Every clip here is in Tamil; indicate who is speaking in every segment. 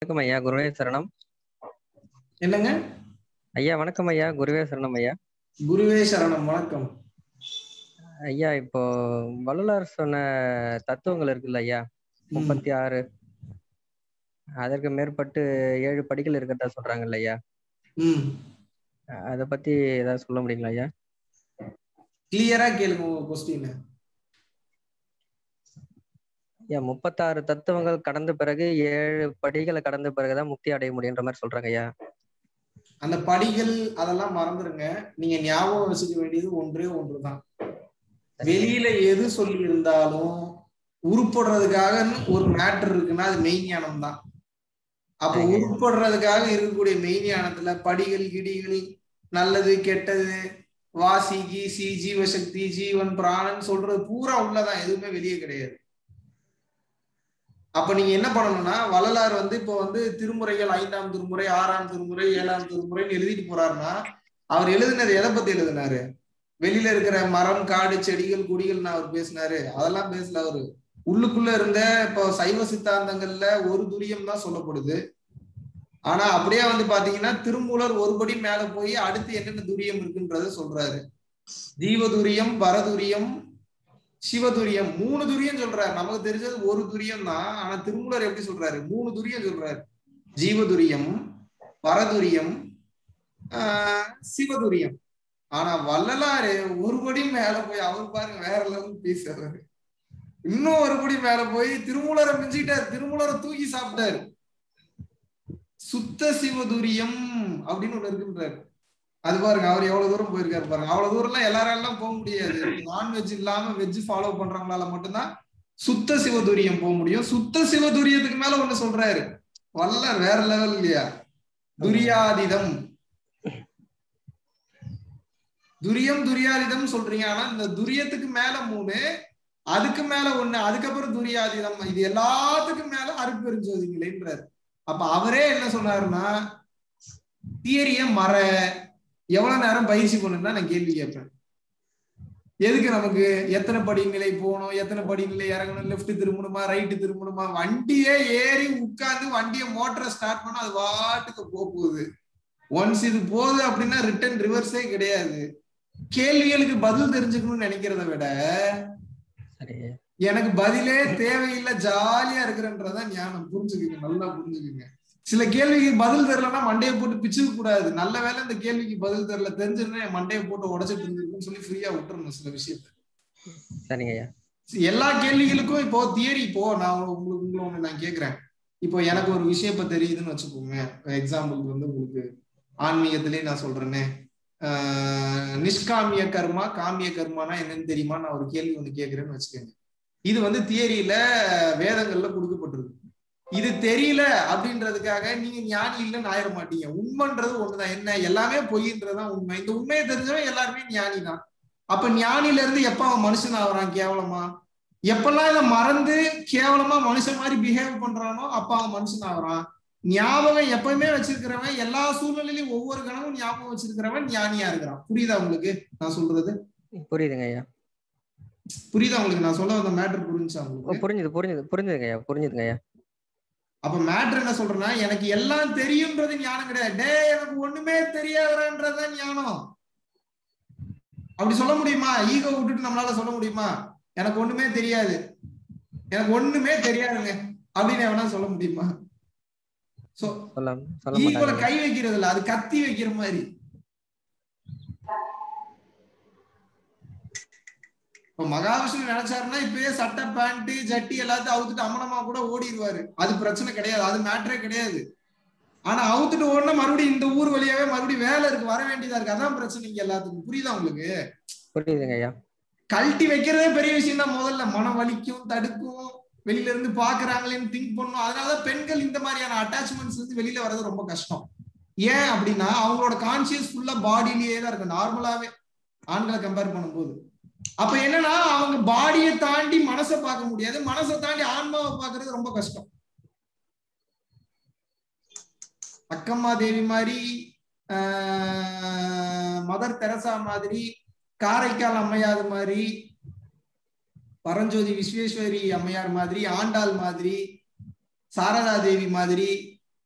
Speaker 1: வணக்கம் ஐயா குருவே சரணம்
Speaker 2: என்னங்க
Speaker 1: ஐயா வணக்கம் ஐயா குருவே சரணம் ஐயா
Speaker 2: குருவே சரணம் வணக்கம்
Speaker 1: ஐயா இப்போ வள்ளலார் சொன்ன தத்துவங்கள் இருக்குல்ல ஐயா முப்பத்தி ஆறு அதற்கு மேற்பட்டு ஏழு படிகள் இருக்கிறதா சொல்றாங்கல்ல ஐயா
Speaker 2: ம்
Speaker 1: அதை பத்தி ஏதாவது சொல்ல முடியுங்களா ஐயா
Speaker 2: கிளியரா கேளுங்க உங்க கொஸ்டின்
Speaker 1: ஐயா முப்பத்தாறு தத்துவங்கள் கடந்த பிறகு ஏழு படிகளை கடந்த பிறகுதான் முக்தி அடைய முடியுன்ற மாதிரி சொல்றாங்க ஐயா
Speaker 2: அந்த படிகள் அதெல்லாம் மறந்துருங்க நீங்க ஞாபகம் வச்சுக்க வேண்டியது ஒன்றே ஒன்றுதான் வெளியில எது சொல்லி இருந்தாலும் உருப்படுறதுக்காக ஒரு மேட்டர் இருக்குன்னா அது மெய்ஞானம் தான் அப்ப
Speaker 1: சரிங்க.
Speaker 2: உருப்படுறதுக்காக இருக்கக்கூடிய மெய்ஞானத்துல படிகள் கிடிகள் நல்லது கெட்டது வாசி கீசி ஜீவசக்தி ஜீவன் பிராணன் சொல்றது பூரா உள்ளதான் எதுவுமே வெளியே கிடையாது அப்ப நீங்க என்ன பண்ணணும்னா வள்ளலார் வந்து இப்போ வந்து திருமுறைகள் ஐந்தாம் திருமுறை ஆறாம் திருமுறை ஏழாம் திருமுறைன்னு எழுதிட்டு போறாருன்னா அவர் எழுதினது எதை பத்தி எழுதினாரு வெளியில இருக்கிற மரம் காடு செடிகள் கொடிகள் அவர் பேசினாரு அதெல்லாம் பேசல அவரு உள்ளுக்குள்ள இருந்த இப்போ சைவ சித்தாந்தங்கள்ல ஒரு துரியம் தான் சொல்லப்படுது ஆனா அப்படியே வந்து பாத்தீங்கன்னா திருமூலர் ஒருபடி மேல போய் அடுத்து என்னென்ன துரியம் இருக்குன்றத சொல்றாரு ஜீவதுரியம் பரதுரியம் சிவதுரியம் மூணு துரியம் சொல்றாரு நமக்கு தெரிஞ்சது ஒரு துரியம் தான் ஆனா திருமூலர் எப்படி சொல்றாரு மூணு துரியம் சொல்றாரு ஜீவதுரியம் பரதுரியம் ஆஹ் சிவதுரியம் ஆனா வள்ளலாரு ஒரு படி மேல போய் அவர் பாருங்க வேற லெவல் பேசுறாரு இன்னும் ஒரு படி மேல போய் திருமூலரை மிஞ்சிட்டாரு திருமூலரை தூக்கி சாப்பிட்டாரு சுத்த சிவதுரியம் அப்படின்னு ஒண்ணு இருக்குன்றாரு அது பாருங்க அவர் எவ்வளவு தூரம் போயிருக்காரு பாருங்க அவ்வளவு தூரம்லாம் எல்லாராலாம் போக முடியாது நான்வெஜ் இல்லாம வெஜ் ஃபாலோ பண்றவங்களால மட்டும்தான் சுத்த சிவதுரியம் போக முடியும் சுத்த சிவதுரியத்துக்கு மேல ஒண்ணு சொல்றாரு வல்லார் வேற லெவல் இல்லையா துரியாதிதம் துரியம் துரியாதிதம் சொல்றீங்க ஆனா இந்த துரியத்துக்கு மேல மூணு அதுக்கு மேல ஒண்ணு அதுக்கப்புறம் துரியாதிதம் இது எல்லாத்துக்கும் மேல அருப்பெருஞ்சோதிங்களேன்றாரு அப்ப அவரே என்ன சொன்னாருன்னா தியரிய மற எவ்வளவு நேரம் பயிற்சி பண்ணுன்னா நான் கேள்வி கேட்பேன் எதுக்கு நமக்கு எத்தனை படிநிலை போகணும் எத்தனை படிநிலை இறங்கணும் லெஃப்ட் திரும்பணுமா ரைட்டு திரும்பணுமா வண்டியே ஏறி உட்கார்ந்து வண்டியை மோட்டரை ஸ்டார்ட் பண்ணா அது வாட்டுக்கு போக போகுது ஒன்ஸ் இது போகுது அப்படின்னா ரிட்டர்ன் ரிவர்ஸே கிடையாது கேள்விகளுக்கு பதில் தெரிஞ்சுக்கணும்னு நினைக்கிறத விட
Speaker 1: சரி
Speaker 2: எனக்கு பதிலே தேவையில்லை ஜாலியா இருக்கிறன்றதான் ஞானம் புரிஞ்சுக்குங்க நல்லா புரிஞ்சுக்குங்க சில கேள்விக்கு பதில் தெரியலன்னா மண்டையை போட்டு பிச்சுக்க கூடாது நல்ல வேளை இந்த கேள்விக்கு பதில் தெரியல தெரிஞ்சிருந்தா என் மண்டையை போட்டு உடச்சிட்டு இருந்திருக்குன்னு சொல்லி ஃப்ரீயா விட்டுறணும் சில விஷயத்த
Speaker 1: சரிங்க ஐயா
Speaker 2: எல்லா கேள்விகளுக்கும் இப்போ தியரி இப்போ நான் உங்களுக்கு உங்களை ஒண்ணு நான் கேக்குறேன் இப்போ எனக்கு ஒரு விஷயம் இப்ப தெரியுதுன்னு வச்சுக்கோங்க எக்ஸாம்பிளுக்கு வந்து உங்களுக்கு ஆன்மீகத்திலே நான் சொல்றேனே ஆஹ் நிஷ்காமிய கர்மா காமிய கர்மானா என்னன்னு தெரியுமா நான் ஒரு கேள்வி ஒண்ணு கேக்குறேன்னு வச்சுக்கோங்க இது வந்து தியரியில வேதங்கள்ல கொடுக்கப்பட்டிருக்கு இது தெரியல அப்படின்றதுக்காக நீங்க ஞானி இல்லைன்னு ஆயிட மாட்டீங்க உண்மைன்றது ஒண்ணுதான் என்ன எல்லாமே பொய்ன்றதுதான் உண்மை இந்த உண்மையை தெரிஞ்சவன் எல்லாருமே ஞானி தான் அப்ப ஞானில இருந்து எப்ப அவன் மனுஷன் ஆகுறான் கேவலமா எப்பெல்லாம் இதை மறந்து கேவலமா மனுஷன் மாதிரி பிஹேவ் பண்றானோ அப்ப அவன் மனுஷன் ஆகுறான் ஞாபகம் எப்பவுமே வச்சிருக்கிறவன் எல்லா சூழ்நிலையிலும் ஒவ்வொரு கணமும் ஞாபகம் வச்சிருக்கிறவன் ஞானியா இருக்கிறான் புரியுதா உங்களுக்கு நான் சொல்றது
Speaker 1: புரியுதுங்க ஐயா
Speaker 2: புரியுதா உங்களுக்கு நான் சொல்ல வந்த மேட்டர் புரிஞ்சா
Speaker 1: ஓ,
Speaker 2: உங்களுக்கு
Speaker 1: புரிஞ்சுது புரிஞ்சுது புரிஞ்சுதுங்க ஐயா புரிஞ்சுதுங்க ஐயா
Speaker 2: அப்ப மேட்டர் என்ன சொல்றேன்னா எனக்கு எல்லாம் தெரியும்ன்றது ஞானம் கிடையாது டே எனக்கு ஒண்ணுமே தெரியாதுன்றதுதான் ஞானம் அப்படி சொல்ல முடியுமா ஈகோ விட்டுட்டு நம்மளால சொல்ல முடியுமா எனக்கு ஒண்ணுமே தெரியாது எனக்கு ஒண்ணுமே தெரியாதுங்க அப்படின்னு எவனா சொல்ல முடியுமா சோ
Speaker 1: சொல்ல சொல்ல
Speaker 2: ஈகோல
Speaker 1: மாட்டாங்க
Speaker 2: கை வைக்கிறது இல்ல அது கத்தி வைக்கிற மாதிரி இப்ப மகாவிஷ்ணு நினைச்சாருன்னா இப்பயே சட்டை பேண்ட் ஜட்டி எல்லாத்தையும் அவுத்துட்டு அம்மனமா கூட ஓடிடுவாரு அது பிரச்சனை கிடையாது அது மேட்டரே கிடையாது ஆனா அவுத்துட்டு ஓடினா மறுபடியும் இந்த ஊர் வழியாவே மறுபடியும் வேலை இருக்கு வர வேண்டியதா இருக்கு அதான் பிரச்சனை இங்க எல்லாத்துக்கும் புரியுதா உங்களுக்கு
Speaker 1: புரியுதுங்க ஐயா
Speaker 2: கழட்டி வைக்கிறதே பெரிய விஷயம் தான் முதல்ல மனம் வலிக்கும் தடுக்கும் வெளியில இருந்து பாக்குறாங்களேன்னு திங்க் பண்ணும் அதனாலதான் பெண்கள் இந்த மாதிரியான அட்டாச்மெண்ட்ஸ் இருந்து வெளியில வர்றது ரொம்ப கஷ்டம் ஏன் அப்படின்னா அவங்களோட கான்சியஸ் ஃபுல்லா பாடியிலேயே தான் இருக்கு நார்மலாவே ஆண்களை கம்பேர் பண்ணும்போது அப்ப என்னன்னா அவங்க பாடியை தாண்டி மனசை பார்க்க முடியாது மனசை தாண்டி ஆன்மாவை பார்க்கிறது ரொம்ப கஷ்டம் அக்கம்மா தேவி மாதிரி ஆஹ், மதர் தெரசா மாதிரி காரைக்கால் அம்மையார் மாதிரி பரஞ்சோதி விஸ்வேஸ்வரி அம்மையார் மாதிரி ஆண்டாள் மாதிரி சாரதா தேவி மாதிரி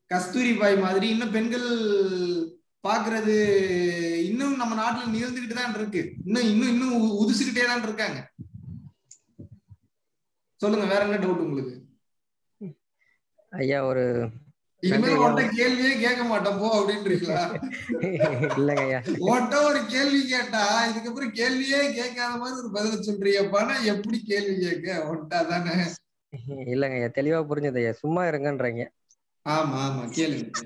Speaker 2: கஸ்தூரி பாய் மாதிரி இன்னும் பெண்கள் பாக்குறது இன்னும் நம்ம நாட்டுல நிகழ்ந்துகிட்டு தான் இருக்கு இன்னும் இன்னும் இன்னும் உ- உதிச்சுக்கிட்டே தான் இருக்காங்க சொல்லுங்க வேற என்ன டவுட் உங்களுக்கு
Speaker 1: ஐயா ஒரு
Speaker 2: இனிமேல்
Speaker 1: நன்றி ஐயா.
Speaker 2: உன்கிட்ட கேள்வியே கேட்க மாட்டோம் போ அப்படின்றீங்களா
Speaker 1: இல்லைங்க ஐயா
Speaker 2: உன்கிட்ட ஒரு கேள்வி கேட்டா இதுக்கப்புறம் கேள்வியே கேட்காத மாதிரி ஒரு பதில் சொல்றியப்பானா எப்படி கேள்வி கேட்க உன்கிட்ட தானே
Speaker 1: இல்லைங்க ஐயா தெளிவா புரிஞ்சது ஐயா சும்மா இருங்கன்றீங்க
Speaker 2: ஆமா ஆமா கேளுங்க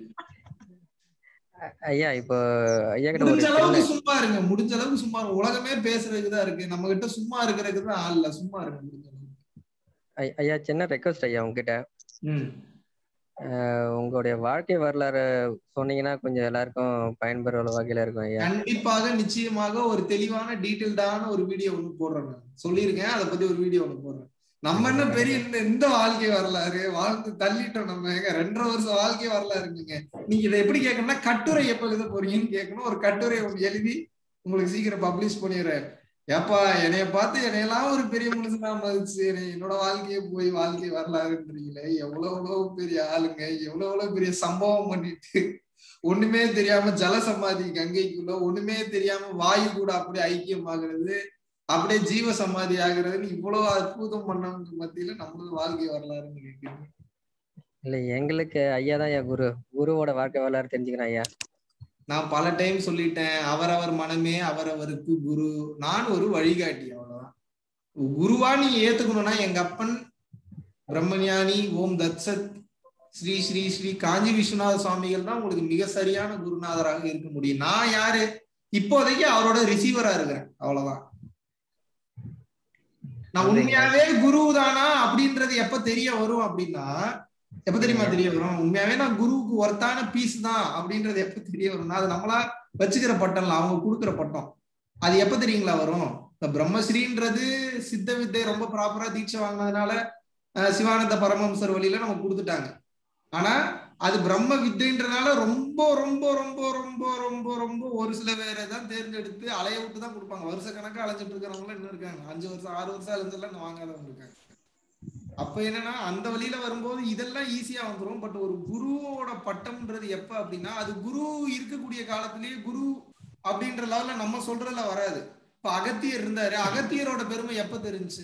Speaker 1: ஐயா இப்போ ஐயா கிட்ட ஒரு
Speaker 2: முடிஞ்ச
Speaker 1: சின்ன
Speaker 2: அளவுக்கு சும்மா இருங்க முடிஞ்ச அளவுக்கு சும்மா இருங்க உலகமே பேசுறதுக்கு தான் இருக்கு நம்ம கிட்ட சும்மா இருக்கிறதுக்கு தான் ஆள் இல்ல சும்மா இருங்க முடிஞ்ச அளவுக்கு
Speaker 1: ஐ- ஐயா சின்ன ரெக்வஸ்ட் ஐயா உங்ககிட்ட
Speaker 2: ம்
Speaker 1: அஹ் உங்களுடைய வாழ்க்கை வரலாறு சொன்னீங்கன்னா கொஞ்சம் எல்லாருக்கும் பயன்பெற வகையில இருக்கும் ஐயா
Speaker 2: கண்டிப்பாக நிச்சயமாக ஒரு தெளிவான டீட்டெயில்டான ஒரு வீடியோ ஒண்ணு போடுறேன் நான் சொல்லியிருக்கேன் அதை பத்தி ஒரு வீடியோ ஒண்ணு போடுறேன் நம்ம என்ன பெரிய இந்த இந்த வாழ்க்கை வரலாறு வாழ்ந்து தள்ளிட்டோம் நம்ம ஏங்க ரெண்டரை வருஷம் வாழ்க்கை வரலாறுங்க நீங்க இதை எப்படி கேட்கணும்னா கட்டுரை எப்ப எழுத போறீங்கன்னு கேட்கணும் ஒரு கட்டுரை ஒண்ணு எழுதி உங்களுக்கு சீக்கிரம் பப்ளிஷ் பண்ணிடுறேன் ஏப்பா என்னைய பார்த்து என்னையெல்லாம் ஒரு பெரிய மனுஷனா மதிச்சு என்னை என்னோட வாழ்க்கையை போய் வாழ்க்கை வரலாறுன்றீங்களே எவ்வளவு எவ்வளவு பெரிய ஆளுங்க எவ்வளவு எவ்வளவு பெரிய சம்பவம் பண்ணிட்டு ஒண்ணுமே தெரியாம ஜலசமாதி கங்கைக்குள்ள ஒண்ணுமே தெரியாம வாயு கூட அப்படியே ஐக்கியமாகிறது அப்படியே ஜீவ சமாதி ஆகுறதுன்னு இவ்வளவு அற்புதம் பண்ணவங்க மத்தியில நம்மளோட வாழ்க்கை வரலாறுன்னு கேக்குறீங்க
Speaker 1: இல்ல எங்களுக்கு ஐயா தான் ஐயா குரு குருவோட வாழ்க்கை வரலாறு தெரிஞ்சுக்கிறேன் ஐயா
Speaker 2: நான் பல டைம் சொல்லிட்டேன் அவரவர் மனமே அவரவருக்கு குரு நான் ஒரு வழிகாட்டி அவ்வளவுதான் குருவா நீங்க ஏத்துக்கணும்னா எங்க அப்பன் பிரம்மஞானி ஓம் தத்சத் ஸ்ரீ ஸ்ரீ ஸ்ரீ காஞ்சி விஸ்வநாத சுவாமிகள் தான் உங்களுக்கு மிக சரியான குருநாதராக இருக்க முடியும் நான் யாரு இப்போதைக்கு அவரோட ரிசீவரா இருக்கிறேன் அவ்வளவுதான் நான் உண்மையாவே குரு தானா அப்படின்றது எப்ப தெரிய வரும் அப்படின்னா எப்ப தெரியுமா தெரிய வரும் உண்மையாவே நான் குருவுக்கு ஒர்த்தான பீஸ் தான் அப்படின்றது எப்ப தெரிய வரும்னா அது நம்மளா வச்சுக்கிற பட்டம்ல அவங்க கொடுக்குற பட்டம் அது எப்ப தெரியுங்களா வரும் இந்த பிரம்மஸ்ரீன்றது சித்த வித்தை ரொம்ப ப்ராப்பரா தீட்சை வாங்கினதுனால அஹ், சிவானந்த பரமஹம்சர் வழியில நம்ம கொடுத்துட்டாங்க ஆனா அது பிரம்ம வித்தைன்றனால ரொம்ப ரொம்ப ரொம்ப ரொம்ப ரொம்ப ரொம்ப ஒரு சில பேரை தான் தேர்ந்தெடுத்து அலைய விட்டு தான் கொடுப்பாங்க வருஷ கணக்கா அலைஞ்சிட்டு இருக்கிறவங்க இன்னும் இருக்காங்க அஞ்சு வருஷம் ஆறு வருஷம் அலைஞ்செல்லாம் இன்னும் வாங்காதவங்க இருக்காங்க அப்ப என்னன்னா அந்த வழியில வரும்போது இதெல்லாம் ஈஸியா வந்துரும் பட் ஒரு குருவோட பட்டம்ன்றது எப்ப அப்படின்னா அது குரு இருக்கக்கூடிய காலத்திலேயே குரு அப்படின்ற லெவல்ல நம்ம சொல்றதுல வராது இப்ப அகத்தியர் இருந்தாரு அகத்தியரோட பெருமை எப்ப தெரிஞ்சுச்சு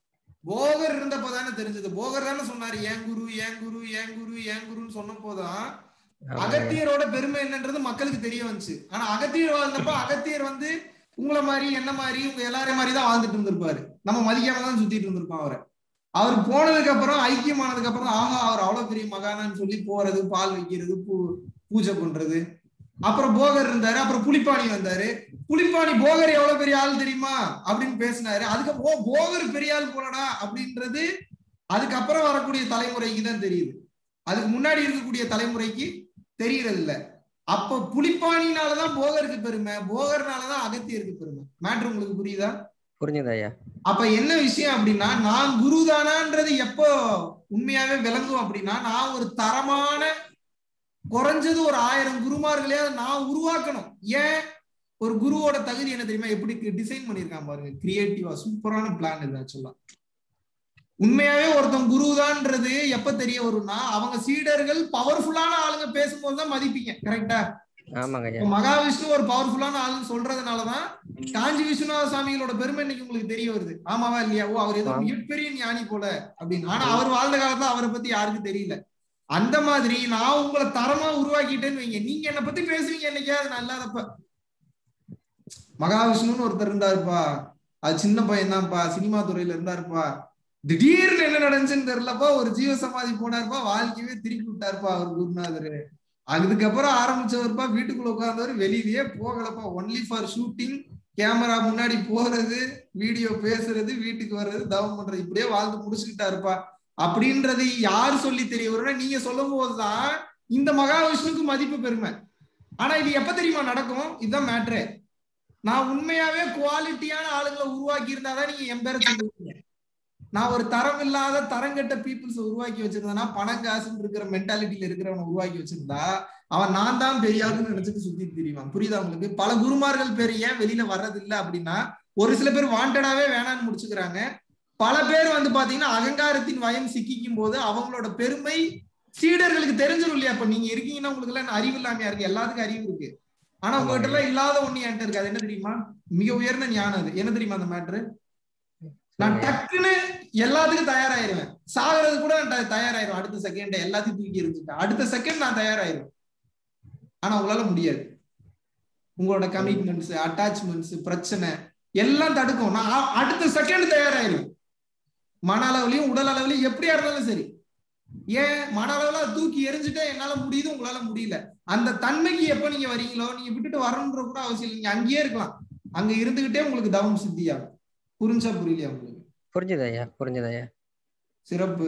Speaker 2: போகர் இருந்தப்ப தானே தெரிஞ்சது போகர் தானே சொன்னாரு ஏன் குரு ஏன் குரு ஏன் குரு ஏன் குருன்னு சொன்ன போதான்
Speaker 1: ஆமாங்க ஐயா.
Speaker 2: அகத்தியரோட பெருமை என்னன்றது மக்களுக்கு தெரிய வந்துச்சு ஆனா அகத்தியர் வாழ்ந்தப்ப அகத்தியர் வந்து உங்களை மாதிரி என்ன மாதிரி உங்க எல்லாரையும் மாதிரி தான் வாழ்ந்துட்டு இருந்திருப்பாரு நம்ம மதிக்காம தான் சுத்திட்டு இருந்திருப்போம் அவரை அவர் போனதுக்கு அப்புறம் ஐக்கியமானதுக்கு அப்புறம் தான், ஆஹா அவர் அவ்வளவு பெரிய மகானான்னு சொல்லி போறது பால் வைக்கிறது பூ பூஜை பண்றது அப்புறம் போகர் இருந்தாரு அப்புறம் புலிப்பாணி வந்தாரு புலிப்பாணி போகர் எவ்வளவு பெரிய ஆள் தெரியுமா அப்படின்னு பேசினாரு அதுக்கப்புறம் ஓ போகர் பெரிய ஆள் போலடா அப்படின்றது அதுக்கப்புறம் வரக்கூடிய தலைமுறைக்கு தான் தெரியுது அதுக்கு முன்னாடி இருக்கக்கூடிய தலைமுறைக்கு தெரியறது இல்ல அப்ப புலிப்பாணினாலதான் போகருக்கு பெருமை போகர்னாலதான் அகத்தியருக்கு பெருமை மேட்ரு உங்களுக்கு புரியுதா
Speaker 1: புரிஞ்சுது ஐயா
Speaker 2: அப்ப என்ன விஷயம் அப்படின்னா நான் குருதானான்றது எப்போ உண்மையாவே விளங்கும் அப்படின்னா நான் ஒரு தரமான குறைஞ்சது ஒரு ஆயிரம் குருமார்களையாவது நான் உருவாக்கணும் ஏன் ஒரு குருவோட தகுதி என்ன தெரியுமா எப்படி டிசைன் பண்ணிருக்கான் பாருங்க கிரியேட்டிவா சூப்பரான பிளான் இது ஆக்சுவலா உண்மையாவே ஒருத்தன் குருதான்றது எப்ப தெரிய வரும்னா அவங்க சீடர்கள் பவர்ஃபுல்லான ஆளுங்க பேசும்போது தான் மதிப்பீங்க கரெக்டா
Speaker 1: ஆமாங்க ஐயா
Speaker 2: இப்ப மகாவிஷ்ணு ஒரு பவர்ஃபுல்லான ஆளுன்னு சொல்றதுனாலதான் காஞ்சி விஸ்வநாத சுவாமிகளோட பெருமை இன்னைக்கு உங்களுக்கு தெரிய வருது ஆமாவா இல்லையா ஓ அவர் ஏதோ
Speaker 1: ஆமா.
Speaker 2: மிகப்பெரிய ஞானி போல அப்படின்னு ஆனா அவர் வாழ்ந்த காலத்துல அவரை பத்தி யாருக்கும் தெரியல அந்த மாதிரி நான் உங்களை தரமா உருவாக்கிட்டேன்னு வைங்க நீங்க என்ன பத்தி பேசுவீங்க என்னைக்காவது நான் இல்லாதப்ப மகாவிஷ்ணுன்னு ஒருத்தர் இருந்தாருப்பா அது சின்ன பையன் தான்ப்பா சினிமா துறையில இருந்தாருப்பா திடீர்னு என்ன நடந்துச்சுன்னு தெரியலப்பா ஒரு ஜீவ சமாதி போனாருப்பா வாழ்க்கையவே திருப்பி விட்டாருப்பா அவர் குருநாதர் அதுக்கப்புறம் ஆரம்பிச்சவர்ப்பா வீட்டுக்குள்ள உட்கார்ந்தவர் வெளியிலயே போகலப்பா ஒன்லி ஃபார் ஷூட்டிங் கேமரா முன்னாடி போறது வீடியோ பேசுறது வீட்டுக்கு வர்றது தவம் பண்றது இப்படியே வாழ்ந்து முடிச்சுக்கிட்டாருப்பா அப்படின்றது யார் சொல்லி தெரிய வரும்னா நீங்க சொல்லும் போதுதான் இந்த மகாவிஷ்ணுக்கு மதிப்பு பெருமை ஆனா இது எப்ப தெரியுமா நடக்கும் இதுதான் மேட்ரு நான் உண்மையாவே குவாலிட்டியான ஆளுங்களை உருவாக்கி இருந்தாதான் நீங்க என் பேரை சொல்லுவீங்க நான் ஒரு தரம் இல்லாத தரங்கட்ட பீப்புள்ஸ் உருவாக்கி வச்சிருந்தேன்னா பணம் காசுன்னு இருக்கிற மென்டாலிட்டியில இருக்கிறவனை உருவாக்கி வச்சிருந்தா அவன் நான் தான் பெரிய ஆளுன்னு நினைச்சிட்டு சுத்திட்டு திரிவான் புரியுதா உங்களுக்கு பல குருமார்கள் பேர் ஏன் வெளியில வர்றது இல்ல அப்படின்னா ஒரு சில பேர் வாண்டடாவே வேணான்னு முடிச்சுக்கிறாங்க பல பேர் வந்து பாத்தீங்கன்னா அகங்காரத்தின் வயம் சிக்கிக்கும் போது அவங்களோட பெருமை சீடர்களுக்கு தெரிஞ்சிடும் இல்லையா இப்ப நீங்க இருக்கீங்கன்னா உங்களுக்கு எல்லாம் அறிவு இல்லாமையா இருக்கு எல்லாத்துக்கும் அறிவு இருக்கு ஆனா உங்ககிட்ட எல்லாம் இல்லாத ஒண்ணு என்கிட்ட இருக்கு அது என்ன தெரியுமா மிக உயர்ந்த ஞானம் அது என்ன தெரியுமா அந்த மேட்ரு நான் டக்குன்னு எல்லாத்துக்கும் தயாராயிருவேன் சாகிறது கூட நான் த- தயாராயிருவேன் அடுத்த செகண்ட் எல்லாத்தையும் தூக்கி எரிஞ்சுட்டேன் அடுத்த செகண்ட் நான் தயாராயிருவேன் ஆனா உங்களால முடியாது உங்களோட கமிட்மெண்ட்ஸ் அட்டாச்மெண்ட்ஸ் பிரச்சனை எல்லாம் தடுக்கும் நான் அ- அடுத்த செகண்ட் தயாராயிருவேன் மன அளவுலயும் உடல் அளவுலயும் எப்படியா இருந்தாலும் சரி ஏன் மன அளவுல அதை தூக்கி எரிஞ்சுட்டா என்னால முடியுது உங்களால முடியல அந்த தன்மைக்கு எப்ப நீங்க வரீங்களோ நீங்க விட்டுட்டு வரணுன்ற கூட அவசியம் இல்லை நீங்க அங்கேயே இருக்கலாம் அங்க இருந்துகிட்டே உங்களுக்கு தவம் சித்தியாகும் புரிஞ்சா புரியலையா உங்களுக்கு
Speaker 1: புரிஞ்சுது ஐயா புரிஞ்சுது ஐயா
Speaker 2: சிறப்பு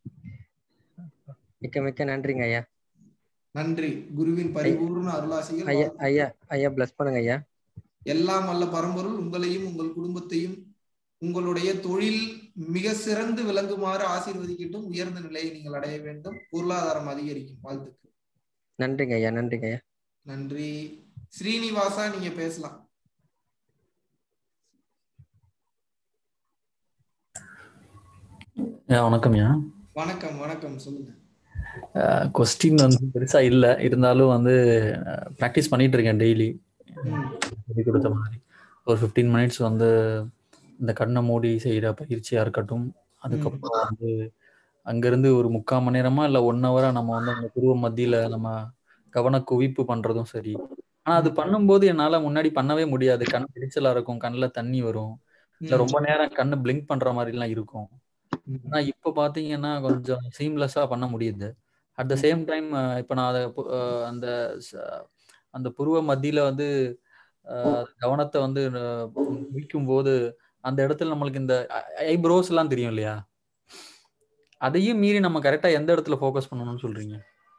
Speaker 1: மிக்க மிக்க நன்றிங்க ஐயா
Speaker 2: நன்றி குருவின் பரிபூர்ண அருளாசிகள்
Speaker 1: ஐயா ஐயா ஐயா பிளஸ் பண்ணுங்க ஐயா
Speaker 2: எல்லாம் வல்ல பரம்பொருள் உங்களையும் உங்கள் குடும்பத்தையும் உங்களுடைய தொழில் மிக சிறந்து விளங்குமாறு ஆசீர்வதிக்கட்டும் உயர்ந்த நிலையை நீங்கள் அடைய வேண்டும் பொருளாதாரம் அதிகரிக்கும் வாழ்த்துக்கள்
Speaker 1: நன்றிங்க ஐயா நன்றிங்க ஐயா
Speaker 2: நன்றி ஸ்ரீனிவாசா நீங்க பேசலாம்
Speaker 3: ஐயா, வணக்கம்யா
Speaker 2: வணக்கம் வணக்கம் சொல்லுங்க
Speaker 3: கொஸ்டின் வந்து பெருசா இல்ல இருந்தாலும் வந்து ப்ராக்டிஸ் பண்ணிட்டு இருக்கேன் டெய்லி
Speaker 2: ம்,
Speaker 3: சொல்லி கொடுத்த மாதிரி ஒரு ஃபிஃப்டீன் மினிட்ஸ் வந்து இந்த கண்ணை மூடி செய்யற பயிற்சியா இருக்கட்டும் அதுக்கப்புறம் வந்து அங்கிருந்து ஒரு முக்கால் மணி நேரமா இல்ல ஒன் ஹவரா நம்ம வந்து அந்த துருவ மத்தியில நம்ம கவன குவிப்பு பண்றதும் சரி ஆனா அது பண்ணும்போது என்னால முன்னாடி பண்ணவே முடியாது கண் எரிச்சலா இருக்கும் கண்ணுல தண்ணி வரும் இல்ல ரொம்ப நேரம் கண்ணு பிளிங்க் பண்ற மாதிரி எல்லாம் இருக்கும்
Speaker 2: ம்,
Speaker 3: ஆனா இப்ப பாத்தீங்கன்னா கொஞ்சம் சீம்லெஸ்ஸா பண்ண முடியுது அட் த சேம் டைம் இப்ப நான் அதை பு- அஹ் அந்த ச- அந்த புருவ மத்தியில வந்து அஹ், கவனத்தை வந்து விற்கும் போது அந்த இடத்துல நம்மளுக்கு இந்த ஐப்ரோஸ் எல்லாம் தெரியும் இல்லையா அதையும் மீறி நம்ம கரெக்டா எந்த இடத்துல ஃபோக்கஸ் பண்ணணும்னு சொல்றீங்க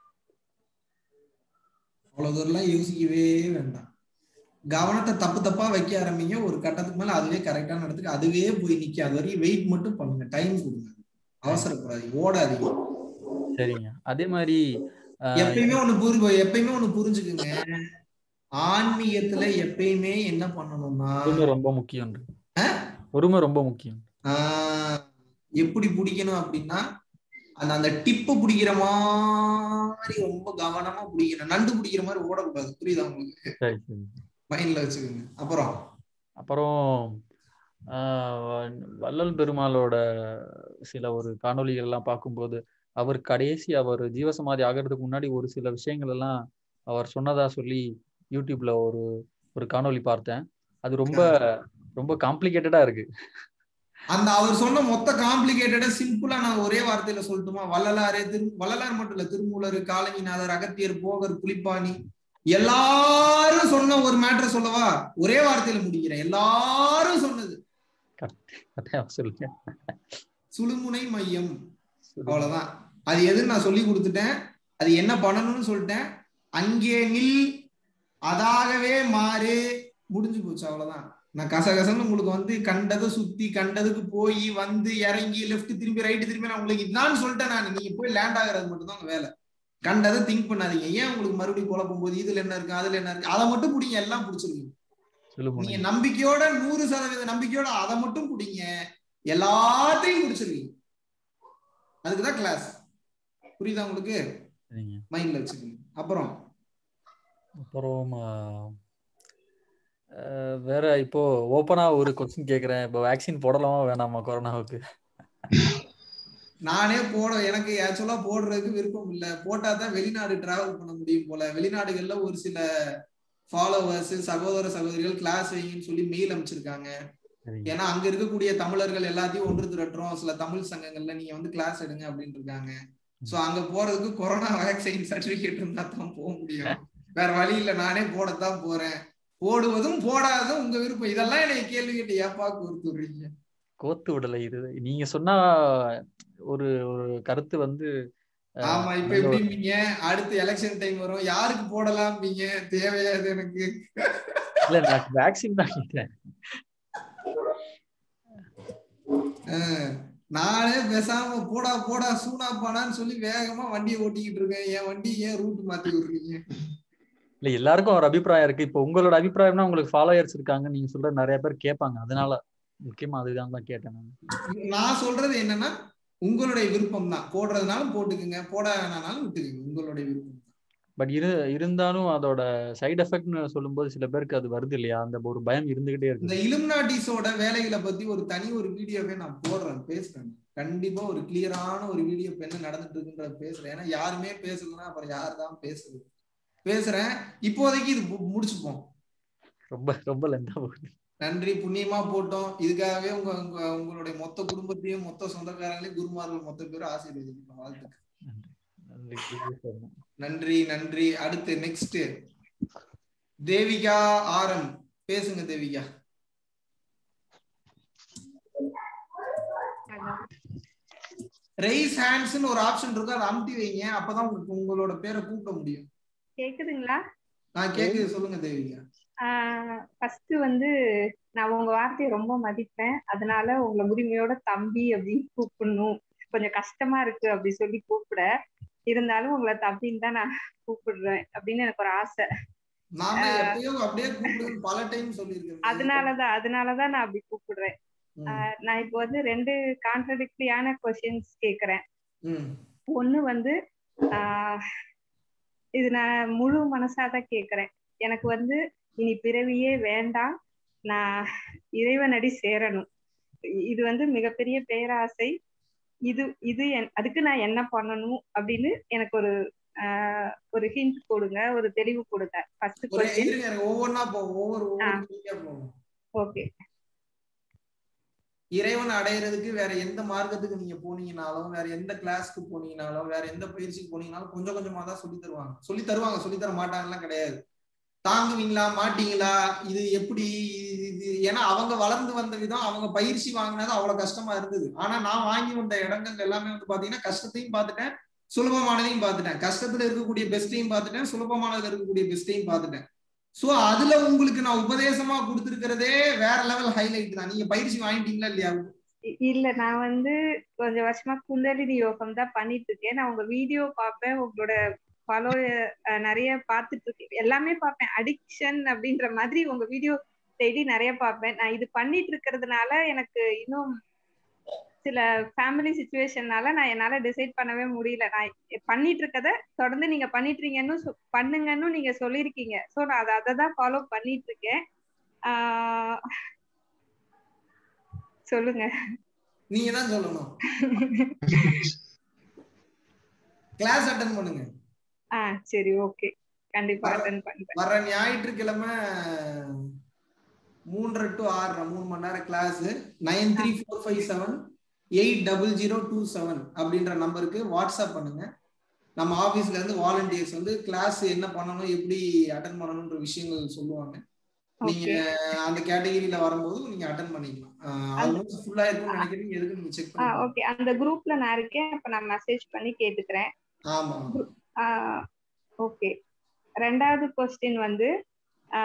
Speaker 2: அவ்வளவு தூரம்லாம் யோசிக்கவே வேண்டாம் கவனத்தை தப்பு தப்பா வைக்க ஆரம்பிங்க ஒரு கட்டத்துக்கு மேல அதுவே கரெக்டான இடத்துக்கு அதுவே போய் நிக்க அது வரைக்கும் வெயிட் மட்டும் பண்ணுங்க டைம் கொடுங்க அவசரப்படாதீங்க ஓடாதீங்க
Speaker 3: சரிங்க அதே மாதிரி அஹ்,
Speaker 2: எப்பயுமே ஒண்ணு புரிஞ்சு எப்பயுமே ஒண்ணு புரிஞ்சுக்குங்க ஆன்மீகத்துல எப்பயுமே என்ன பண்ணணும்னா
Speaker 3: பொறுமை ரொம்ப முக்கியம்
Speaker 2: ஆ?
Speaker 3: பொறுமை ரொம்ப முக்கியம்
Speaker 2: ஆஹ், எப்படி பிடிக்கணும் அப்படின்னா அந்த அந்த டிப்பு பிடிக்கிற மாதிரி ரொம்ப கவனமா பிடிக்கணும் நண்டு பிடிக்கிற மாதிரி ஓடக்கூடாது புரியுதா உங்களுக்கு
Speaker 3: சரி சரி
Speaker 2: மைண்ட்ல வச்சுக்கோங்க அப்புறம்
Speaker 3: அப்புறம் ஆஹ் வள்ளல் பெருமாளோட சில ஒரு காணொளிகள் எல்லாம் பார்க்கும்போது அவர் கடைசி அவர் ஜீவசமாதி ஆகிறதுக்கு முன்னாடி ஒரு சில விஷயங்கள் எல்லாம் அவர் சொன்னதா சொல்லி யூடியூப்ல ஒரு ஒரு காணொளி பார்த்தேன் அது ரொம்ப ரொம்ப காம்ப்ளிகேட்டடா இருக்கு
Speaker 2: அந்த அவர் சொன்ன மொத்த காம்ப்ளிகேட்டடா சிம்பிளா நான் ஒரே வார்த்தையில சொல்லட்டுமா வள்ளலாரே திரு வள்ளலார் மட்டும் இல்ல திருமூலர் காலங்கிநாதர் அகத்தியர் போகர் புலிப்பாணி எல்லாரும் சொன்ன ஒரு மேட்டர் சொல்லவா ஒரே வார்த்தையில முடிக்கிறேன் எல்லாரும் சொன்னது
Speaker 3: கட்டாயம் சொல்லுங்க
Speaker 2: சுழுமுனை மையம் அவ்வளவுதான் அது எதுன்னு நான் சொல்லி கொடுத்துட்டேன் அது என்ன பண்ணணும்னு சொல்லிட்டேன் அங்கே நில் அதாகவே மாறு முடிஞ்சு போச்சு அவ்வளவுதான் நான் கசகசன்னு உங்களுக்கு வந்து கண்டதை சுத்தி கண்டதுக்கு போய் வந்து இறங்கி லெஃப்ட் திரும்பி ரைட்டு திரும்பி நான் உங்களுக்கு இதான் சொல்லிட்டேன் நான் நீங்க போய் லேண்ட் ஆகுறது மட்டும் தான் வேலை கண்டதை திங்க் பண்ணாதீங்க ஏன் உங்களுக்கு மறுபடியும் குழப்பும் போது இதுல என்ன இருக்கு அதுல என்ன இருக்கு அதை மட்டும் பிடிங்க எல்லாம் பிடிச்சிருக்கீங்க
Speaker 3: சொல்லுங்க
Speaker 2: நீங்க நம்பிக்கையோட நூறு சதவீத நம்பிக்கையோட அதை மட்டும் பிடிங்க எல்லாத்தையும் பிடிச்சிருக்கீங்க அதுக்குதான் கிளாஸ் புரியுதா உங்களுக்கு
Speaker 3: சரிங்க
Speaker 2: மைண்ட்ல வச்சுக்கோங்க அப்புறம்
Speaker 3: அப்புறம் ஆஹ் ஆஹ் வேற இப்போ ஓப்பனா ஒரு கொஸ்டின் கேக்குறேன் இப்போ வேக்சின் போடலாமா வேணாமா கொரோனாவுக்கு
Speaker 2: நானே போட எனக்கு ஆக்சுவலா போடுறதுக்கு விருப்பம் இல்ல போட்டா தான் வெளிநாடு டிராவல் பண்ண முடியும் போல வெளிநாடுகள்ல ஒரு சில ஃபாலோவர்ஸ் சகோதர சகோதரிகள் கிளாஸ் வைங்கன்னு சொல்லி மெயில் அமைச்சிருக்காங்க
Speaker 3: சரிங்க
Speaker 2: ஏன்னா அங்க இருக்கக்கூடிய தமிழர்கள் எல்லாத்தையும் ஒன்று திரட்டுறோம் சில தமிழ் சங்கங்கள்ல நீங்க வந்து கிளாஸ் எடுங்க அப்படின்னு இருக்காங்க சோ அங்க போறதுக்கு கொரோனா வேக்சின் சர்டிபிகேட் இருந்தா தான் போக முடியும் வேற வழி இல்ல நானே போடத்தான் போறேன் போடுவதும் போடாததும் உங்க விருப்பம் இதெல்லாம் எனக்கு கேள்வி கேட்டு ஏப்பா கோர்த்து விடுறீங்க
Speaker 3: கோத்து விடலை இது நீங்க சொன்னா ஒரு ஒரு கருத்து வந்து ஆஹ்,
Speaker 2: ஆமா இப்ப
Speaker 3: நல்ல ஒரு-
Speaker 2: எப்படிம்பீங்க அடுத்து எலெக்ஷன் டைம் வரும் யாருக்கு போடலாம்பீங்க தேவையாது எனக்கு
Speaker 3: இல்ல நான் வேக்சின் தான் கேட்டேன்
Speaker 2: அஹ், நானே பேசாம போடா போடா சூனா பாடான்னு சொல்லி வேகமா வண்டியை ஓட்டிக்கிட்டு இருக்கேன் என் வண்டி ஏன் ரூட் மாத்தி விடுறீங்க
Speaker 3: இல்ல எல்லாருக்கும் ஒரு அபிப்பிராயம் இருக்கு இப்போ உங்களோட அபிப்பிராயம்னா உங்களுக்கு ஃபாலோயர்ஸ் இருக்காங்க நீங்க சொல்ற நிறைய பேர் கேட்பாங்க அதனால முக்கியமா அதுதான் தான் கேட்டேன் நான்
Speaker 2: நான் சொல்றது என்னன்னா உங்களுடைய விருப்பம் தான் போடுறதுனாலும் போட்டுக்குங்க போட வேணாலும் விட்டுக்குங்க உங்களுடைய விருப்பம்
Speaker 3: பட் இரு இருந்தாலும் அதோட சைடு எஃபெக்ட்னு சொல்லும்போது சில பேருக்கு அது வருது இல்லையா அந்த ஒரு பயம் இருந்துகிட்டே
Speaker 2: இந்த
Speaker 3: இருக்கு
Speaker 2: இலுமினாட்டிஸோட வேலைகளை பத்தி ஒரு தனி ஒரு வீடியோவே நான் போடுறேன் பேசுறேன் கண்டிப்பா ஒரு கிளியரான ஒரு வீடியோ இப்ப என்ன நடந்துட்டு இருக்குன்றத பேசுறேன் ஏன்னா யாருமே பேசலன்னா அப்புறம் யார் தான் பேசுறது பேசுறேன் இப்போதைக்கு இது மு- முடிச்சுப்போம்
Speaker 3: ரொம்ப ரொம்ப லெந்தா போகுது
Speaker 2: நன்றி புண்ணியமா போட்டோம் இதுக்காகவே உங்க உங்க உங்களுடைய மொத்த குடும்பத்தையும் மொத்த சொந்தக்காரங்களையும் குருமார்கள் மொத்த பேரும் ஆசீர்வதிக்கணும் வாழ்த்துக்கள்
Speaker 3: நன்றி நன்றி
Speaker 2: நன்றி நன்றி அடுத்து நெக்ஸ்ட் தேவிகா ஆரம் பேசுங்க தேவிகா ரைஸ் ஹேண்ட்ஸ்னு ஒரு ஆப்ஷன் இருக்கு அதை அமுத்தி வைங்க அப்பதான் உங்களுக்கு உங்களோட பேரை கூப்பிட முடியும்
Speaker 4: கேக்குதுங்களா
Speaker 2: நான் கேக்குது சொல்லுங்க தேவிகா
Speaker 4: ஃபர்ஸ்ட் வந்து நான் உங்க வார்த்தையை ரொம்ப மதிப்பேன் அதனால உங்களை உரிமையோட தம்பி அப்படின்னு கூப்பிடணும் கொஞ்சம் கஷ்டமா இருக்கு அப்படி சொல்லி கூப்பிட இருந்தாலும் உங்களை தம்பின்னு தான் நான் கூப்பிடுறேன் அப்படின்னு எனக்கு ஒரு ஆசை
Speaker 2: நாம எப்பயோ அப்படியே கூப்பிடுன்னு பல டைம் சொல்லியிருக்கேன்
Speaker 4: அதனாலதான் அதனாலதான் நான் அப்படி கூப்பிடுறேன்
Speaker 2: ம்,
Speaker 4: ஆஹ் நான் இப்போ வந்து ரெண்டு கான்ட்ரடிக்டரியான கொஸ்டின்ஸ் கேக்குறேன்
Speaker 2: ம்,
Speaker 4: ஒண்ணு வந்து ஆஹ் இது நான் முழு மனசாதான் கேக்குறேன் எனக்கு வந்து இனி பிறவியே வேண்டாம் நான் இறைவனடி சேரணும் இது வந்து மிகப்பெரிய பேராசை இது இது என்- அதுக்கு நான் என்ன பண்ணணும் அப்படின்னு எனக்கு ஒரு ஆஹ் ஒரு ஹிண்ட் கொடுங்க ஒரு தெளிவு கொடுங்க ஃபர்ஸ்ட்
Speaker 2: ஒரே
Speaker 4: கொஸ்டின்
Speaker 2: இருங்க இருங்க, ஒவ்வொன்னா போவோம் ஒவ்வொரு
Speaker 4: ஆ.
Speaker 2: ஒவ்வொரு கேள்வியா போவோம்
Speaker 4: ஓகே
Speaker 2: இறைவன் அடையிறதுக்கு வேற எந்த மார்க்கத்துக்கு நீங்க போனீங்கனாலும் வேற எந்த கிளாஸ்க்கு போனீங்கனாலும் வேற எந்த பயிற்சிக்கு போனீங்கனாலும் கொஞ்சம் கொஞ்சமா தான் சொல்லி தருவாங்க சொல்லி தருவாங்க சொல்லி தர மாட்டாங்கலாம் கிடையாது தாங்குவீங்களா மாட்டீங்களா இது எப்படி இது இது ஏன்னா அவங்க வளர்ந்து வந்த விதம் அவங்க பயிற்சி வாங்கினது அவ்வளவு கஷ்டமா இருந்தது ஆனா நான் வாங்கி வந்த இடங்கள் எல்லாமே வந்து பாத்தீங்கன்னா கஷ்டத்தையும் பார்த்துட்டேன் சுலபமானதையும் பார்த்துட்டேன் கஷ்டத்துல இருக்கக்கூடிய பெஸ்ட்டையும் பார்த்துட்டேன் சுலபமானதுல இருக்கக்கூடிய பெஸ்ட்டையும் பார்த்துட்டேன் சோ அதுல உங்களுக்கு நான் உபதேசமா கொடுத்துருக்கிறதே வேற லெவல் ஹைலைட் தான் நீங்க பயிற்சி வாங்கிட்டீங்களா இல்லையா
Speaker 4: இ- இல்ல நான் வந்து கொஞ்சம் வருஷமா குண்டலினி யோகம் தான் பண்ணிட்டு இருக்கேன் நான் உங்க வீடியோ பார்ப்பேன் உங்களோட ஃபாலோ நிறைய பார்த்துட்டு இருக்கேன் எல்லாமே பார்ப்பேன் அடிக்ஷன் அப்படின்ற மாதிரி உங்க வீடியோ டெய்லி நிறைய பார்ப்பேன் நான் இது பண்ணிட்டு இருக்கிறதுனால எனக்கு இன்னும் சில ஃபேமிலி சுச்சுவேஷன்னால நான் என்னால டிசைட் பண்ணவே முடியல நான் பண்ணிட்டு இருக்கத தொடர்ந்து நீங்க பண்ணிட்டு இருக்கீங்கன்னு சொ- பண்ணுங்கன்னு நீங்க சொல்லியிருக்கீங்க ஸோ நான் அதை அதை தான் ஃபாலோ பண்ணிட்டு இருக்கேன் ஆஹ் சொல்லுங்க
Speaker 2: நீங்க தான் சொல்லணும் கிளாஸ் அட்டன் பண்ணுங்க
Speaker 4: ஆ சரி ஓகே கண்டிப்பா அட்டன் பண்றேன்
Speaker 2: வர ஞாயிற்றுக்கிழமை மூன்றரை டு ஆறரை மூணு மணி நேரம் class nine three four five seven eight double zero two seven அப்படின்ற நம்பருக்கு வாட்ஸ்அப் பண்ணுங்க நம்ம ஆபீஸ்ல இருந்து வாலண்டியர்ஸ் வந்து கிளாஸ் என்ன பண்ணணும் எப்படி அட்டன் பண்ணணும்ன்ற விஷயங்கள் சொல்லுவாங்க நீங்க
Speaker 4: ஓகே
Speaker 2: அந்த கேட்டகரியில வரும்போது நீங்க அட்டன் பண்ணிக்கலாம் ஆல்மோஸ்ட் ஃபுல்லா இருக்கும்னு நினைக்கிறீங்க எதுக்கு நீங்க செக்
Speaker 4: ஆ
Speaker 2: பண்ணி
Speaker 4: ஓகே அந்த குரூப்ல நான் இருக்கேன் அப்ப நான் மெசேஜ் பண்ணி கேட்டுக்கிறேன்
Speaker 2: ஆமா
Speaker 4: ஆ ஓகே ரெண்டாவது கொஸ்டின் வந்து ஆ,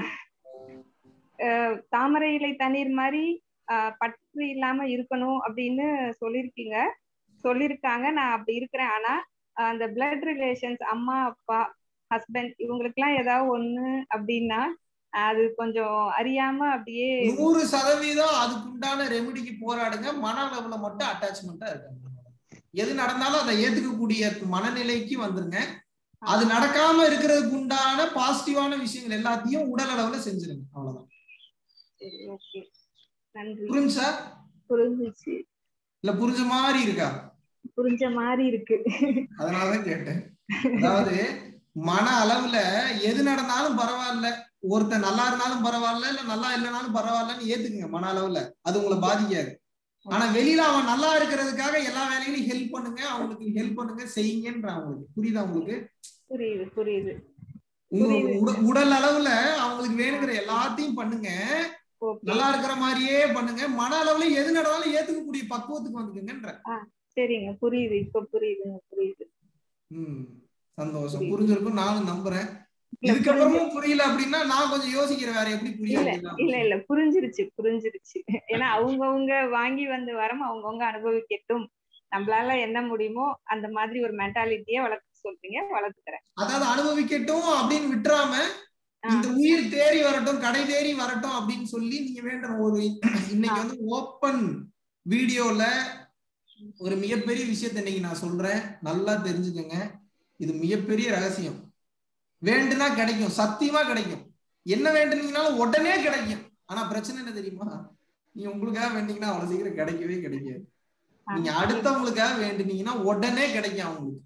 Speaker 4: அஹ், தாமரை இலை தண்ணீர் மாதிரி ஆ, பற்று இல்லாம இருக்கணும் அப்படின்னு சொல்லியிருக்கீங்க சொல்லியிருக்காங்க நான் அப்படி இருக்கிறேன் ஆனா அந்த பிளட் ரிலேஷன்ஸ் அம்மா அப்பா ஹஸ்பண்ட் இவங்களுக்குலாம் ஏதாவது ஒண்ணு அப்படின்னா அது கொஞ்சம் அறியாம அப்படியே
Speaker 2: நூறு சதவீதம் அதுக்குண்டான ரெமெடிக்கு போராடுங்க மன அளவுல மட்டும் அட்டாச்மெண்டா இருக்காங்க எது நடந்தாலும் அதை ஏத்துக்கக்கூடிய மனநிலைக்கு வந்துருங்க அது நடக்காம இருக்கிறதுக்கு உண்டான பாசிட்டிவான விஷயங்கள் எல்லாத்தையும் உடல் அளவுல செஞ்சிருங்க அவ்வளவுதான்
Speaker 4: சரி ஓகே நன்றி
Speaker 2: புரிஞ்சா
Speaker 4: புரிஞ்சிச்சு
Speaker 2: இல்ல புரிஞ்ச மாதிரி இருக்கா
Speaker 4: புரிஞ்ச மாதிரி இருக்கு
Speaker 2: அதனாலதான் கேட்டேன் அதாவது மன அளவுல எது நடந்தாலும் பரவாயில்ல ஒருத்தன் நல்லா இருந்தாலும் பரவாயில்ல இல்ல நல்லா இல்லைனாலும் பரவாயில்லன்னு ஏத்துக்குங்க மன அளவுல அது உங்களை பாதிக்காது ஆனா வெளியில அவன் நல்லா இருக்கிறதுக்காக எல்லா வேலைகளையும் ஹெல்ப் பண்ணுங்க அவங்களுக்கு ஹெல்ப் பண்ணுங்க செய்யுங்கன்ற அவங்களுக்கு புரியுதா உங்களுக்கு
Speaker 4: புரியுது புரியுது
Speaker 2: உங்க
Speaker 4: புரியுது.
Speaker 2: உட- உடல் அளவுல அவங்களுக்கு வேணுங்கிற எல்லாத்தையும் பண்ணுங்க
Speaker 4: ஓகே
Speaker 2: நல்லா இருக்கிற மாதிரியே பண்ணுங்க மன அளவுல எது நடந்தாலும் ஏத்துக்கக்கூடிய பக்குவத்துக்கு வந்துக்குங்கன்ற
Speaker 4: சரிங்க புரியுது இப்ப புரியுதுங்க புரியுது
Speaker 2: ம் சந்தோஷம்
Speaker 4: புரியுது.
Speaker 2: புரிஞ்சிருக்கும் நானும் நம்புறேன்
Speaker 4: இல்ல,
Speaker 2: இதுக்கப்புறமும் புரியல அப்படின்னா நான் கொஞ்சம் யோசிக்கிறேன் வேற எப்படி புரிய
Speaker 4: இல்ல
Speaker 2: வைக்கலாம்.
Speaker 4: இல்ல இல்ல புரிஞ்சிருச்சு புரிஞ்சிருச்சு ஏன்னா அவங்கவங்க வாங்கி வந்த வரம் அவங்கவங்க அனுபவிக்கட்டும் நம்மளால என்ன முடியுமோ அந்த மாதிரி ஒரு மென்டாலிட்டிய வளர்க்க சொல்றீங்க வளர்த்துக்கிறேன்
Speaker 2: அதாவது அனுபவிக்கட்டும் அப்படின்னு விட்டுறாம
Speaker 4: ஆ.
Speaker 2: இந்த உயிர் தேறி வரட்டும் கடை தேறி வரட்டும் அப்படின்னு சொல்லி நீங்க வேண்டுற ஒரு இன்னைக்கு வந்து ஓப்பன் வீடியோல ஒரு மிகப்பெரிய விஷயத்தை இன்னைக்கு நான் சொல்றேன் நல்லா தெரிஞ்சுக்கங்க இது மிகப்பெரிய ரகசியம் வேண்டுனா கிடைக்கும் சத்தியமா கிடைக்கும் என்ன வேண்டுனீங்கனாலும் உடனே கிடைக்கும் ஆனா பிரச்சனை என்ன தெரியுமா நீ உங்களுக்காக வேண்டீங்கன்னா அவ்வளவு சீக்கிரம் கிடைக்கவே கிடைக்காது நீங்க அடுத்தவங்களுக்காக வேண்டுனீங்கன்னா உடனே கிடைக்கும் அவங்களுக்கு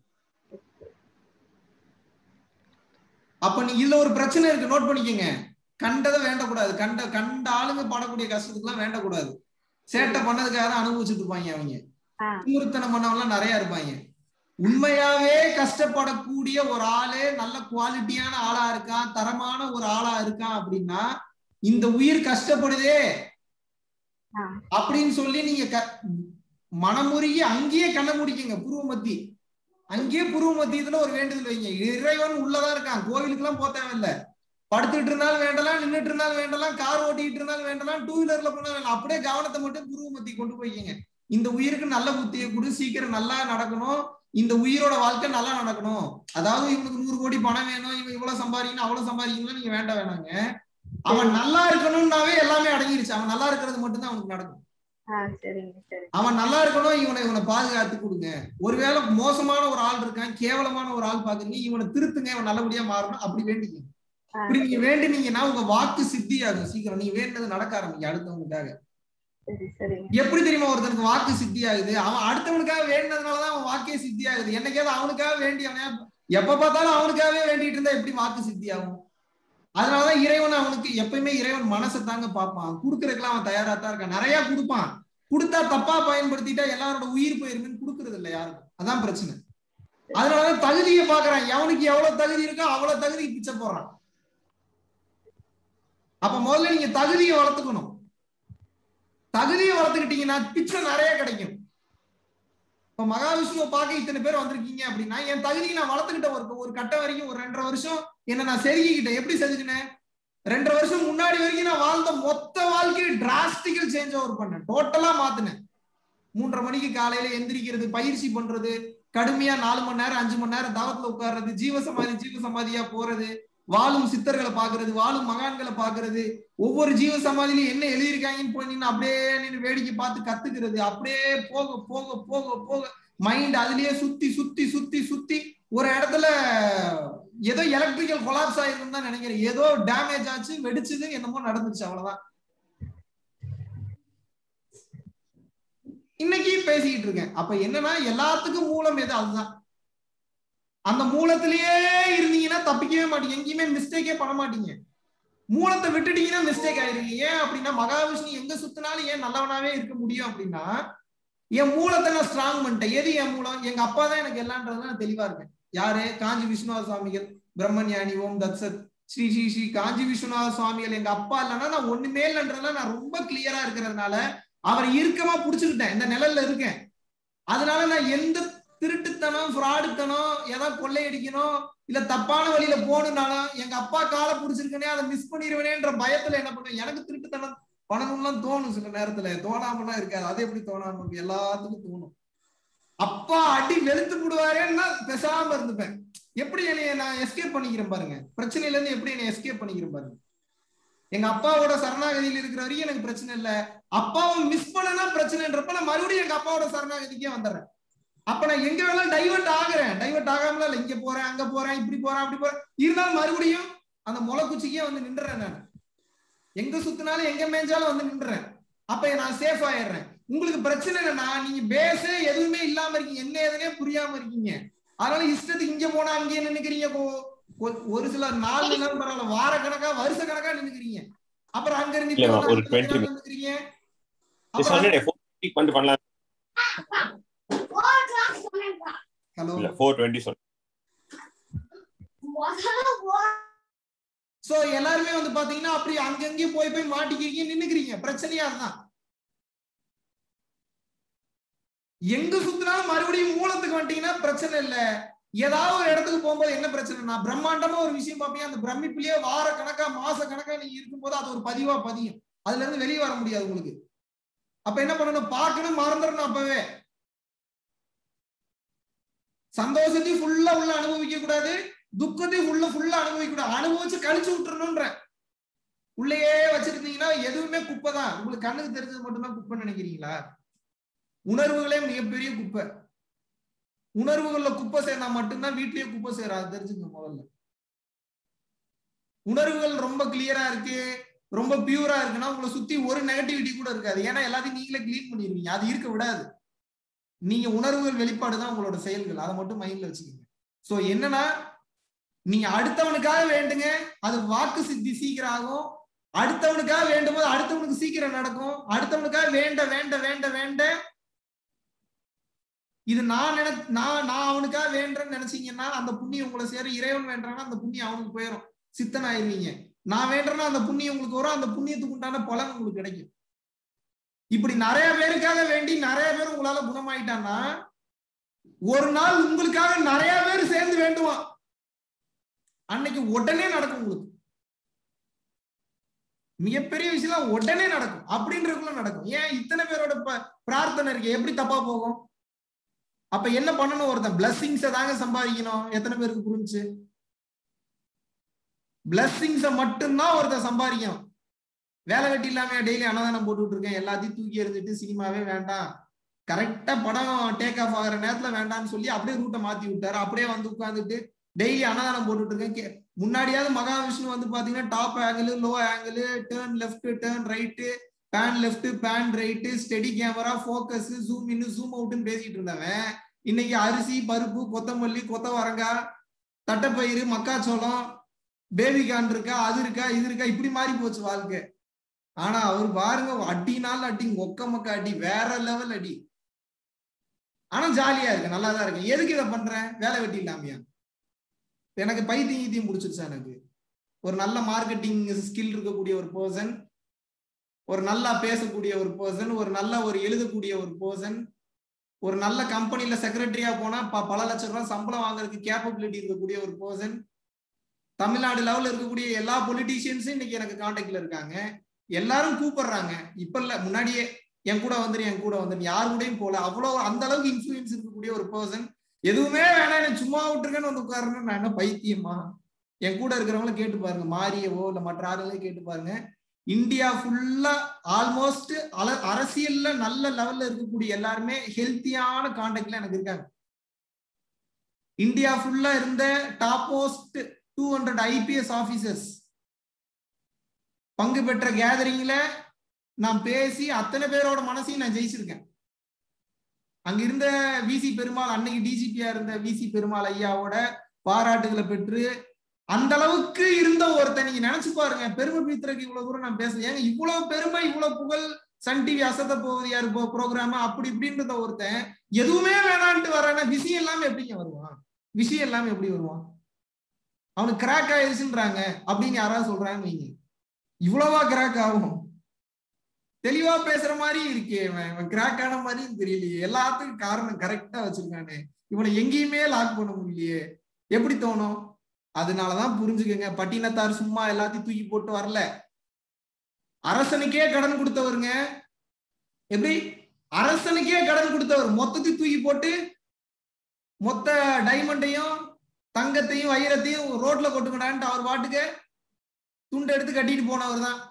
Speaker 2: அப்ப நீ இதுல ஒரு பிரச்சனை இருக்கு நோட் பண்ணிக்கங்க கண்டதை வேண்டக்கூடாது கண்ட கண்ட ஆளுங்க படக்கூடிய கஷ்டத்துக்குலாம் வேண்டக்கூடாது சேட்டை பண்ணதுக்காக தான் அனுபவிச்சுட்டு இருப்பாங்க அவங்க
Speaker 4: ஆ.
Speaker 2: திமிருத்தனம் பண்ணவங்கலாம் நிறைய இருப்பாங்க உண்மையாவே கஷ்டப்படக்கூடிய ஒரு ஆளு நல்ல குவாலிட்டியான ஆளா இருக்கான் தரமான ஒரு ஆளா இருக்கான் அப்படின்னா இந்த உயிர் கஷ்டப்படுதே
Speaker 4: ஆ.
Speaker 2: அப்படின்னு சொல்லி நீங்க க- மனமுருகி அங்கேயே கண்ண முடிக்குங்க புருவ மத்தி அங்கேயே புருவ மத்தியத்துல ஒரு வேண்டுதல் வைங்க இறைவன் உள்ளதான் இருக்கான் கோவிலுக்கு எல்லாம் போக தேவையில்ல படுத்துட்டு இருந்தாலும் வேண்டலாம் நின்னுட்டு இருந்தாலும் வேண்டலாம் கார் ஓட்டிட்டு இருந்தாலும் வேண்டலாம் டூ வீலர்ல போனா வேண்டாம் அப்படியே கவனத்தை மட்டும் புருவ மத்தி கொண்டு போய்க்கங்க இந்த உயிருக்கு நல்ல புத்தியை கொடு சீக்கிரம் நல்லா நடக்கணும் இந்த உயிரோட வாழ்க்கை நல்லா நடக்கணும் அதாவது இவனுக்கு நூறு கோடி பணம் வேணும் இவன் இவ்வளவு சம்பாதிக்கணும் அவ்வளவு சம்பாதிக்கணும் நீங்க வேண்டாம் வேணாங்க அவன் நல்லா இருக்கணும்னாவே எல்லாமே அடங்கிருச்சு அவன் நல்லா இருக்கிறது மட்டும்தான் அவனுக்கு நடக்கும்
Speaker 4: ஆ சரிங்க சரி
Speaker 2: அவன் நல்லா இருக்கணும் இவனை இவனை பாதுகாத்து கொடுங்க ஒருவேளை மோசமான ஒரு ஆள் இருக்கான் கேவலமான ஒரு ஆள் பாக்குறீங்க இவனை திருத்துங்க இவன் நல்லபடியா மாறணும் அப்படி வேண்டிக்கங்க
Speaker 4: ஆ,
Speaker 2: இப்படி நீங்க வேண்டினீங்கன்னா உங்க வாக்கு சித்தி ஆகும் சீக்கிரம் நீங்க வேண்டினது நடக்க ஆரம்பிங்க அடுத்தவங்களுக்காக
Speaker 4: சரி சரிங்க
Speaker 2: எப்படி தெரியுமா ஒருத்தனுக்கு வாக்கு சித்தி ஆகுது அவன் அடுத்தவனுக்காக வேண்டினதுனாலதான் அவன் வாக்கே சித்தி ஆகுது என்னைக்காவது அவனுக்காக வேண்டி அவன் எப்ப பார்த்தாலும் அவனுக்காகவே வேண்டிட்டு இருந்தா எப்படி வாக்கு சித்தி ஆகும் அதனாலதான் இறைவன் அவனுக்கு எப்பயுமே இறைவன் மனசை தாங்க பார்ப்பான் கொடுக்கறதுக்கெல்லாம் அவன் தயாரா தான் இருக்கான் நிறைய கொடுப்பான் கொடுத்தா தப்பா பயன்படுத்திட்டா எல்லாரோட உயிர் போயிருமேன்னு கொடுக்கறது இல்ல யாருக்கும் அதான் பிரச்சனை அதனாலதான் தகுதியை பாக்குறான் எவனுக்கு எவ்வளவு தகுதி இருக்கோ அவ்வளவு தகுதி பிச்சை போடுறான் அப்ப முதல்ல நீங்க தகுதியை வளர்த்துக்கணும் தகுதியை வளர்த்துக்கிட்டீங்கன்னா பிச்சை நிறைய கிடைக்கும் இப்ப மகாவிஷ்ணுவை பார்க்க இத்தனை பேர் வந்திருக்கீங்க அப்படின்னா என் தகுதியை நான் வளர்த்துக்கிட்ட ஒரு ஒரு கட்டம் வரைக்கும் ஒரு ரெண்டரை வருஷம் என்ன நான் செதுக்கிக்கிட்டேன் எப்படி செதுக்கினேன் ரெண்டரை வருஷம் முன்னாடி வரைக்கும் நான் வாழ்ந்த மொத்த வாழ்க்கையை டிராஸ்டிக்கல் சேஞ்ச் ஓவர் பண்ணேன் டோட்டலா மாத்தினேன் மூன்றரை மணிக்கு காலையில எந்திரிக்கிறது பயிற்சி பண்றது கடுமையா நாலு மணி நேரம் அஞ்சு மணி நேரம் தவத்துல உட்கார்றது ஜீவசமாதி ஜீவசமாதியா போறது வாழும் சித்தர்களை பாக்குறது வாழும் மகான்களை பாக்குறது ஒவ்வொரு ஜீவ சமாதியிலும் என்ன எழுதியிருக்காங்கன்னு போய் நின்னு அப்படியே நின்னு வேடிக்கை பார்த்து கத்துக்கிறது அப்படியே போக போக போக போக மைண்ட் அதுலயே சுத்தி சுத்தி சுத்தி சுத்தி ஒரு இடத்துல ஏதோ எலக்ட்ரிக்கல் கொலாப்ஸ் ஆயிருக்கும் தான் நினைக்கிறேன் ஏதோ டேமேஜ் ஆச்சு வெடிச்சது என்னமோ நடந்துச்சு அவ்வளவுதான் இன்னைக்கு பேசிக்கிட்டு இருக்கேன் அப்ப என்னன்னா எல்லாத்துக்கும் மூலம் எது அதுதான் அந்த மூலத்திலேயே இருந்தீங்கன்னா தப்பிக்கவே மாட்டீங்க எங்கேயுமே மிஸ்டேக்கே பண்ண மாட்டீங்க மூலத்தை விட்டுட்டீங்கன்னா மிஸ்டேக் ஆயிருவீங்க ஏன் அப்படின்னா மகாவிஷ்ணு எங்க சுத்தினாலும் ஏன் நல்லவனாவே இருக்க முடியும் அப்படின்னா என் மூலத்தை நான் ஸ்ட்ராங் பண்ணிட்டேன் எது என் மூலம் எங்க அப்பா தான் எனக்கு எல்லான்றதுல நான் தெளிவா இருக்கேன் யாரு காஞ்சி விஸ்வநாத சுவாமிகள் பிரம்மஞானி ஓம் தத்சத் ஸ்ரீ ஸ்ரீ ஸ்ரீ காஞ்சி விஸ்வநாத சுவாமிகள் எங்க அப்பா இல்லைன்னா நான் ஒண்ணுமே இல்லைன்றதுல நான் ரொம்ப கிளியரா இருக்கிறதுனால அவர் இறுக்கமா புடிச்சுக்கிட்டேன் இந்த நிழல்ல இருக்கேன் அதனால நான் எந்த திருட்டுத்தனம் ஃப்ராடுத்தனம் ஏதாவது கொள்ளையடிக்கணும் இல்ல தப்பான வழியில போகணும்னாலும் எங்க அப்பா காலை புடிச்சிருக்கனே அதை மிஸ் பண்ணிடுவேனேன்ற பயத்துல என்ன பண்ணுவேன் எனக்கு திருட்டுத்தனம் பண்ணணும்லாம் தோணும் சில நேரத்துல தோணாமலாம் இருக்காது அது எப்படி தோணாம இருக்கும்? எல்லாத்துக்கும் தோணும் அப்பா அடி வெளுத்து விடுவாரேன்னா பேசாம இருந்துப்பேன் எப்படி என்னைய நான் எஸ்கேப் பண்ணிக்கிறேன் பாருங்க பிரச்சனையில இருந்து எப்படி என்னை எஸ்கேப் பண்ணிக்கிறேன் பாருங்க எங்க அப்பாவோட சரணாகதியில் இருக்கிற வரைக்கும் எனக்கு பிரச்சனை இல்ல அப்பாவை மிஸ் பண்ணனா பிரச்சனைன்றப்ப நான் மறுபடியும் எங்க அப்பாவோட சரணாகதிக்கே வந்துடுறேன் அப்ப நான் எங்க வேணாலும் டைவர்ட் ஆகுறேன் டைவர்ட் ஆகாமல இல்ல இங்க போறேன் அங்க போறேன் இப்படி போறேன் அப்படி போறேன் இருந்தாலும் மறுபடியும் அந்த முளைக்குச்சிக்கே வந்து நின்றுறேன் நான் எங்க சுத்தினாலும் எங்க மேய்ஞ்சாலும் வந்து நின்றுறேன் அப்ப நான் சேஃப் ஆயிடுறேன் உங்களுக்கு பிரச்சனை இல்லைன்னா நீங்க பேஸே எதுவுமே இல்லாம இருக்கீங்க என்ன ஏதுனே புரியாம இருக்கீங்க அதனால இஷ்டத்துக்கு இங்க போனா அங்கேயே நின்னுக்கிறீங்க கொ- கொ- ஒரு சில நாள் நின்னாலும் பரவாயில்ல வார கணக்கா வருஷ கணக்கா நின்னுக்கிறீங்க அப்புறம் அங்க இருந்து
Speaker 5: இல்ல,
Speaker 2: இப்ப
Speaker 5: ஒரு
Speaker 2: வந்து
Speaker 5: 20
Speaker 2: அங்க நின்னுக்கிறீங்க
Speaker 5: This
Speaker 2: அப்புறம்
Speaker 5: already four பண்ணிட்டு பண்ணலாம்
Speaker 2: ஹலோ
Speaker 5: இல்ல ஃபோர் டுவெண்ட்டி சொல்ல
Speaker 2: சோ எல்லாருமே வந்து பாத்தீங்கன்னா அப்படி அங்கங்கே போய் போய் மாட்டிக்கிறீங்க நின்னுக்கிறீங்க பிரச்சனையா அதுதான் எங்க சுத்தினாலும் மறுபடியும் மூலத்துக்கு வந்துட்டீங்கன்னா பிரச்சனை இல்ல ஏதாவது ஒரு இடத்துக்கு போகும்போது என்ன பிரச்சனைனா பிரம்மாண்டமா ஒரு விஷயம் பார்ப்பீங்க அந்த பிரமிப்புலயே வார கணக்கா மாச கணக்கா நீங்க இருக்கும்போது அது ஒரு பதிவா பதியும் அதுல இருந்து வெளியே வர முடியாது உங்களுக்கு அப்ப என்ன பண்ணணும் பார்க்கணும் மறந்துடணும் அப்பவே சந்தோஷத்தையும் ஃபுல்லா உள்ள அனுபவிக்க கூடாது துக்கத்தையும் உள்ள ஃபுல்லா அனுபவிக்க கூடாது அனுபவிச்சு கழிச்சு விட்டுறணும்ன்ற உள்ளேயே வச்சிருந்தீங்கன்னா எதுவுமே குப்பை தான் உங்களுக்கு கண்ணுக்கு தெரிஞ்சது மட்டும்தான் குப்பைன்னு நினைக்கிறீங்களா உணர்வுகளே மிகப்பெரிய குப்பை உணர்வுகள்ல குப்பை சேர்ந்தா மட்டும்தான் வீட்லயே குப்பை சேராது தெரிஞ்சுங்க முதல்ல உணர்வுகள் ரொம்ப கிளியரா இருக்கு ரொம்ப பியூரா இருக்குன்னா உங்களை சுத்தி ஒரு நெகட்டிவிட்டி கூட இருக்காது ஏன்னா எல்லாத்தையும் நீங்களே கிளீன் பண்ணிருவீங்க அது இருக்க விடாது நீங்க உணர்வுகள் வெளிப்பாடு தான் உங்களோட செயல்கள் அதை மட்டும் மைண்ட்ல வச்சுக்கோங்க சோ என்னன்னா நீங்க அடுத்தவனுக்காக வேண்டுங்க அது வாக்கு சித்தி சீக்கிரம் ஆகும் அடுத்தவனுக்காக வேண்டும் போது அடுத்தவனுக்கு சீக்கிரம் நடக்கும் அடுத்தவனுக்காக வேண்ட வேண்ட வேண்ட வேண்ட இது நான் நினை நான் நான் அவனுக்காக வேண்டேன்னு நினைச்சீங்கன்னா அந்த புண்ணியம் உங்களை சேரும் இறைவன் வேண்டானா அந்த புண்ணியம் அவனுக்கு போயிடும் சித்தன் ஆயிருவீங்க நான் வேண்டேன்னா அந்த புண்ணியம் உங்களுக்கு வரும் அந்த புண்ணியத்துக்கு உண்டான பலன் உங்களுக்கு கிடைக்கும் இப்படி நிறைய பேருக்காக வேண்டி நிறைய பேர் உங்களால குணமாயிட்டான்னா ஒரு நாள் உங்களுக்காக நிறைய பேர் சேர்ந்து வேண்டுவான் அன்னைக்கு உடனே நடக்கும் உங்களுக்கு மிகப்பெரிய விஷயம் உடனே நடக்கும் அப்படின்றதுக்குள்ள நடக்கும் ஏன் இத்தனை பேரோட ப- பிரார்த்தனை இருக்கு எப்படி தப்பா போகும் அப்ப என்ன பண்ணணும் ஒருத்தன் பிளஸ்ஸிங்ஸ தாங்க சம்பாதிக்கணும் எத்தனை பேருக்கு புரிஞ்சு பிளஸ்ஸிங்ஸ மட்டும்தான் ஒருத்தன் சம்பாதிக்கணும் வேலை வெட்டி இல்லாம டெய்லி அன்னதானம் போட்டுட்டு இருக்கேன் எல்லாத்தையும் தூக்கி எறிஞ்சிட்டு சினிமாவே வேண்டாம் கரெக்டா படம் டேக் ஆஃப் ஆகிற நேரத்துல வேண்டாம்னு சொல்லி அப்படியே ரூட்டை மாத்தி விட்டாரு அப்படியே வந்து உட்கார்ந்துட்டு டெய்லி அன்னதானம் போட்டுட்டு இருக்கேன் கே- முன்னாடியாவது மகாவிஷ்ணு வந்து பாத்தீங்கன்னா top angle low angle turn left turn right pan left pan right steady camera focus zoom in zoom அவுட்னு பேசிட்டு இருந்தவன் இன்னைக்கு அரிசி பருப்பு கொத்தமல்லி கொத்தவரங்காய் தட்டைப்பயிறு மக்காச்சோளம் பேபிகான் இருக்கா அது இருக்கா இது இருக்கா இப்படி மாறி போச்சு வாழ்க்கை ஆனா அவர் பாருங்க அடினாலும் அடி மொக்க மொக்க அடி வேற லெவல் அடி ஆனா ஜாலியா இருக்கு நல்லா தான் இருக்கு எதுக்கு இதை பண்றேன் வேலை வெட்டி இல்லாமையா எனக்கு பைத்தியம் கீத்தியம் பிடிச்சிருச்சா எனக்கு ஒரு நல்ல மார்க்கெட்டிங் ஸ்கில் இருக்கக்கூடிய ஒரு பர்சன் ஒரு நல்லா பேசக்கூடிய ஒரு பர்சன் ஒரு நல்ல ஒரு எழுதக்கூடிய ஒரு பர்சன் ஒரு நல்ல கம்பெனில செக்ரட்டரியா போனா ப- பல லட்சம் ரூபாய் சம்பளம் வாங்குறதுக்கு கேப்பபிலிட்டி இருக்கக்கூடிய ஒரு பர்சன் தமிழ்நாடு லெவல்ல இருக்கக்கூடிய எல்லா பொலிட்டீஷியன்ஸும் இன்னைக்கு எனக்கு கான்டாக்ட்ல இருக்காங்க எல்லாரும் கூப்பிடுறாங்க இப்ப இல்ல முன்னாடியே என் கூட வந்துரு என் கூட வந்துரு யார் கூடயும் போல அவ்வளவு அந்த அளவுக்கு இன்ஃபுளுன்ஸ் இருக்கக்கூடிய ஒரு பர்சன் எதுவுமே வேணாம் என்ன சும்மா விட்டுருக்கேன்னு வந்து உட்காருன்னு நான் என்ன பைத்தியமா என் கூட இருக்கிறவங்கள கேட்டு பாருங்க மாரியவோ இல்ல மற்ற ஆளுங்களே கேட்டு பாருங்க இந்தியா ஃபுல்லா ஆல்மோஸ்ட் அரசியல்ல நல்ல லெவல்ல இருக்கக்கூடிய எல்லாருமே ஹெல்த்தியான கான்டாக்ட்ல எனக்கு இருக்காங்க இந்தியா ஃபுல்லா இருந்த top most two hundred IPS officers பங்கு பெற்ற கேதரிங்ல நான் பேசி அத்தனை பேரோட மனசையும் நான் ஜெயிச்சிருக்கேன் அங்க இருந்த விசி பெருமாள் அன்னைக்கு டிஜிபியா இருந்த விசி பெருமாள் ஐயாவோட பாராட்டுகளை பெற்று அந்த அளவுக்கு இருந்த ஒருத்தன் நீங்க நினைச்சு பாருங்க பெருமை பீத்திரக்கு இவ்வளவு தூரம் நான் பேசுறேன் ஏங்க இவ்வளவு பெருமை இவ்வளவு புகழ் சன் டிவி அசத்த போவது யாரு ப்ரோக்ராம் அப்படி இப்படின்றத ஒருத்தன் எதுவுமே வேணான்ட்டு வரான விஷயம் இல்லாம எப்படிங்க வருவான் விஷயம் இல்லாம எப்படி வருவான் அவனுக்கு கிராக் ஆயிடுச்சுன்றாங்க அப்படின்னு யாராவது சொல்றாங்க நீங்க இவ்வளவா கிராக் ஆகும் தெளிவா பேசுற மாதிரி இருக்கே இவன் இவன் கிராக் ஆன மாதிரியும் தெரியலையே எல்லாத்துக்கும் காரணம் கரெக்டா வச்சிருக்கானே இவனை எங்கேயுமே லாக் பண்ண முடியலையே எப்படி தோணும் அதனாலதான் புரிஞ்சுக்கங்க பட்டினத்தார் சும்மா எல்லாத்தையும் தூக்கி போட்டு வரல அரசனுக்கே கடன் கொடுத்தவருங்க எப்படி அரசனுக்கே கடன் கொடுத்தவர் மொத்தத்தையும் தூக்கி போட்டு மொத்த டைமண்டையும் தங்கத்தையும் வைரத்தையும் ரோட்ல கொட்டுங்கடான்ட்டு அவர் பாட்டுக்கு துண்டு எடுத்து கட்டிட்டு போனவர் தான்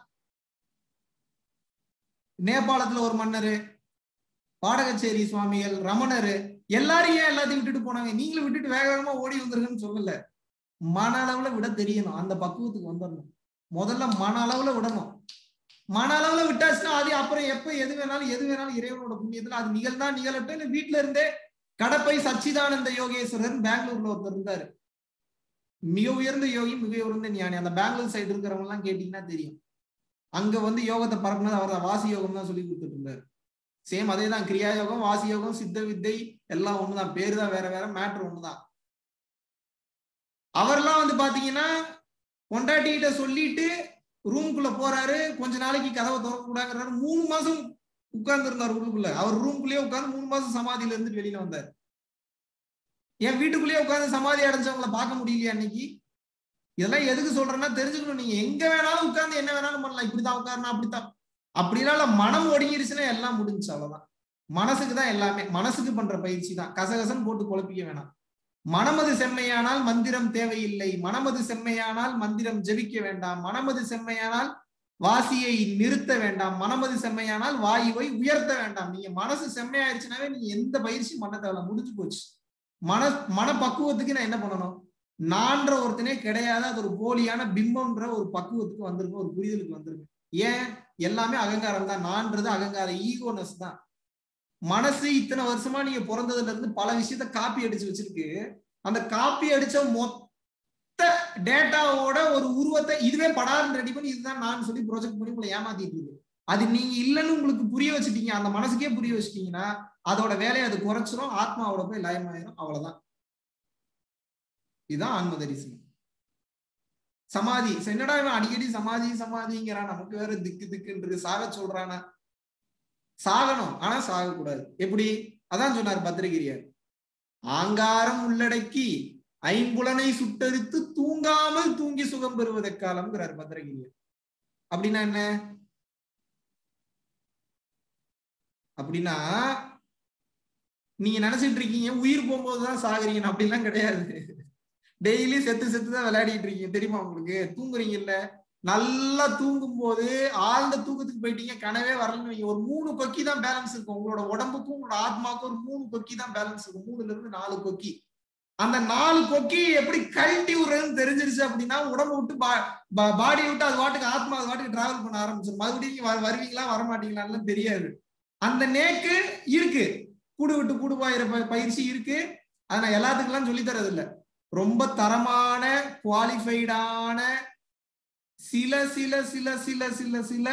Speaker 2: நேபாளத்துல ஒரு மன்னரு பாடகச்சேரி சுவாமிகள் ரமணரு எல்லாரும் ஏன் எல்லாத்தையும் விட்டுட்டு போனாங்க நீங்களும் விட்டுட்டு வேக வேகமா ஓடி வந்துருங்கன்னு சொல்லல மன அளவுல விட தெரியணும் அந்த பக்குவத்துக்கு வந்துடணும் முதல்ல மன அளவுல விடணும் மன அளவுல விட்டாச்சுன்னா அது அப்புறம் எப்ப எது வேணாலும் எது வேணாலும் இறைவனோட புண்ணியத்துல அது நிகழ்ந்தா நிகழட்டும் இல்ல வீட்டுல இருந்தே கடப்பை சச்சிதானந்த யோகேஸ்வரர் பெங்களூர்ல ஒருத்தர் இருந்தாரு மிக உயர்ந்த யோகி மிக உயர்ந்த ஞானி அந்த பெங்களூர் சைடு இருக்கிறவங்க எல்லாம் கேட்டீங்கன்னா தெரியும் அங்க வந்து யோகத்தை பரப்புனது அவர் தான் வாசி யோகம் தான் சொல்லி கொடுத்துட்டு இருந்தாரு சேம் அதே தான் கிரியா யோகம் வாசி யோகம் சித்த வித்தை எல்லாம் ஒண்ணுதான் பேரு தான் வேற வேற மேட்ரு ஒண்ணுதான் அவர்லாம் வந்து பாத்தீங்கன்னா பொண்டாட்டிகிட்ட சொல்லிட்டு ரூம்குள்ள போறாரு கொஞ்ச நாளைக்கு கதவை திறக்க கூடாங்கிறாரு மூணு மாசம் உட்கார்ந்து இருந்தார் உள்ளுக்குள்ள அவர் ரூம்குள்ளேயே உட்கார்ந்து மூணு மாசம் சமாதியில இருந்து வெளியில வந்தார் என் வீட்டுக்குள்ளேயே உட்கார்ந்து சமாதி அடைஞ்சவங்கள பார்க்க முடியலையா அன்னைக்கு இதெல்லாம் எதுக்கு சொல்றேன்னா தெரிஞ்சுக்கணும் நீங்க எங்க வேணாலும் உட்கார்ந்து என்ன வேணாலும் பண்ணலாம் இப்படிதான் உட்காரணும் அப்படித்தான் அப்படிலாம் இல்ல மனம் ஒடுங்கிருச்சுன்னா எல்லாம் முடிஞ்சு அவ்வளவுதான் மனசுக்கு தான் எல்லாமே மனசுக்கு பண்ற பயிற்சி தான் கசகசன்னு போட்டு குழப்பிக்க வேணாம் மனமது செம்மையானால் மந்திரம் தேவையில்லை மனமது செம்மையானால் மந்திரம் ஜெபிக்க வேண்டாம் மனமது செம்மையானால் வாசியை நிறுத்த வேண்டாம் மனமது செம்மையானால் வாயுவை உயர்த்த வேண்டாம் நீங்க மனசு செம்மையாயிருச்சுனாவே நீங்க எந்த பயிற்சியும் பண்ண தேவையில்ல முடிஞ்சு போச்சு மன மனப்பக்குவத்துக்கு நான் என்ன பண்ணணும் நான்ற ஒருத்தனே கிடையாது அது ஒரு போலியான பிம்பம்ன்ற ஒரு பக்குவத்துக்கு வந்திருக்கும் ஒரு புரிதலுக்கு வந்திருக்கு ஏன் எல்லாமே அகங்காரம் தான் நான்றது அகங்காரம் ஈகோனஸ் தான் மனசு இத்தனை வருஷமா நீங்க பிறந்ததுல இருந்து பல விஷயத்த காப்பி அடிச்சு வச்சிருக்கு அந்த காப்பி அடிச்ச மொத்த டேட்டாவோட ஒரு உருவத்தை இதுவே படாருன்னு ரெடி பண்ணி இதுதான் நான் சொல்லி ப்ரொஜெக்ட் பண்ணி உங்களை ஏமாத்திட்டு இருக்கு அது நீங்க இல்லைன்னு உங்களுக்கு புரிய வச்சுட்டீங்க அந்த மனசுக்கே புரிய வச்சுட்டீங்கன்னா அதோட வேலையை அது குறைச்சிரும் ஆத்மாவோட போய் லயமாயிரும் அவ்வளவுதான் இதுதான் ஆன்ம தரிசனம் சமாதி சரி, என்னடா இவன் அடிக்கடி சமாதி சமாதிங்கிறான் நமக்கு வேற திக்கு திக்குன்றது சாக சொல்றானா சாகணும் ஆனா சாகக்கூடாது எப்படி அதான் சொன்னார் பத்திரகிரியார் ஆங்காரம் உள்ளடக்கி ஐம்புலனை சுட்டரித்து தூங்காமல் தூங்கி சுகம் பெறுவதற்காலம்ங்கிறார் பத்திரகிரியார் அப்படின்னா என்ன அப்படின்னா நீங்க நினைச்சிட்டு இருக்கீங்க உயிர் போகும்போதுதான் சாகுறீங்க அப்படிலாம் கிடையாது டெய்லி செத்து செத்து தான் விளையாடிட்டு இருக்கீங்க தெரியுமா உங்களுக்கு தூங்குறீங்கல்ல நல்லா தூங்கும் போது ஆழ்ந்த தூக்கத்துக்கு போயிட்டீங்க கனவே வரலன்னு வைங்க. ஒரு மூணு கொக்கி தான் பேலன்ஸ் இருக்கும் உங்களோட உடம்புக்கும் உங்களோட ஆத்மாவுக்கும் ஒரு மூணு கொக்கி தான் பேலன்ஸ் இருக்கும் மூணுல இருந்து நாலு கொக்கி அந்த நாலு கொக்கி எப்படி கழட்டி விடுறதுன்னு தெரிஞ்சிருச்சு அப்படின்னா உடம்பு விட்டு பாடி விட்டு அது வாட்டுக்கு ஆத்மா அது வாட்டுக்கு டிராவல் பண்ண ஆரம்பிச்சிடும் மறுபடியும் நீங்க வ- வருவீங்களா வரமாட்டீங்களான்னு தெரியாது அந்த நேக்கு இருக்கு கூடு விட்டு கூடு பாயிர ப- பயிற்சி இருக்கு அதை நான் எல்லாத்துக்கெல்லாம் சொல்லி தரது இல்ல ரொம்ப தரமான குவாலிஃபைடான சில சில சில சில சில சில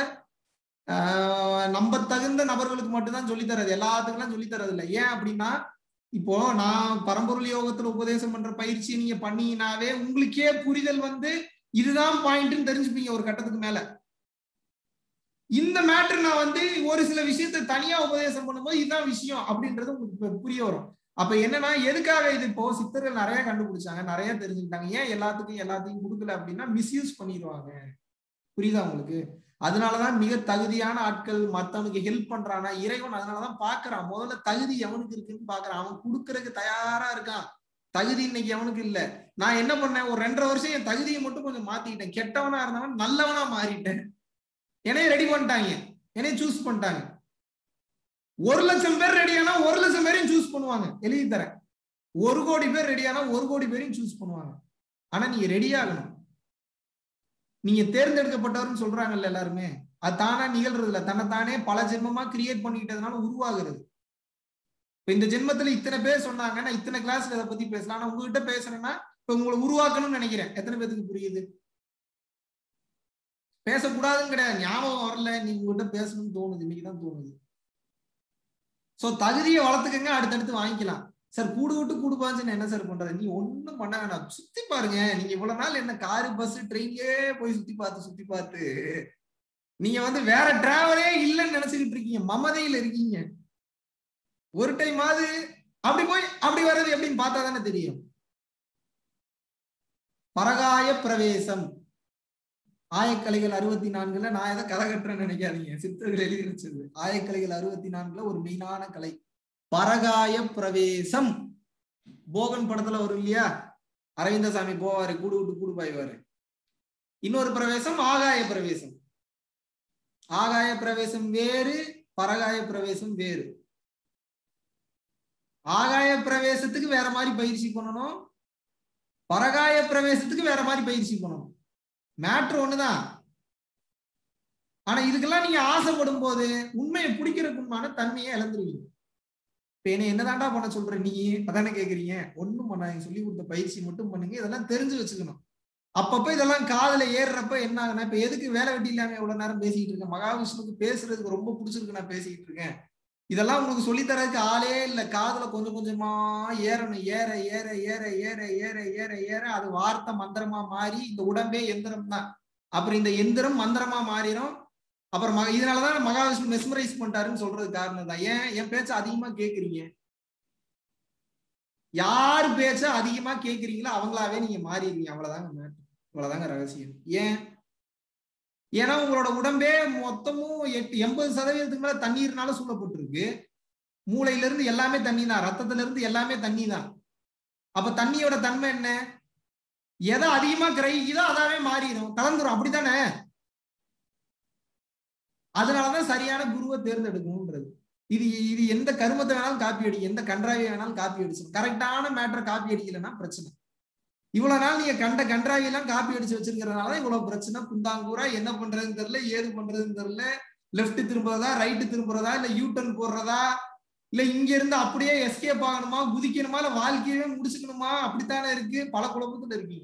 Speaker 2: ஆஹ், நம்ப தகுந்த நபர்களுக்கு மட்டும்தான் சொல்லி தரது எல்லாத்துக்கெல்லாம் சொல்லி தரது இல்லை ஏன் அப்படின்னா இப்போ நான் பரம்பொருள் யோகத்துல உபதேசம் பண்ற பயிற்சி நீங்க பண்ணீங்கனாவே உங்களுக்கே புரிதல் வந்து இதுதான் பாயிண்ட்னு தெரிஞ்சுப்பீங்க ஒரு கட்டத்துக்கு மேல இந்த மேட்டர் நான் வந்து ஒரு சில விஷயத்தை தனியா உபதேசம் பண்ணும்போது இதுதான் விஷயம் அப்படின்றது உங்களுக்கு பு- புரிய வரும் அப்ப என்னன்னா எதுக்காக இது இப்போ சித்தர்கள் நிறைய கண்டுபிடிச்சாங்க நிறைய தெரிஞ்சுக்கிட்டாங்க ஏன் எல்லாத்துக்கும் எல்லாத்தையும் கொடுக்கல அப்படின்னா மிஸ்யூஸ் பண்ணிடுவாங்க புரியுதா உங்களுக்கு அதனாலதான் மிக தகுதியான ஆட்கள் மத்தவனுக்கு ஹெல்ப் பண்றானா இறைவன் அதனாலதான் பாக்குறான் முதல்ல தகுதி எவனுக்கு இருக்குன்னு பாக்குறான் அவன் கொடுக்கறதுக்கு தயாரா இருக்கான் தகுதி இன்னைக்கு எவனுக்கு இல்ல நான் என்ன பண்ணேன் ஒரு ரெண்டரை வருஷம் என் தகுதியை மட்டும் கொஞ்சம் மாத்திக்கிட்டேன் கெட்டவனா இருந்தவன் நல்லவனா மாறிட்டேன் என்னைய ரெடி பண்ணிட்டாங்க என்னைய சூஸ் பண்ணிட்டாங்க ஒரு லட்சம் பேர் ரெடியானா ஒரு லட்சம் பேரையும் சூஸ் பண்ணுவாங்க எழுதி தரேன் ஒரு கோடி பேர் ரெடியானா ஒரு கோடி பேரையும் சூஸ் பண்ணுவாங்க ஆனா நீங்க ரெடி ஆகணும் நீங்க தேர்ந்தெடுக்கப்பட்டவர்னு சொல்றாங்கல்ல எல்லாருமே அது தானா நிகழ்றது இல்ல தன்னைத்தானே பல ஜென்மமா கிரியேட் பண்ணிக்கிட்டதுனால உருவாகுறது இப்ப இந்த ஜென்மத்துல இத்தனை பேர் சொன்னாங்க நான் இத்தனை கிளாஸ்ல இதை பத்தி பேசலாம் ஆனா உங்ககிட்ட பேசுறேன்னா இப்ப உங்களை உருவாக்கணும்னு நினைக்கிறேன் எத்தனை பேத்துக்கு புரியுது பேசக்கூடாதுன்னு கிடையாது ஞாபகம் வரல நீங்க உங்ககிட்ட பேசணும்னு தோணுது இன்னைக்குதான் தோணுது சோ தகுதியை வளர்த்துக்கங்க அடுத்தடுத்து வாங்கிக்கலாம் சார் கூடு விட்டு கூடு பாஞ்சுன்னு என்ன சார் பண்றது நீ ஒண்ணும் பண்ண வேணாம் சுத்தி பாருங்க நீங்க இவ்வளவு நாள் என்ன காரு பஸ் ட்ரெயின்லயே போய் சுத்தி பார்த்து சுத்தி பார்த்து நீங்க வந்து வேற டிராவலே இல்லைன்னு நினைச்சுக்கிட்டு இருக்கீங்க மமதையில இருக்கீங்க ஒரு டைமாவது அப்படி போய் அப்படி வர்றது எப்படின்னு பார்த்தா தானே தெரியும் பரகாய பிரவேசம் ஆயக்கலைகள் அறுபத்தி நான்குல நான் எதை கதை கட்டுறேன்னு நினைக்காதீங்க சித்தர்கள் எழுதி வச்சது ஆயக்கலைகள் அறுபத்தி நான்குல ஒரு மெயினான கலை பரகாய பிரவேசம் போகன் படத்துல வரும் இல்லையா அரவிந்தசாமி போவாரு கூடு விட்டு கூடு பாய்வாரு இன்னொரு பிரவேசம் ஆகாய பிரவேசம் ஆகாய பிரவேசம் வேறு பரகாய பிரவேசம் வேறு ஆகாய பிரவேசத்துக்கு வேற மாதிரி பயிற்சி பண்ணணும் பரகாய பிரவேசத்துக்கு வேற மாதிரி பயிற்சி பண்ணணும் மேட்ரு ஒண்ணுதான் ஆனா இதுக்கெல்லாம் நீங்க ஆசைப்படும் போது உண்மையை பிடிக்கிறதுக்குமான தன்மையை இழந்துருவீங்க இப்ப என்ன என்னதான்டா பண்ண சொல்ற நீ அதானே கேக்குறீங்க ஒண்ணும் பண்ணாங்க சொல்லி கொடுத்த பயிற்சி மட்டும் பண்ணுங்க இதெல்லாம் தெரிஞ்சு வச்சுக்கணும் அப்பப்ப இதெல்லாம் காதுல ஏறுறப்ப என்ன ஆகுனா இப்ப எதுக்கு வேலை வெட்டி இல்லாம இவ்வளவு நேரம் பேசிக்கிட்டு இருக்கேன் மகாவிஷ்ணுக்கு பேசுறதுக்கு ரொம்ப பிடிச்சிருக்கு நான் பேசிக்கிட்டு இருக்கேன் இதெல்லாம் உங்களுக்கு சொல்லி தரதுக்கு ஆளே இல்ல காதுல கொஞ்சம் கொஞ்சமா ஏறணும் ஏற ஏற ஏற ஏற ஏற ஏற ஏற அது வார்த்தை மந்திரமா மாறி இந்த உடம்பே எந்திரம் தான் அப்புறம் இந்த எந்திரம் மந்திரமா மாறிடும் அப்புறம் மக இதனாலதான் மகாவிஷ்ணு மெஸ்மரைஸ் பண்ணிட்டாருன்னு சொல்றது காரணம் தான் ஏன் என் பேச்ச அதிகமா கேக்குறீங்க யார் பேச்ச அதிகமா கேக்குறீங்களோ அவங்களாவே நீங்க மாறிடுவீங்க அவ்வளவுதாங்க மேட்ரு இவ்வளவுதாங்க ரகசியம் ஏன் ஏன்னா உங்களோட உடம்பே மொத்தமும் எட்டு எண்பது சதவீதத்துக்கு மேல தண்ணீர்னால சூழப்பட்டிருக்கு மூளையில இருந்து எல்லாமே தண்ணி தான் ரத்தத்துல இருந்து எல்லாமே தண்ணி தான் அப்ப தண்ணியோட தன்மை என்ன எதை அதிகமா கிரகிக்குதோ அதாவே மாறிடும் கலந்துரும் அப்படித்தானே அதனாலதான் சரியான குருவை தேர்ந்தெடுக்கணும்ன்றது இது இது எந்த கருமத்தை வேணாலும் காப்பி அடி எந்த கன்றாவி வேணாலும் காப்பி அடிச்சு கரெக்டான மேட்டரை காப்பி அடிக்கலைன்னா பிரச்சனை இவ்வளவு நாள் நீங்க கண்ட கன்றாவி எல்லாம் காப்பி அடிச்சு வச்சிருக்கிறதுனால இவ்வளவு பிரச்சனை குந்தாங்கூரா என்ன பண்றதுன்னு தெரியல ஏது பண்றதுன்னு தெரியல லெஃப்ட் திரும்புறதா ரைட்டு திரும்புறதா இல்ல யூ டர்ன் போடுறதா இல்ல இங்க இருந்து அப்படியே எஸ்கேப் ஆகணுமா குதிக்கணுமா இல்ல வாழ்க்கையவே முடிச்சுக்கணுமா அப்படித்தானே இருக்கு பல குழப்பத்துல இருக்கீங்க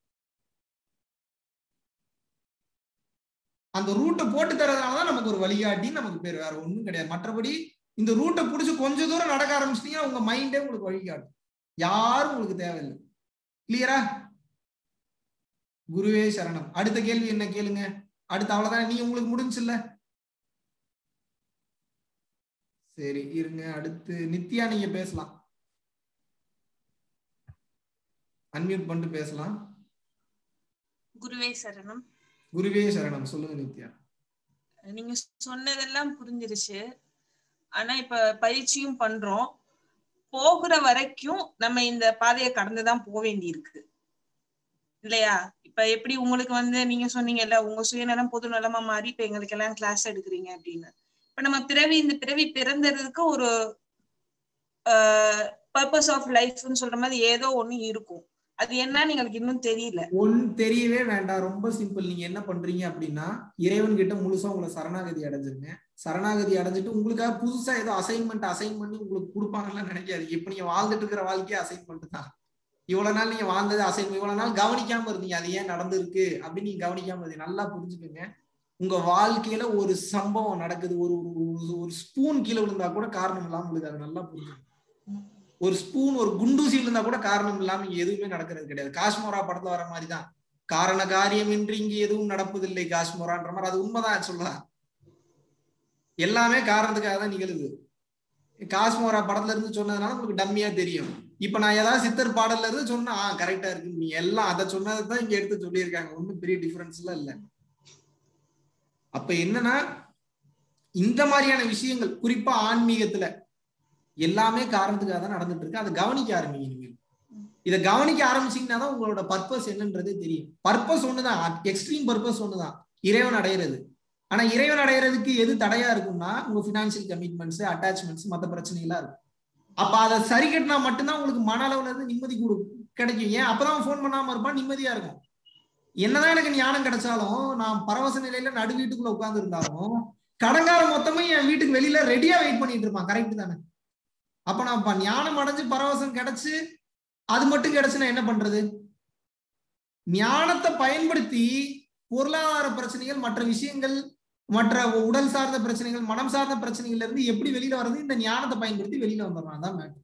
Speaker 2: அந்த ரூட்டை போட்டு தரதுனாலதான் நமக்கு ஒரு வழிகாட்டின்னு நமக்கு பேர் வேற ஒண்ணும் கிடையாது மற்றபடி இந்த ரூட்டை புடிச்சு கொஞ்ச தூரம் நடக்க ஆரம்பிச்சிட்டீங்கன்னா உங்க மைண்டே உங்களுக்கு வழிகாட்டும் யாரும் உங்களுக்கு தேவையில்லை கிளியரா குருவே சரணம் அடுத்த கேள்வி என்ன கேளுங்க அடுத்து அவ்வளவுதான் நீ உங்களுக்கு முடிஞ்சுல்ல சரி இருங்க அடுத்து நித்யா நீங்க பேசலாம் அன்மியூட் பண்ணிட்டு பேசலாம்
Speaker 6: குருவே சரணம்
Speaker 2: குருவே சரணம் சொல்லுங்க நித்யா
Speaker 6: நீங்க சொன்னதெல்லாம் புரிஞ்சிருச்சு ஆனா இப்ப பயிற்சியும் பண்றோம் போகிற வரைக்கும் நம்ம இந்த பாதையை கடந்துதான் போக வேண்டி இருக்கு இல்லையா இப்ப எப்படி உங்களுக்கு வந்து நீங்க சொன்னீங்கல்ல உங்க சுயநலம் பொது நலமா மாறி இப்ப எங்களுக்கு எல்லாம் கிளாஸ் எடுக்கிறீங்க அப்படின்னு இப்ப நம்ம பிறவி இந்த பிறவி பிறந்ததுக்கு ஒரு பர்பஸ் ஆஃப் லைஃப்னு சொல்ற மாதிரி ஏதோ ஒண்ணு இருக்கும் அது என்னன்னு எங்களுக்கு இன்னும் தெரியல
Speaker 2: ஒன் தெரியவே வேண்டாம் ரொம்ப சிம்பிள் நீங்க என்ன பண்றீங்க அப்படின்னா இறைவன் கிட்ட முழுசா உங்களை சரணாகதி அடைஞ்சிருங்க சரணாகதி அடைஞ்சிட்டு உங்களுக்காக புதுசா ஏதோ அசைன்மெண்ட் அசைன் பண்ணி உங்களுக்கு கொடுப்பாங்கன்னு நினைக்காது இப்ப நீங்க வாழ்ந்துட்டு இருக்கிற வாழ்க்கையே அசைன்மெண்ட் தான் இவ்வளவு நாள் நீங்க வாழ்ந்தது அசைன் இவ்வளவு நாள் கவனிக்காம இருந்தீங்க அது ஏன் நடந்திருக்கு அப்படின்னு நீங்க கவனிக்காம இருந்தீங்க நல்லா புரிஞ்சுக்கோங்க உங்க வாழ்க்கையில ஒரு சம்பவம் நடக்குது ஒரு ஒரு ஸ்பூன் கீழே விழுந்தா கூட காரணம் இல்லாம உங்களுக்கு அது நல்லா புரிஞ்சுக்கணும் ஒரு ஸ்பூன் ஒரு குண்டூசி இருந்தா கூட காரணம் இல்லாம இங்க எதுவுமே நடக்கிறது கிடையாது காஷ்மோரா படத்துல வர மாதிரிதான் காரண காரியம் இன்றி இங்க எதுவும் நடப்பதில்லை காஷ்மோரான்ற மாதிரி அது உண்மைதான் சொல்லலாம் எல்லாமே காரணத்துக்காக தான் நிகழுது காஷ்மோரா படத்துல இருந்து சொன்னதுனால உங்களுக்கு டம்மியா தெரியும் இப்ப நான் ஏதாவது சித்தர் பாடல்ல இருந்து சொன்னா ஆஹ் கரெக்டா இருக்கு நீ எல்லாம் அதை சொன்னதான் இங்க எடுத்து சொல்லியிருக்காங்க ஒன்னும் பெரிய டிஃபரன்ஸ் எல்லாம் இல்ல அப்ப என்னன்னா இந்த மாதிரியான விஷயங்கள் குறிப்பா ஆன்மீகத்துல எல்லாமே காரணத்துக்காக தான் நடந்துட்டு இருக்கு அதை கவனிக்க ஆரம்பிங்க நீங்க இதை கவனிக்க ஆரம்பிச்சீங்கன்னா தான் உங்களோட பர்பஸ் என்னன்றதே தெரியும் பர்பஸ் ஒண்ணுதான் எக்ஸ்ட்ரீம் பர்பஸ் ஒண்ணுதான் இறைவன் அடையிறது ஆனா இறைவன் அடையிறதுக்கு எது தடையா இருக்கும்னா உங்க பினான்சியல் கமிட்மெண்ட்ஸ் அட்டாச்மெண்ட்ஸ் மத்த பிரச்சனைகளா இருக்கும் அப்ப அதை சரி கட்டினா மட்டும்தான் உங்களுக்கு மன அளவுல இருந்து நிம்மதி கொடு கிடைக்கும் ஏன் அப்பதான் ஃபோன் பண்ணாம இருப்பான் நிம்மதியா இருக்கும் என்னதான் எனக்கு ஞானம் கிடைச்சாலும் நான் பரவச நிலையில நடு வீட்டுக்குள்ள உட்கார்ந்து இருந்தாலும் கடங்கார மொத்தமும் என் வீட்டுக்கு வெளியில ரெடியா வெயிட் பண்ணிட்டு இருப்பான் கரெக்ட் தானே அப்ப நான் ஞானம் அடைஞ்சு பரவசம் கிடைச்சு அது மட்டும் கிடைச்சுன்னா என்ன பண்றது ஞானத்தை பயன்படுத்தி பொருளாதார பிரச்சனைகள் மற்ற விஷயங்கள் மற்ற உடல் சார்ந்த பிரச்சனைகள் மனம் சார்ந்த பிரச்சனைகள்ல இருந்து எப்படி வெளியில வர்றது இந்த ஞானத்தை பயன்படுத்தி வெளியில வந்துடலாம் அதான் மேட்டர்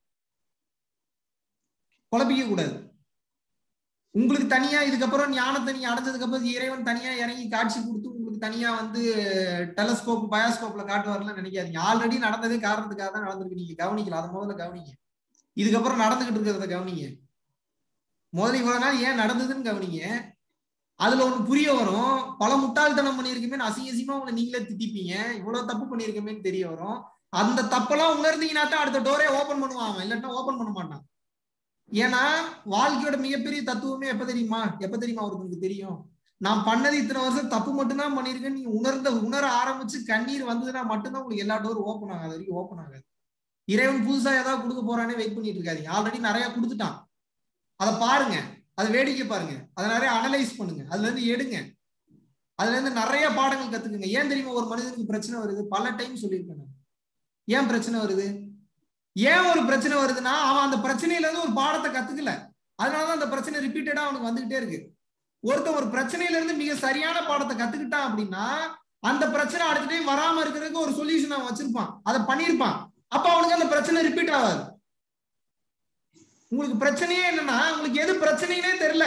Speaker 2: குழப்பிக்க கூடாது உங்களுக்கு தனியா இதுக்கப்புறம் ஞானத்தை நீங்க அடைஞ்சதுக்கு அப்புறம் இறைவன் தனியா இறங்கி காட்சி கொடுத்து உங்களுக்கு தனியா வந்து டெலஸ்கோப் பயாஸ்கோப்ல காட்டுவார்லாம் நினைக்காதீங்க ஆல்ரெடி நடந்ததே காரணத்துக்காக தான் நடந்திருக்கு நீங்க கவனிக்கலாம் அதை முதல்ல கவனிங்க இதுக்கப்புறம் நடந்துகிட்டு இருக்கிறத கவனிங்க முதல்ல இவ்வளவு நாள் ஏன் நடந்ததுன்னு கவனிங்க அதுல ஒண்ணு புரிய வரும் பல முட்டாள்தனம் பண்ணியிருக்கமே அசிங்க அசிங்கமா உங்களை நீங்களே திட்டிப்பீங்க இவ்வளவு தப்பு பண்ணியிருக்கமேன்னு தெரிய வரும் அந்த தப்பெல்லாம் உணர்ந்தீங்கன்னா தான் அடுத்த டோரே ஓபன் பண்ணுவான் இல்லாட்டா ஓபன் பண்ண மாட்டான் ஏன்னா வாழ்க்கையோட மிகப்பெரிய தத்துவமே எப்ப தெரியுமா எப்ப தெரியுமா ஒருத்தருக்கு தெரியும் நான் பண்ணது இத்தனை வருஷம் தப்பு மட்டும்தான் பண்ணிருக்கேன் நீங்க உணர்ந்த உணர ஆரம்பிச்சு கண்ணீர் வந்ததுன்னா மட்டும்தான் உங்களுக்கு எல்லா டோரும் ஓப்பன் ஆகாது அது வரைக்கும் ஓப்பன் ஆகாது இறைவன் புதுசா ஏதாவது கொடுக்க போறானே வெயிட் பண்ணிட்டு இருக்காதீங்க ஆல்ரெடி நிறைய கொடுத்துட்டான் அதை பாருங்க அதை வேடிக்கை பாருங்க அதை நிறைய அனலைஸ் பண்ணுங்க அதுல இருந்து எடுங்க அதுல இருந்து நிறைய பாடங்கள் கத்துக்குங்க ஏன் தெரியுமா ஒரு மனிதனுக்கு பிரச்சனை வருது பல டைம் சொல்லியிருக்கேன் நான் ஏன் பிரச்சனை வருது ஏன் ஒரு பிரச்சனை வருதுன்னா அவன் அந்த பிரச்சனையில இருந்து ஒரு பாடத்தை கத்துக்கல அதனாலதான் அந்த பிரச்சனை ரிப்பீட்டடா அவனுக்கு வந்துகிட்டே இருக்கு ஒருத்தன் ஒரு பிரச்சனையில இருந்து மிக சரியான பாடத்தை கத்துக்கிட்டான் அப்படின்னா அந்த பிரச்சனை அடுத்த டைம் வராம இருக்கிறதுக்கு ஒரு சொல்யூஷன் அவன் வச்சிருப்பான் அதை பண்ணிருப்பான் அப்ப அவனுக்கு அந்த பிரச்சனை ரிப்பீட் ஆகாது உங்களுக்கு பிரச்சனையே என்னன்னா உங்களுக்கு எது பிரச்சனைனே தெரியல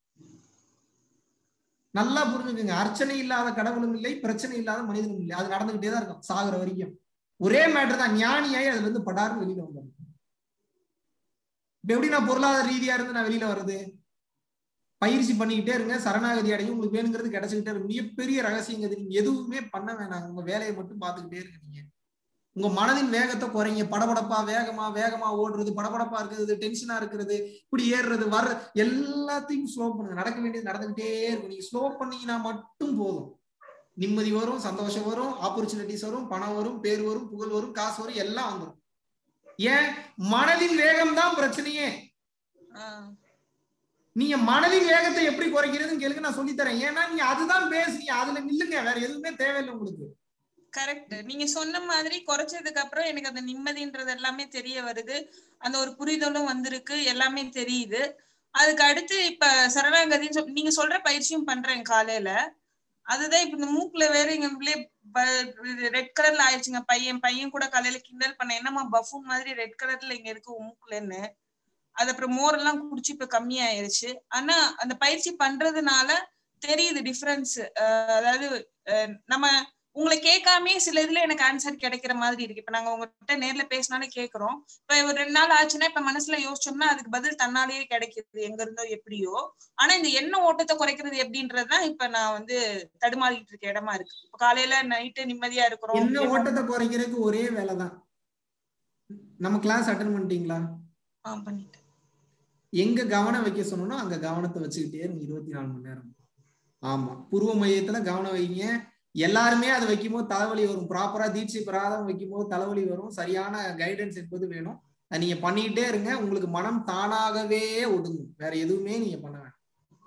Speaker 2: நல்லா புரிஞ்சுக்கோங்க அர்ச்சனை இல்லாத கடவுளும் இல்லை பிரச்சனை இல்லாத மனிதனும் இல்லை அது நடந்துகிட்டே தான் இருக்கும் சாகுற வரைக்கும் ஒரே மேட்டர் தான் ஞானியாய் அதுல இருந்து படார்னு வெளியில வந்தாங்க இப்ப எப்படி நான் பொருளாதார ரீதியா இருந்து நான் வெளியில வர்றது பயிற்சி பண்ணிக்கிட்டே இருங்க சரணாகதி அடையும் உங்களுக்கு வேணுங்கிறது கிடைச்சுக்கிட்டே இருக்கு மிகப்பெரிய ரகசியங்கிறது நீங்க எதுவுமே பண்ண வேணாம் உங்க வேலையை மட்டும் பார்த்துக்கிட்டே இருங்க நீங்க உங்க மனதின் வேகத்தை குறைங்க படபடப்பா வேகமா வேகமா ஓடுறது படபடப்பா இருக்கிறது டென்ஷனா இருக்கிறது இப்படி ஏறுறது வர்ற எல்லாத்தையும் ஸ்லோ பண்ணுங்க நடக்க வேண்டியது நடந்துகிட்டே இருக்கும் நீங்க ஸ்லோ பண்ணீங்கன்னா மட்டும் போதும் நிம்மதி வரும் சந்தோஷம் வரும் ஆப்பர்ச்சுனிட்டிஸ் வரும் பணம் வரும் பேர் வரும் புகழ் வரும் காசு வரும் எல்லாம் வந்துடும் ஏன் மனதின் வேகம் தான் பிரச்சனையே
Speaker 6: ஆஹ்
Speaker 2: நீங்க மனதின் வேகத்தை எப்படி குறைக்கிறதுன்னு கேளுங்க நான் சொல்லித் தரேன் ஏன்னா நீங்க அதுதான் பேஸ் நீங்க அதுல நில்லுங்க வேற எதுவுமே தேவையில்லை உங்களுக்கு
Speaker 6: கரெக்ட் நீங்க சொன்ன மாதிரி குறைச்சதுக்கு அப்புறம் எனக்கு அந்த நிம்மதின்றது எல்லாமே தெரிய வருது அந்த ஒரு புரிதலும் வந்திருக்கு எல்லாமே தெரியுது அதுக்கு அடுத்து இப்ப சரணாகதின்னு சொல் நீங்க சொல்ற பயிற்சியும் பண்றேன் காலையில அதுதான் இப்ப இந்த மூக்குல வேற எங்க ரெட் கலர்ல ஆயிடுச்சுங்க பையன் பையன் கூட காலையில கிண்டல் பண்ண என்னமா பஃபூன் மாதிரி ரெட் கலர்ல இங்க இருக்கு உன் மூக்குலன்னு அது அப்புறம் மோரெல்லாம் குடிச்சு இப்ப கம்மியாயிருச்சு ஆனா அந்த பயிற்சி பண்றதுனால தெரியுது டிஃபரன்ஸ் அதாவது அஹ் நம்ம உங்களை கேட்காமே சில இதுல எனக்கு ஆன்சர் கிடைக்கிற மாதிரி இருக்கு இப்ப நாங்க உங்ககிட்ட நேர்ல பேசினாலே கேக்குறோம் இப்ப ஒரு ரெண்டு நாள் ஆச்சுன்னா இப்ப மனசுல யோசிச்சோம்னா அதுக்கு பதில் தன்னாலேயே கிடைக்குது எங்க இருந்தோ எப்படியோ ஆனா இந்த எண்ண ஓட்டத்தை குறைக்கிறது எப்படின்றதுதான் இப்ப நான் வந்து தடுமாறிட்டு இருக்க இடமா இருக்கு இப்ப காலையில நைட்டு நிம்மதியா இருக்கிறோம்
Speaker 2: என்ன ஓட்டத்தை குறைக்கிறதுக்கு ஒரே வேலைதான் நம்ம கிளாஸ் அட்டன் பண்ணிட்டீங்களா
Speaker 6: ஆ, பண்ணிட்டேன்
Speaker 2: எங்க கவனம் வைக்க சொன்னோம்னா அங்க கவனத்தை வச்சுக்கிட்டே இருங்க இருபத்தி நாலு மணி நேரம் ஆமா பூர்வ மையத்துல கவனம் வைங்க எல்லாருமே அதை வைக்கும்போது தலைவலி வரும் ப்ராப்பரா தீட்சை பிராதம் வைக்கும்போது தலைவலி வரும் சரியான கைடன்ஸ் என்பது வேணும் அதை நீங்க பண்ணிக்கிட்டே இருங்க உங்களுக்கு மனம் தானாகவே ஒடுங்கும் வேற எதுவுமே நீங்க பண்ண வேண்டாம்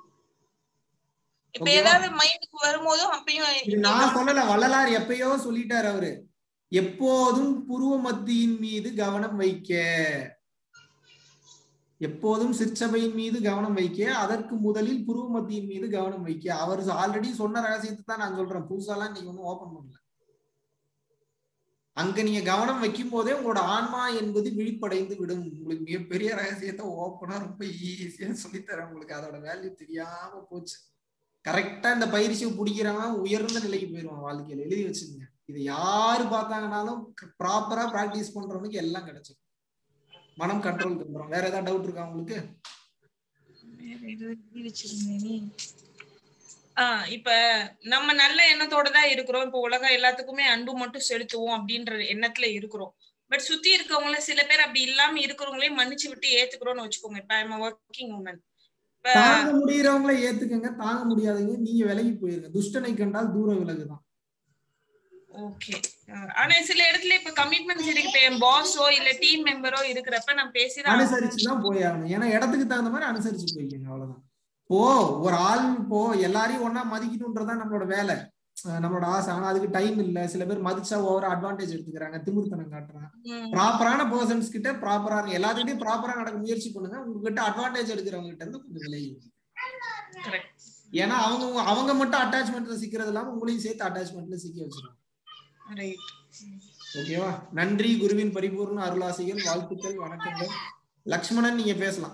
Speaker 6: இப்ப
Speaker 2: ஓகேவா?
Speaker 6: ஏதாவது மைண்டுக்கு வரும்போதும் அப்பயும்
Speaker 2: இது நான் சொல்லல வள்ளலார் எப்பயோ சொல்லிட்டாரு அவரு எப்போதும் புருவ மத்தியின் மீது கவனம் வைக்க எப்போதும் சிற்சபையின் மீது கவனம் வைக்க அதற்கு முதலில் புருவ மத்தியின் மீது கவனம் வைக்க அவர் ஆல்ரெடி சொன்ன ரகசியத்தை தான் நான் சொல்றேன் புதுசாலாம் நீங்க ஒன்றும் ஓபன் பண்ணல அங்க நீங்க கவனம் வைக்கும் போதே உங்களோட ஆன்மா என்பது விழிப்படைந்து விடும் உங்களுக்கு மிகப்பெரிய ரகசியத்தை ஓப்பனா ரொம்ப ஈஸியா சொல்லித்தரேன் உங்களுக்கு அதோட வேல்யூ தெரியாம போச்சு கரெக்டா இந்த பயிற்சியை பிடிக்கிறவன் உயர்ந்த நிலைக்கு போயிடுவான் வாழ்க்கையில எழுதி வச்சுக்கோங்க இது யாரு பார்த்தாங்கனாலும் ப்ராப்பரா பிராக்டிஸ் பண்றவனுக்கு எல்லாம் கிடைச்சிடும் மனம் கண்ட்ரோல் வந்துடும் வேற ஏதாவது டவுட் இருக்கா உங்களுக்கு
Speaker 6: வேற ஏதோ எழுதி வச்சிருந்தேன் நீ. ஆஹ் இப்ப நம்ம நல்ல எண்ணத்தோட தான் இருக்கிறோம் இப்ப உலகம் எல்லாத்துக்குமே அன்பு மட்டும் செலுத்துவோம் அப்படின்ற எண்ணத்துல இருக்கிறோம் பட் சுத்தி இருக்கவங்கள சில பேர் அப்படி இல்லாம இருக்கிறவங்களையும் மன்னிச்சு விட்டு ஏத்துக்கிறோம்னு வச்சுக்கோங்க இப்ப ஐம் ஒர்க்கிங் உமன் இப்ப
Speaker 2: தாங்க முடியறவங்கள ஏத்துக்கங்க தாங்க முடியாதவங்க நீங்க விலகி போயிருங்க துஷ்டனை கண்டால் தூர விலகுதான்
Speaker 6: ஓகே ஆனா சில இடத்துல இப்ப கமிட்மெண்ட்ஸ் இருக்கு இப்ப என் பாஸோ இல்ல டீம் மெம்பரோ இருக்கிறப்ப நான் பேசிதான்
Speaker 2: அனுசரிச்சு தான் போய் ஆகணும் ஏன்னா இடத்துக்கு தகுந்த மாதிரி அனுசரிச்சு போய்க்கங்க அவ்வளவுதான் இப்போ ஒரு ஆள் இப்போ எல்லாரையும் ஒன்னா மதிக்கணும்ன்றதான் நம்மளோட வேலை அஹ் நம்மளோட ஆசை ஆனா அதுக்கு டைம் இல்ல சில பேர் மதிச்சா ஓவர் அட்வான்டேஜ் எடுத்துக்கிறாங்க திமிர்த்தனம் காட்டுறாங்க
Speaker 6: ம்,
Speaker 2: ப்ராப்பரான பர்சன்ஸ் கிட்ட ப்ராப்பரா இருக்கு எல்லாத்துக்கிட்டையும் ப்ராப்பரா நடக்க முயற்சி பண்ணுங்க உங்ககிட்ட அட்வான்டேஜ் எடுக்கிறவங்க கிட்ட இருந்து கொஞ்சம் விலகி இருங்க.
Speaker 6: correct.
Speaker 2: ஏன்னா அவங்க அவங்க மட்டும் அட்டாச்மெண்ட்ல சிக்கிறது இல்லாம உங்களையும் சேர்த்து அட்டாச்மெண்ட்ல சிக்க வச்சிருக்காங்க
Speaker 6: right.
Speaker 2: ஓகேவா நன்றி குருவின் பரிபூர்ண அருளாசிகள் வாழ்த்துக்கள் வணக்கங்கள் லக்ஷ்மணன் நீங்க பேசலாம்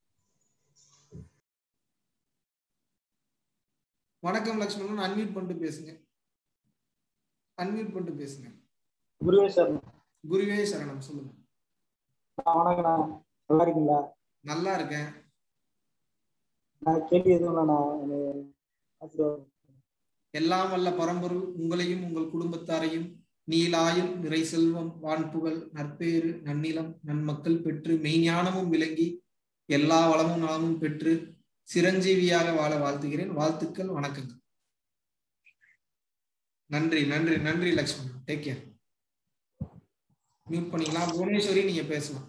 Speaker 2: வணக்கம் லக்ஷ்மணன் அன்மியூட் பண்ணிட்டு பேசுங்க அன்மியூட் பண்ணிட்டு பேசுங்க
Speaker 7: குருவே சார்
Speaker 2: குருவே சரணம் சொல்லுங்க
Speaker 7: வணக்கண்ணா நல்லா இருக்கீங்களா
Speaker 2: நல்லா இருக்கேன்
Speaker 7: நான் கேள்வி எதுவும் இல்லைண்ணா எனக்கு ஆசீர்வாதம்.
Speaker 2: எல்லாம் வல்ல பரம்பொருள் உங்களையும் உங்கள் குடும்பத்தாரையும் நீலாயுள் நிறை செல்வம் வான்புகழ் நற்பேறு நன்னிலம் நன்மக்கள் பெற்று மெய்ஞானமும் விளங்கி எல்லா வளமும் நலமும் பெற்று சிரஞ்சீவியாக வாழ வாழ்த்துகிறேன் வாழ்த்துக்கள் வணக்கங்கள் நன்றி நன்றி நன்றி லக்ஷ்மணன் டேக் கேர் மியூட் பண்ணிக்கலாம் புவனேஸ்வரி நீங்க பேசலாம்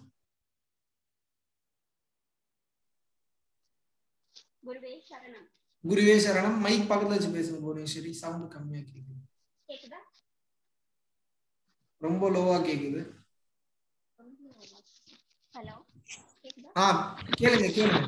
Speaker 8: குருவே சரணம்
Speaker 2: குருவே சரணம் மைக் பக்கத்துல வச்சு பேசுங்க புவனேஸ்வரி சவுண்ட் கம்மியா கேக்குது
Speaker 8: கேக்குதா
Speaker 2: ரொம்ப லோவா கேக்குது
Speaker 8: ஹலோ கேக்குதா
Speaker 2: ஆ கேளுங்க கேளுங்க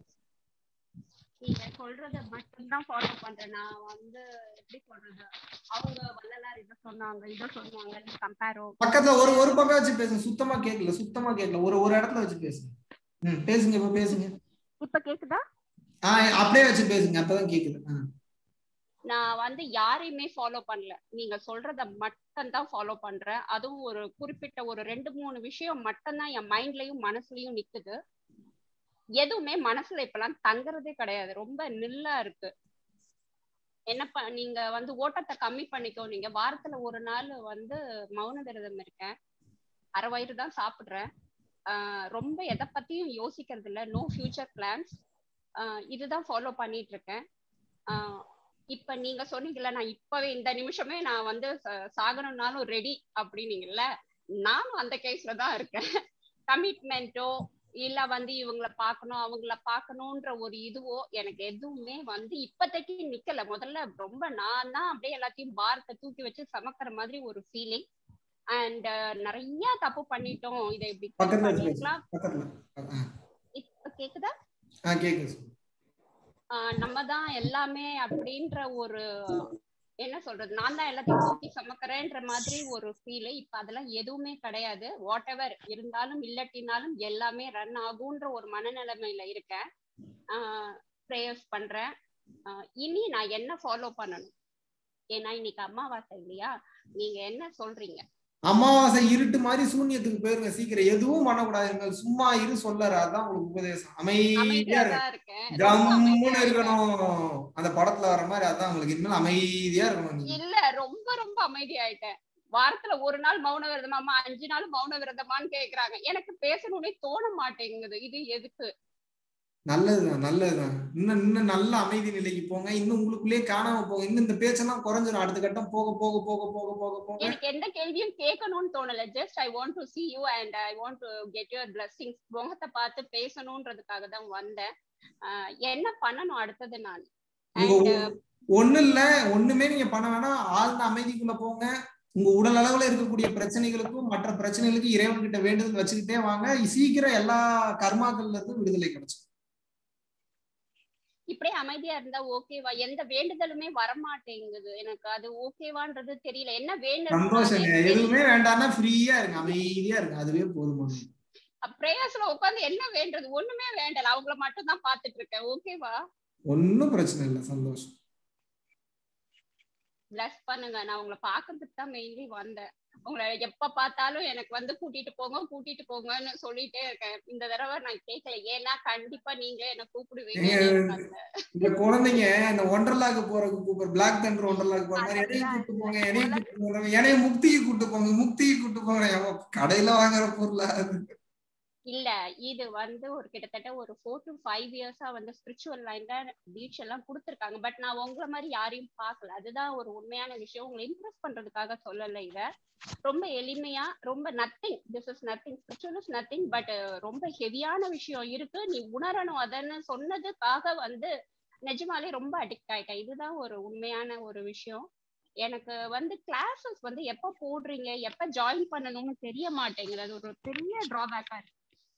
Speaker 8: நீங்க சொல்றத மட்டும்தான் ஃபாலோ பண்றேன் நான் வந்து எப்படி சொல்றது அவங்க வள்ளலார் இதை சொன்னாங்க இதை சொன்னாங்க கம்பேரோ
Speaker 2: பக்கத்துல ஒரு ஒரு பக்கம் வச்சு பேசுங்க சுத்தமா கேட்கல சுத்தமா கேட்கல ஒரு ஒரு இடத்துல வச்சு பேசுங்க ம் பேசுங்க இப்ப பேசுங்க
Speaker 8: இப்ப கேக்குதா
Speaker 2: ஆ அப்படியே வச்சு பேசுங்க அப்பதான் கேக்குது ஆ.
Speaker 8: நான் வந்து யாரையுமே ஃபாலோ பண்ணல நீங்க சொல்றத மட்டும் தான் ஃபாலோ பண்றேன் அதுவும் ஒரு குறிப்பிட்ட ஒரு ரெண்டு மூணு விஷயம் மட்டும்தான் என் மைண்ட்லயும் மனசுலயும் நிக்குது எதுவுமே மனசுல இப்பெல்லாம் தங்குறதே கிடையாது ரொம்ப நில்லா இருக்கு என்ன ப நீங்க வந்து ஓட்டத்தை கம்மி பண்ணிக்கோ நீங்க வாரத்துல ஒரு நாள் வந்து மௌன விரதம் இருக்கேன் அரை வயிறு தான் சாப்பிடுறேன் ஆஹ் ரொம்ப எதை பத்தியும் யோசிக்கிறது இல்ல நோ ஃபியூச்சர் பிளான்ஸ் இதுதான் ஃபாலோ பண்ணிட்டு இருக்கேன் ஆஹ் இப்ப நீங்க சொன்னீங்கல்ல நான் இப்பவே இந்த நிமிஷமே நான் வந்து ச- சாகணும்னாலும் ரெடி அப்படின்னீங்கல்ல நானும் அந்த கேஸ்ல தான் இருக்கேன் கமிட்மெண்ட்டோ இல்ல வந்து இவங்கள பார்க்கணும் அவங்கள பார்க்கணும்ன்ற ஒரு இதுவோ எனக்கு எதுவுமே வந்து இப்போதைக்கு நிக்கல முதல்ல ரொம்ப நான் தான் அப்படியே எல்லாத்தையும் பார்க்க தூக்கி வச்சு சமக்கிற மாதிரி ஒரு ஃபீலிங் அண்ட் நிறைய தப்பு பண்ணிட்டோம் இதை இப்படி சரி
Speaker 2: பக்கத்துல வச்சு பேசு.
Speaker 8: பண்ணிருக்கலாம்
Speaker 2: பக்கத்துல ஆ,
Speaker 8: இப்ப கேக்குதா
Speaker 2: ஆ கேக்குது சொல்லு.
Speaker 8: ஆஹ் நம்ம தான் எல்லாமே அப்படின்ற ஒரு என்ன சொல்றது நான் தான் எல்லாத்தையும் தூக்கி சுமக்கிறேன்ற மாதிரி ஒரு ஃபீல் இப்ப அதெல்லாம் எதுவுமே கிடையாது வாட் எவர் இருந்தாலும் இல்லாட்டினாலும் எல்லாமே ரன் ஆகுன்ற ஒரு மனநிலைமையில இருக்கேன் ப்ரேயர்ஸ் பண்றேன் ஆஹ் இனி நான் என்ன ஃபாலோ பண்ணணும் ஏன்னா இன்னைக்கு அமாவாசை இல்லையா நீங்க என்ன சொல்றீங்க
Speaker 2: அமாவாசை இருட்டு மாதிரி சூன்யத்துக்கு போயிருங்க சீக்கிரம் எதுவும் பண்ணக்கூடாதுங்க சும்மா இரு சொல்லற அதான் உங்களுக்கு உபதேசம் அமைதியா
Speaker 8: அமைதியா
Speaker 2: இருங்க
Speaker 8: தான் இருக்கேன் ரொம்ப அமைதியா
Speaker 2: ஜம்முன்னு
Speaker 8: இருக்கேன்
Speaker 2: இருக்கணும் அந்த படத்துல வர மாதிரி அதான் உங்களுக்கு இனிமேல் அமைதியா இருக்கணும் நீங்க
Speaker 8: இல்ல ரொம்ப ரொம்ப அமைதியாயிட்டேன் வாரத்துல ஒரு நாள் மௌன விரதமாமா அஞ்சு நாள் மௌன விரதமான்னு கேக்குறாங்க எனக்கு பேசணும்னே தோண மாட்டேங்குது இது எதுக்கு
Speaker 2: நல்லதுதான் நல்லதுதான் இன்னும் இன்னும் நல்ல அமைதி நிலைக்கு போங்க இன்னும் உங்களுக்குள்ளேயே காணாம போங்க இன்னும் இந்த பேச்செல்லாம் குறைஞ்சிரும் அடுத்த கட்டம் போக போக போக போக போக போக
Speaker 8: எனக்கு எந்த கேள்வியும் கேட்கணும்னு தோணல just I want to see you and I want to get your blessings முகத்தை பார்த்து பேசணும்ன்றதுக்காக தான் வந்தேன் ஆஹ் என்ன பண்ணணும் அடுத்தது நான்
Speaker 2: உங்க
Speaker 8: அண்ட்
Speaker 2: ஒ- ஒண்ணு இல்ல ஒண்ணுமே நீங்க பண்ண வேணாம் ஆழ்ந்த அமைதிக்குள்ள போங்க உங்க உடல் அளவுல இருக்கக்கூடிய பிரச்சனைகளுக்கும் மற்ற பிரச்சனைகளுக்கும் இறைவன் கிட்ட வேண்டுதல் வச்சுக்கிட்டே வாங்க சீக்கிரம் எல்லா கர்மாக்கள்ல இருந்து விடுதலை கிடைச்சிடும்
Speaker 8: இப்படியே அமைதியா இருந்தா ஓகேவா எந்த வேண்டுதலுமே வரமாட்டேங்குது எனக்கு அது ஓகேவான்றது தெரியல என்ன வேண்டணும்
Speaker 2: சந்தோஷங்க
Speaker 8: நானு தெரியல
Speaker 2: எதுவுமே வேண்டாம்னா ஃப்ரீயா இருங்க அமைதியா இருங்க அதுவே போதுமானது
Speaker 8: பிரேயர்ஸ்ல உட்கார்ந்து என்ன வேண்டது ஒண்ணுமே வேண்டல அவங்கள மட்டும் தான் பாத்துட்டு இருக்கேன் ஓகேவா
Speaker 2: ஒன்னும் பிரச்சனை இல்லை சந்தோஷம்
Speaker 8: பிளஸ் பண்ணுங்க நான் உங்களை பாக்குறதுக்கு தான் மெயின்லி வந்தேன் உங்களை எப்ப பார்த்தாலும் எனக்கு வந்து கூட்டிட்டு போங்க கூட்டிட்டு போங்கன்னு சொல்லிட்டே இருக்கேன் இந்த தடவை நான் கேட்கல ஏன்னா கண்டிப்பா நீங்களே என்ன கூப்பிடுவீங்கன்னு எனக்கு அந்த
Speaker 2: இந்த குழந்தைங்க இந்த ஒண்டர்லாக்கு போறதுக்கு கூப்பிடுற பிளாக் தண்டர் ஒண்டர்லாக்கு போற மாதிரி என்னையும்
Speaker 8: அதெல்லாம்
Speaker 2: கூட்டு போங்க என்னையும் கூட்டு போங்க என்னையும் முக்திக்கு கூட்டு போங்க முக்திக்கு கூட்டு போங்க எவ கடையில வாங்குற பொருளா அது
Speaker 8: இல்ல இது வந்து ஒரு கிட்டத்தட்ட ஒரு ஃபோர் டு ஃபைவ் இயர்ஸா வந்து ஸ்பிரிச்சுவல் லைன்ல பீச் எல்லாம் கொடுத்துருக்காங்க பட் நான் உங்களை மாதிரி யாரையும் பார்க்கல அதுதான் ஒரு உண்மையான விஷயம் உங்களை இம்ப்ரெஸ் பண்றதுக்காக சொல்லல இத ரொம்ப எளிமையா ரொம்ப nothing this is nothing spiritual is nothing but ரொம்ப ஹெவியான விஷயம் இருக்கு நீ உணரணும் அதன்னு சொன்னதுக்காக வந்து நிஜமாலே ரொம்ப அடிக்ட் ஆயிட்டேன் இதுதான் ஒரு உண்மையான ஒரு விஷயம் எனக்கு வந்து கிளாஸஸ் வந்து எப்ப போடுறீங்க எப்ப ஜாயின் பண்ணணும்னு தெரிய மாட்டேங்குது அது ஒரு பெரிய டிராபேக்கா இருக்கு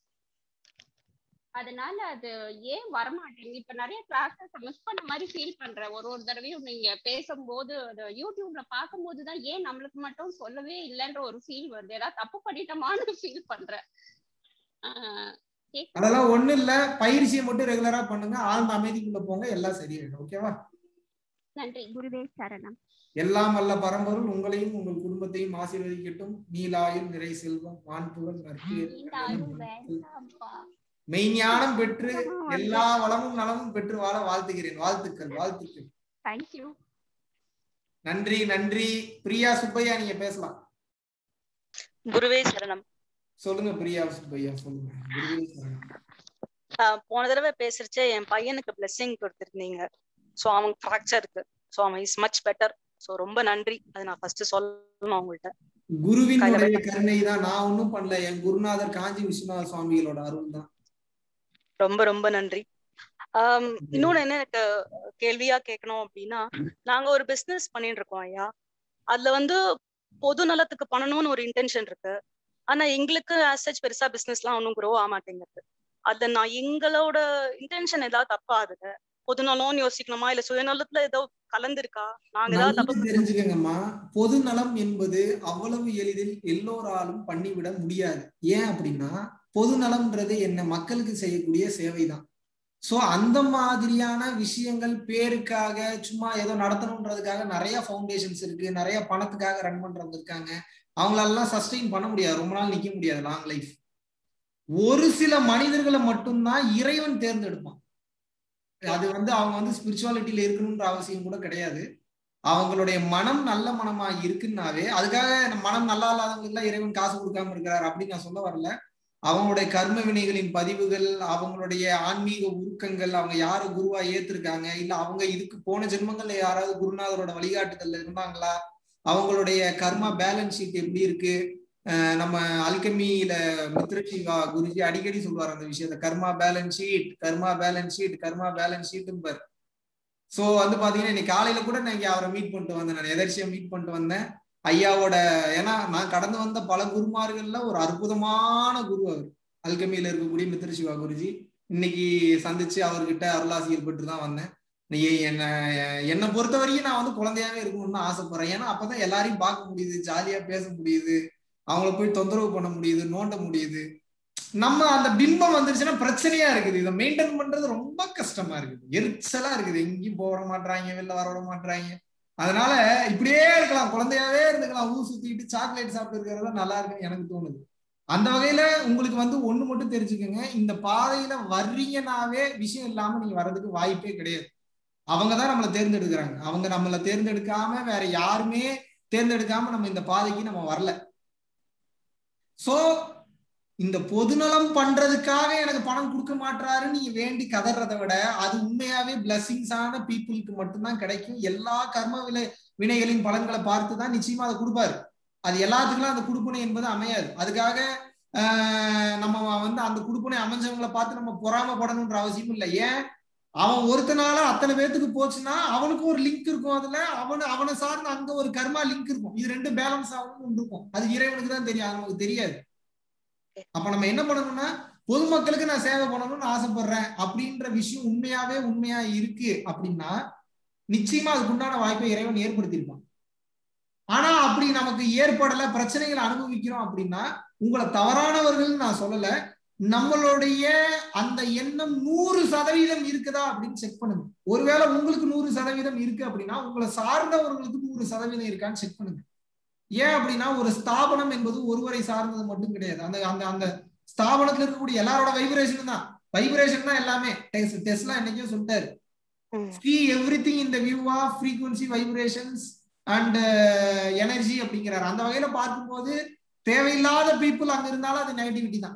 Speaker 8: அதனால அது ஏன் வரமாட்டேங்குது இப்ப நிறைய கிளாஸஸ் மிஸ் பண்ண மாதிரி ஃபீல் பண்றேன் ஒரு ஒரு தடவையும் நீங்க பேசும்போது அது யூடியூப்ல பார்க்கும்போது தான் ஏன் நம்மளுக்கு மட்டும் சொல்லவே இல்லைன்ற ஒரு ஃபீல் வருது ஏதாவது தப்பு பண்ணிட்டோமான்னு ஃபீல் பண்றேன் ஆஹ் கேக்குதா?
Speaker 2: அதெல்லாம் ஒண்ணு இல்ல பயிற்சியை மட்டும் ரெகுலரா பண்ணுங்க ஆழ்ந்த அமைதிக்குள்ள போங்க எல்லாம் சரியாயிடும் ஓகேவா
Speaker 8: நன்றி குருவே சரணம்
Speaker 2: எல்லாம் வல்ல பரம்பொருள் உங்களையும் உங்கள் குடும்பத்தையும் ஆசீர்வதிக்கட்டும் நீலாயுள் நிறை செல்வம் வான்புகழ் நற்பேர்
Speaker 8: நீண்டாலும் வேண்டாம்ப்பா
Speaker 2: மெய்ஞானம் பெற்று எல்லா வளமும் நலமும் பெற்று வாழ வாழ்த்துகிறேன் வாழ்த்துக்கள் வாழ்த்துக்கள்
Speaker 8: தேங்க்யூ
Speaker 2: நன்றி நன்றி பிரியா சுப்பையா நீங்க பேசலாம்
Speaker 9: குருவே சரணம்
Speaker 2: சொல்லுங்க பிரியா சுப்பையா சொல்லுங்க குருவே சரணம்.
Speaker 9: ஆஹ் போன தடவை பேசுறச்சே என் பையனுக்கு பிளெஸிங் கொடுத்திருந்தீங்க சோ அவன் ஃப்ராக்சர் இருக்கு சோ அவன் இஸ் மச் பெட்டர் சோ ரொம்ப நன்றி அது நான் ஃபர்ஸ்ட் சொல்லணும் அவங்கள்ட்ட
Speaker 2: குருவினுடைய கருணை தான் நான் ஒண்ணும் பண்ணல என் குருநாதர் காஞ்சி விஸ்வநாத சுவாமிகளோட அருள் தான்
Speaker 9: ரொம்ப ரொம்ப நன்றி ஆஹ் இன்னொன்னு என்ன எனக்கு கேள்வியா கேட்கணும் அப்படின்னா நாங்க ஒரு பிசினஸ் பண்ணிட்டு இருக்கோம் ஐயா அதுல வந்து பொது நலத்துக்கு பண்ணணும்னு ஒரு இன்டென்ஷன் இருக்கு ஆனா எங்களுக்கு ஆசச் பெருசா பிசினஸ் எல்லாம் ஒன்றும் க்ரோ ஆக மாட்டேங்குது அதுல நான் எங்களோட இன்டென்ஷன் ஏதாவது தப்பா ஆகுது பொதுநலம்னு யோசிக்கணுமா இல்ல சுயநலத்துல ஏதோ கலந்துருக்கா நாங்க ஏதாவது
Speaker 2: நல்லா
Speaker 9: தப்பு
Speaker 2: தெரிஞ்சுக்கங்கம்மா பொது நலம் என்பது அவ்வளவு எளிதில் எல்லோராலும் பண்ணிவிட முடியாது ஏன் அப்படின்னா பொது நலம்ன்றது என்ன மக்களுக்கு செய்யக்கூடிய சேவைதான் சோ அந்த மாதிரியான விஷயங்கள் பேருக்காக சும்மா ஏதோ நடத்தணுன்றதுக்காக நிறைய ஃபவுண்டேஷன்ஸ் இருக்கு நிறைய பணத்துக்காக ரன் பண்றவங்க இருக்காங்க அவங்களெல்லாம் சஸ்டெயின் பண்ண முடியாது ரொம்ப நாள் நிக்க முடியாது லாங் லைஃப் ஒரு சில மனிதர்களை மட்டும்தான் இறைவன் தேர்ந்தெடுப்பான் அது வந்து அவங்க வந்து ஸ்பிரிச்சுவாலிட்டியில இருக்கணும்ன்ற அவசியம் கூட கிடையாது அவங்களுடைய மனம் நல்ல மனமா இருக்குன்னாவே அதுக்காக நம்ம மனம் நல்லா இல்லாதவங்களுக்கு எல்லாம் இறைவன் காசு கொடுக்காம இருக்கிறார் அப்படின்னு நான் சொல்ல வரல அவங்களுடைய கர்ம வினைகளின் பதிவுகள் அவங்களுடைய ஆன்மீக உருக்கங்கள் அவங்க யாரு குருவா ஏத்திருக்காங்க இல்ல அவங்க இதுக்கு போன ஜென்மங்கள்ல யாராவது குருநாதரோட வழிகாட்டுதல்ல இருந்தாங்களா அவங்களுடைய கர்மா பேலன்ஸ் ஷீட் எப்படி இருக்கு அஹ் நம்ம அல்கமியில மித்ரசிவா குருஜி அடிக்கடி சொல்லுவார் அந்த விஷயத்த karma balance sheet karma balance sheet karma balance sheet so வந்து பாத்தீங்கன்னா இன்னைக்கு காலையில கூட நான் இங்க அவரை மீட் பண்ணிட்டு வந்தேன் நான் எதர்ச்சியா மீட் பண்ணிட்டு வந்தேன் ஐயாவோட ஏன்னா நான் கடந்து வந்த பல குருமார்கள்ல ஒரு அற்புதமான குரு அவர் அல்கமியில இருக்கக்கூடிய மித்திர சிவா குருஜி இன்னைக்கு சந்திச்சு அவர்கிட்ட அருளாசிரியர் பெற்று தான் வந்தேன் நீ என்ன என்னை பொறுத்த வரைக்கும் நான் வந்து குழந்தையாவே இருக்கணும்னு ஆசைப்படுறேன் ஏன்னா அப்பதான் எல்லாரையும் பார்க்க முடியுது ஜாலியா பேச முடியுது அவங்கள போய் தொந்தரவு பண்ண முடியுது நோண்ட முடியுது நம்ம அந்த பிம்பம் வந்துருச்சுன்னா பிரச்சனையா இருக்குது இதை மெயின்டைன் பண்றது ரொம்ப கஷ்டமா இருக்குது எரிச்சலா இருக்குது எங்கேயும் போக விட மாட்டாங்க வெளில வர விட மாட்டாங்க அதனால இப்படியே இருக்கலாம் குழந்தையாவே இருந்துக்கலாம் ஊர் சுத்திட்டு சாக்லேட் சாப்பிட்டு இருக்கிறது நல்லா இருக்குன்னு எனக்கு தோணுது அந்த வகையில உங்களுக்கு வந்து ஒண்ணு மட்டும் தெரிஞ்சுக்கோங்க இந்த பாதையில வர்றீங்கனாவே விஷயம் இல்லாம நீங்க வர்றதுக்கு வாய்ப்பே கிடையாது அவங்க தான் நம்மளை தேர்ந்தெடுக்கிறாங்க அவங்க நம்மளை தேர்ந்தெடுக்காம வேற யாருமே தேர்ந்தெடுக்காம நம்ம இந்த பாதைக்கு நம்ம வரல சோ இந்த பொதுநலம் பண்றதுக்காக எனக்கு பணம் கொடுக்க மாட்டாரு நீங்க வேண்டி கதறதை விட அது உண்மையாவே பிளஸிங்ஸான பீப்புளுக்கு மட்டும்தான் கிடைக்கும் எல்லா கர்ம விலை வினைகளின் பலன்களை பார்த்து தான் நிச்சயமா அதை கொடுப்பாரு அது எல்லாத்துக்கும் அந்த குடுப்பனை என்பது அமையாது அதுக்காக ஆஹ் நம்ம வந்து அந்த குடுப்பனை அமைஞ்சவங்களை பார்த்து நம்ம பொறாமப்படணுன்ற அவசியம் இல்லை ஏன் அவன் ஒருத்தனால அத்தனை பேத்துக்கு போச்சுன்னா அவனுக்கு ஒரு லிங்க் இருக்கும் அதுல அவனு அவனை சார்ந்து அங்க ஒரு கர்மா லிங்க் இருக்கும் இது ரெண்டு பேலன்ஸ் ஆகணும் இருக்கும் அது இறைவனுக்கு தான் தெரியும் அது நமக்கு தெரியாது அப்ப நம்ம என்ன பண்ணணும்னா பொதுமக்களுக்கு நான் சேவை பண்ணணும்னு ஆசைப்படுறேன் அப்படின்ற விஷயம் உண்மையாவே உண்மையா இருக்கு அப்படின்னா நிச்சயமா அதுக்கு உண்டான வாய்ப்பை இறைவன் ஏற்படுத்தியிருப்பான் ஆனா அப்படி நமக்கு ஏற்படல பிரச்சனைகளை அனுபவிக்கிறோம் அப்படின்னா உங்களை தவறானவர்கள் நான் சொல்லல நம்மளுடைய அந்த எண்ணம் நூறு சதவீதம் இருக்குதா அப்படின்னு செக் பண்ணுங்க ஒருவேளை உங்களுக்கு நூறு சதவீதம் இருக்கு அப்படின்னா உங்களை சார்ந்தவர்களுக்கு நூறு சதவீதம் இருக்கான்னு செக் பண்ணுங்க ஏன் அப்படின்னா ஒரு ஸ்தாபனம் என்பது ஒருவரை சார்ந்தது மட்டும் கிடையாது அந்த அந்த அந்த ஸ்தாபனத்துல இருக்கக்கூடிய எல்லாரோட வைப்ரேஷன் தான் வைப்ரேஷன் தான் எல்லாமே டெஸ்ட்லாம் என்னைக்கோ சொல்லிட்டாரு see everything in the view of frequency vibrations and uh, energy அப்படிங்கிறாரு அந்த வகையில பார்க்கும்போது தேவையில்லாத பீப்புள் அங்க இருந்தாலும் அது நெகட்டிவிட்டி தான்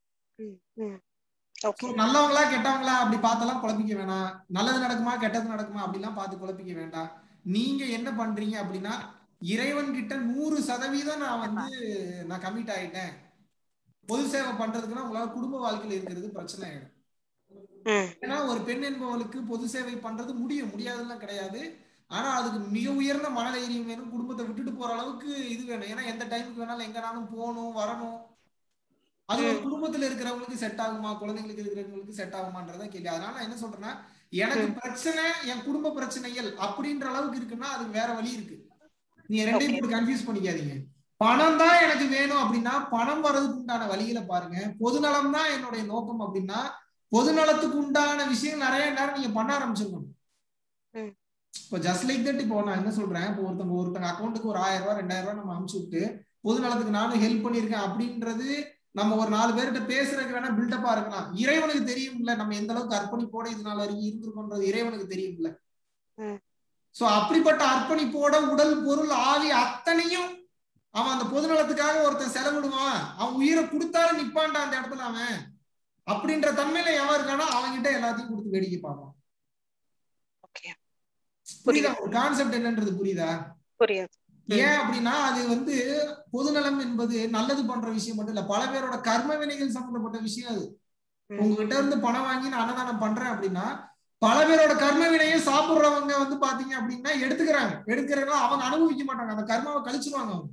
Speaker 2: So, நல்லவங்களா கெட்டவங்களா அப்படி பார்த்தெல்லாம் குழப்பிக்க வேணாம் நல்லது நடக்குமா கெட்டது நடக்குமா அப்படிலாம் பார்த்து குழப்பிக்க வேண்டாம் நீங்க என்ன பண்றீங்க அப்படின்னா இறைவன் கிட்ட நூறு சதவீதம் நான் வந்து நான் கமிட் ஆயிட்டேன் பொது சேவை பண்றதுக்குன்னா உங்களால குடும்ப வாழ்க்கையில இருக்கிறது பிரச்சனை ஆயிடும் ஏன்னா ஒரு பெண் என்பவளுக்கு பொது சேவை பண்றது முடியும் முடியாதுலாம் கிடையாது ஆனா அதுக்கு மிக உயர்ந்த மனதைரியம் வேணும் குடும்பத்தை விட்டுட்டு போற அளவுக்கு இது வேணும் ஏன்னா எந்த டைமுக்கு வேணாலும் எங்கனாலும் போகணும் வரணும் அது ஒரு குடும்பத்துல இருக்கிறவங்களுக்கு செட் ஆகுமா குழந்தைங்களுக்கு இருக்கிறவங்களுக்கு செட் ஆகுமான்றத கேள்வி அதனால நான் என்ன சொல்றேன்னா எனக்கு பிரச்சனை என் குடும்ப பிரச்சனைகள் அப்படின்ற அளவுக்கு இருக்குன்னா அதுக்கு வேற வழி இருக்கு நீங்க ரெண்டையும் போட்டு கன்ஃபியூஸ் பண்ணிக்காதீங்க பணம் தான் எனக்கு வேணும் அப்படின்னா பணம் வர்றதுக்கு உண்டான வழிகளை பாருங்க பொதுநலம் தான் என்னுடைய நோக்கம் அப்படின்னா பொதுநலத்துக்கு உண்டான விஷயம் நிறைய நேரம் நீங்க பண்ண ஆரம்பிச்சிருக்கணும் இப்போ ஜஸ்ட் லைக் தட் இப்போ நான் என்ன சொல்றேன் இப்போ ஒருத்தவங்க ஒருத்தங்க அக்கௌண்ட்டுக்கு ஒரு ஆயிரம் ரூபாய் ரெண்டாயிரம் ரூபாய் நம்ம அனுப்பிச்சு விட்டு பொது நலத்துக்கு நானும் ஹெல்ப் பண்ணியிருக்கேன் அப்படின்றது நம்ம ஒரு நாலு பேர்கிட்ட பேசுறதுக்கு வேணா பில்டப்பா இருக்கலாம் இறைவனுக்கு தெரியும்ல நம்ம எந்த அளவுக்கு அர்ப்பணிப்போட இது நாள் வரைக்கும் இருந்திருக்கோன்றது இறைவனுக்கு தெரியும்ல சோ அப்படிப்பட்ட அர்ப்பணிப்போட உடல் பொருள் ஆவி அத்தனையும் அவன் அந்த பொது நலத்துக்காக ஒருத்தன் செலவிடுவான் அவன் உயிரை கொடுத்தாலும் நிப்பான்டா அந்த இடத்துல அவன் அப்படின்ற தன்மையில எவன் இருக்கானோ அவன்கிட்ட எல்லாத்தையும் கொடுத்து வேடிக்கை பார்ப்பான் புரியுதா ஒரு கான்செப்ட் என்னன்றது புரியுதா
Speaker 9: புரியுது
Speaker 2: ஏன் அப்படின்னா அது வந்து பொதுநலம் என்பது நல்லது பண்ற விஷயம் மட்டும் இல்ல பல பேரோட கர்ம வினைகள் சம்பந்தப்பட்ட விஷயம் அது உங்ககிட்ட இருந்து பணம் வாங்கி நான் அன்னதானம் பண்றேன் அப்படின்னா பல பேரோட கர்ம வினையை சாப்பிடுறவங்க வந்து பாத்தீங்க அப்படின்னா எடுத்துக்கிறாங்க எடுக்கிறவங்க அவங்க அனுபவிக்க மாட்டாங்க அந்த கர்மாவை கழிச்சிருவாங்க அவங்க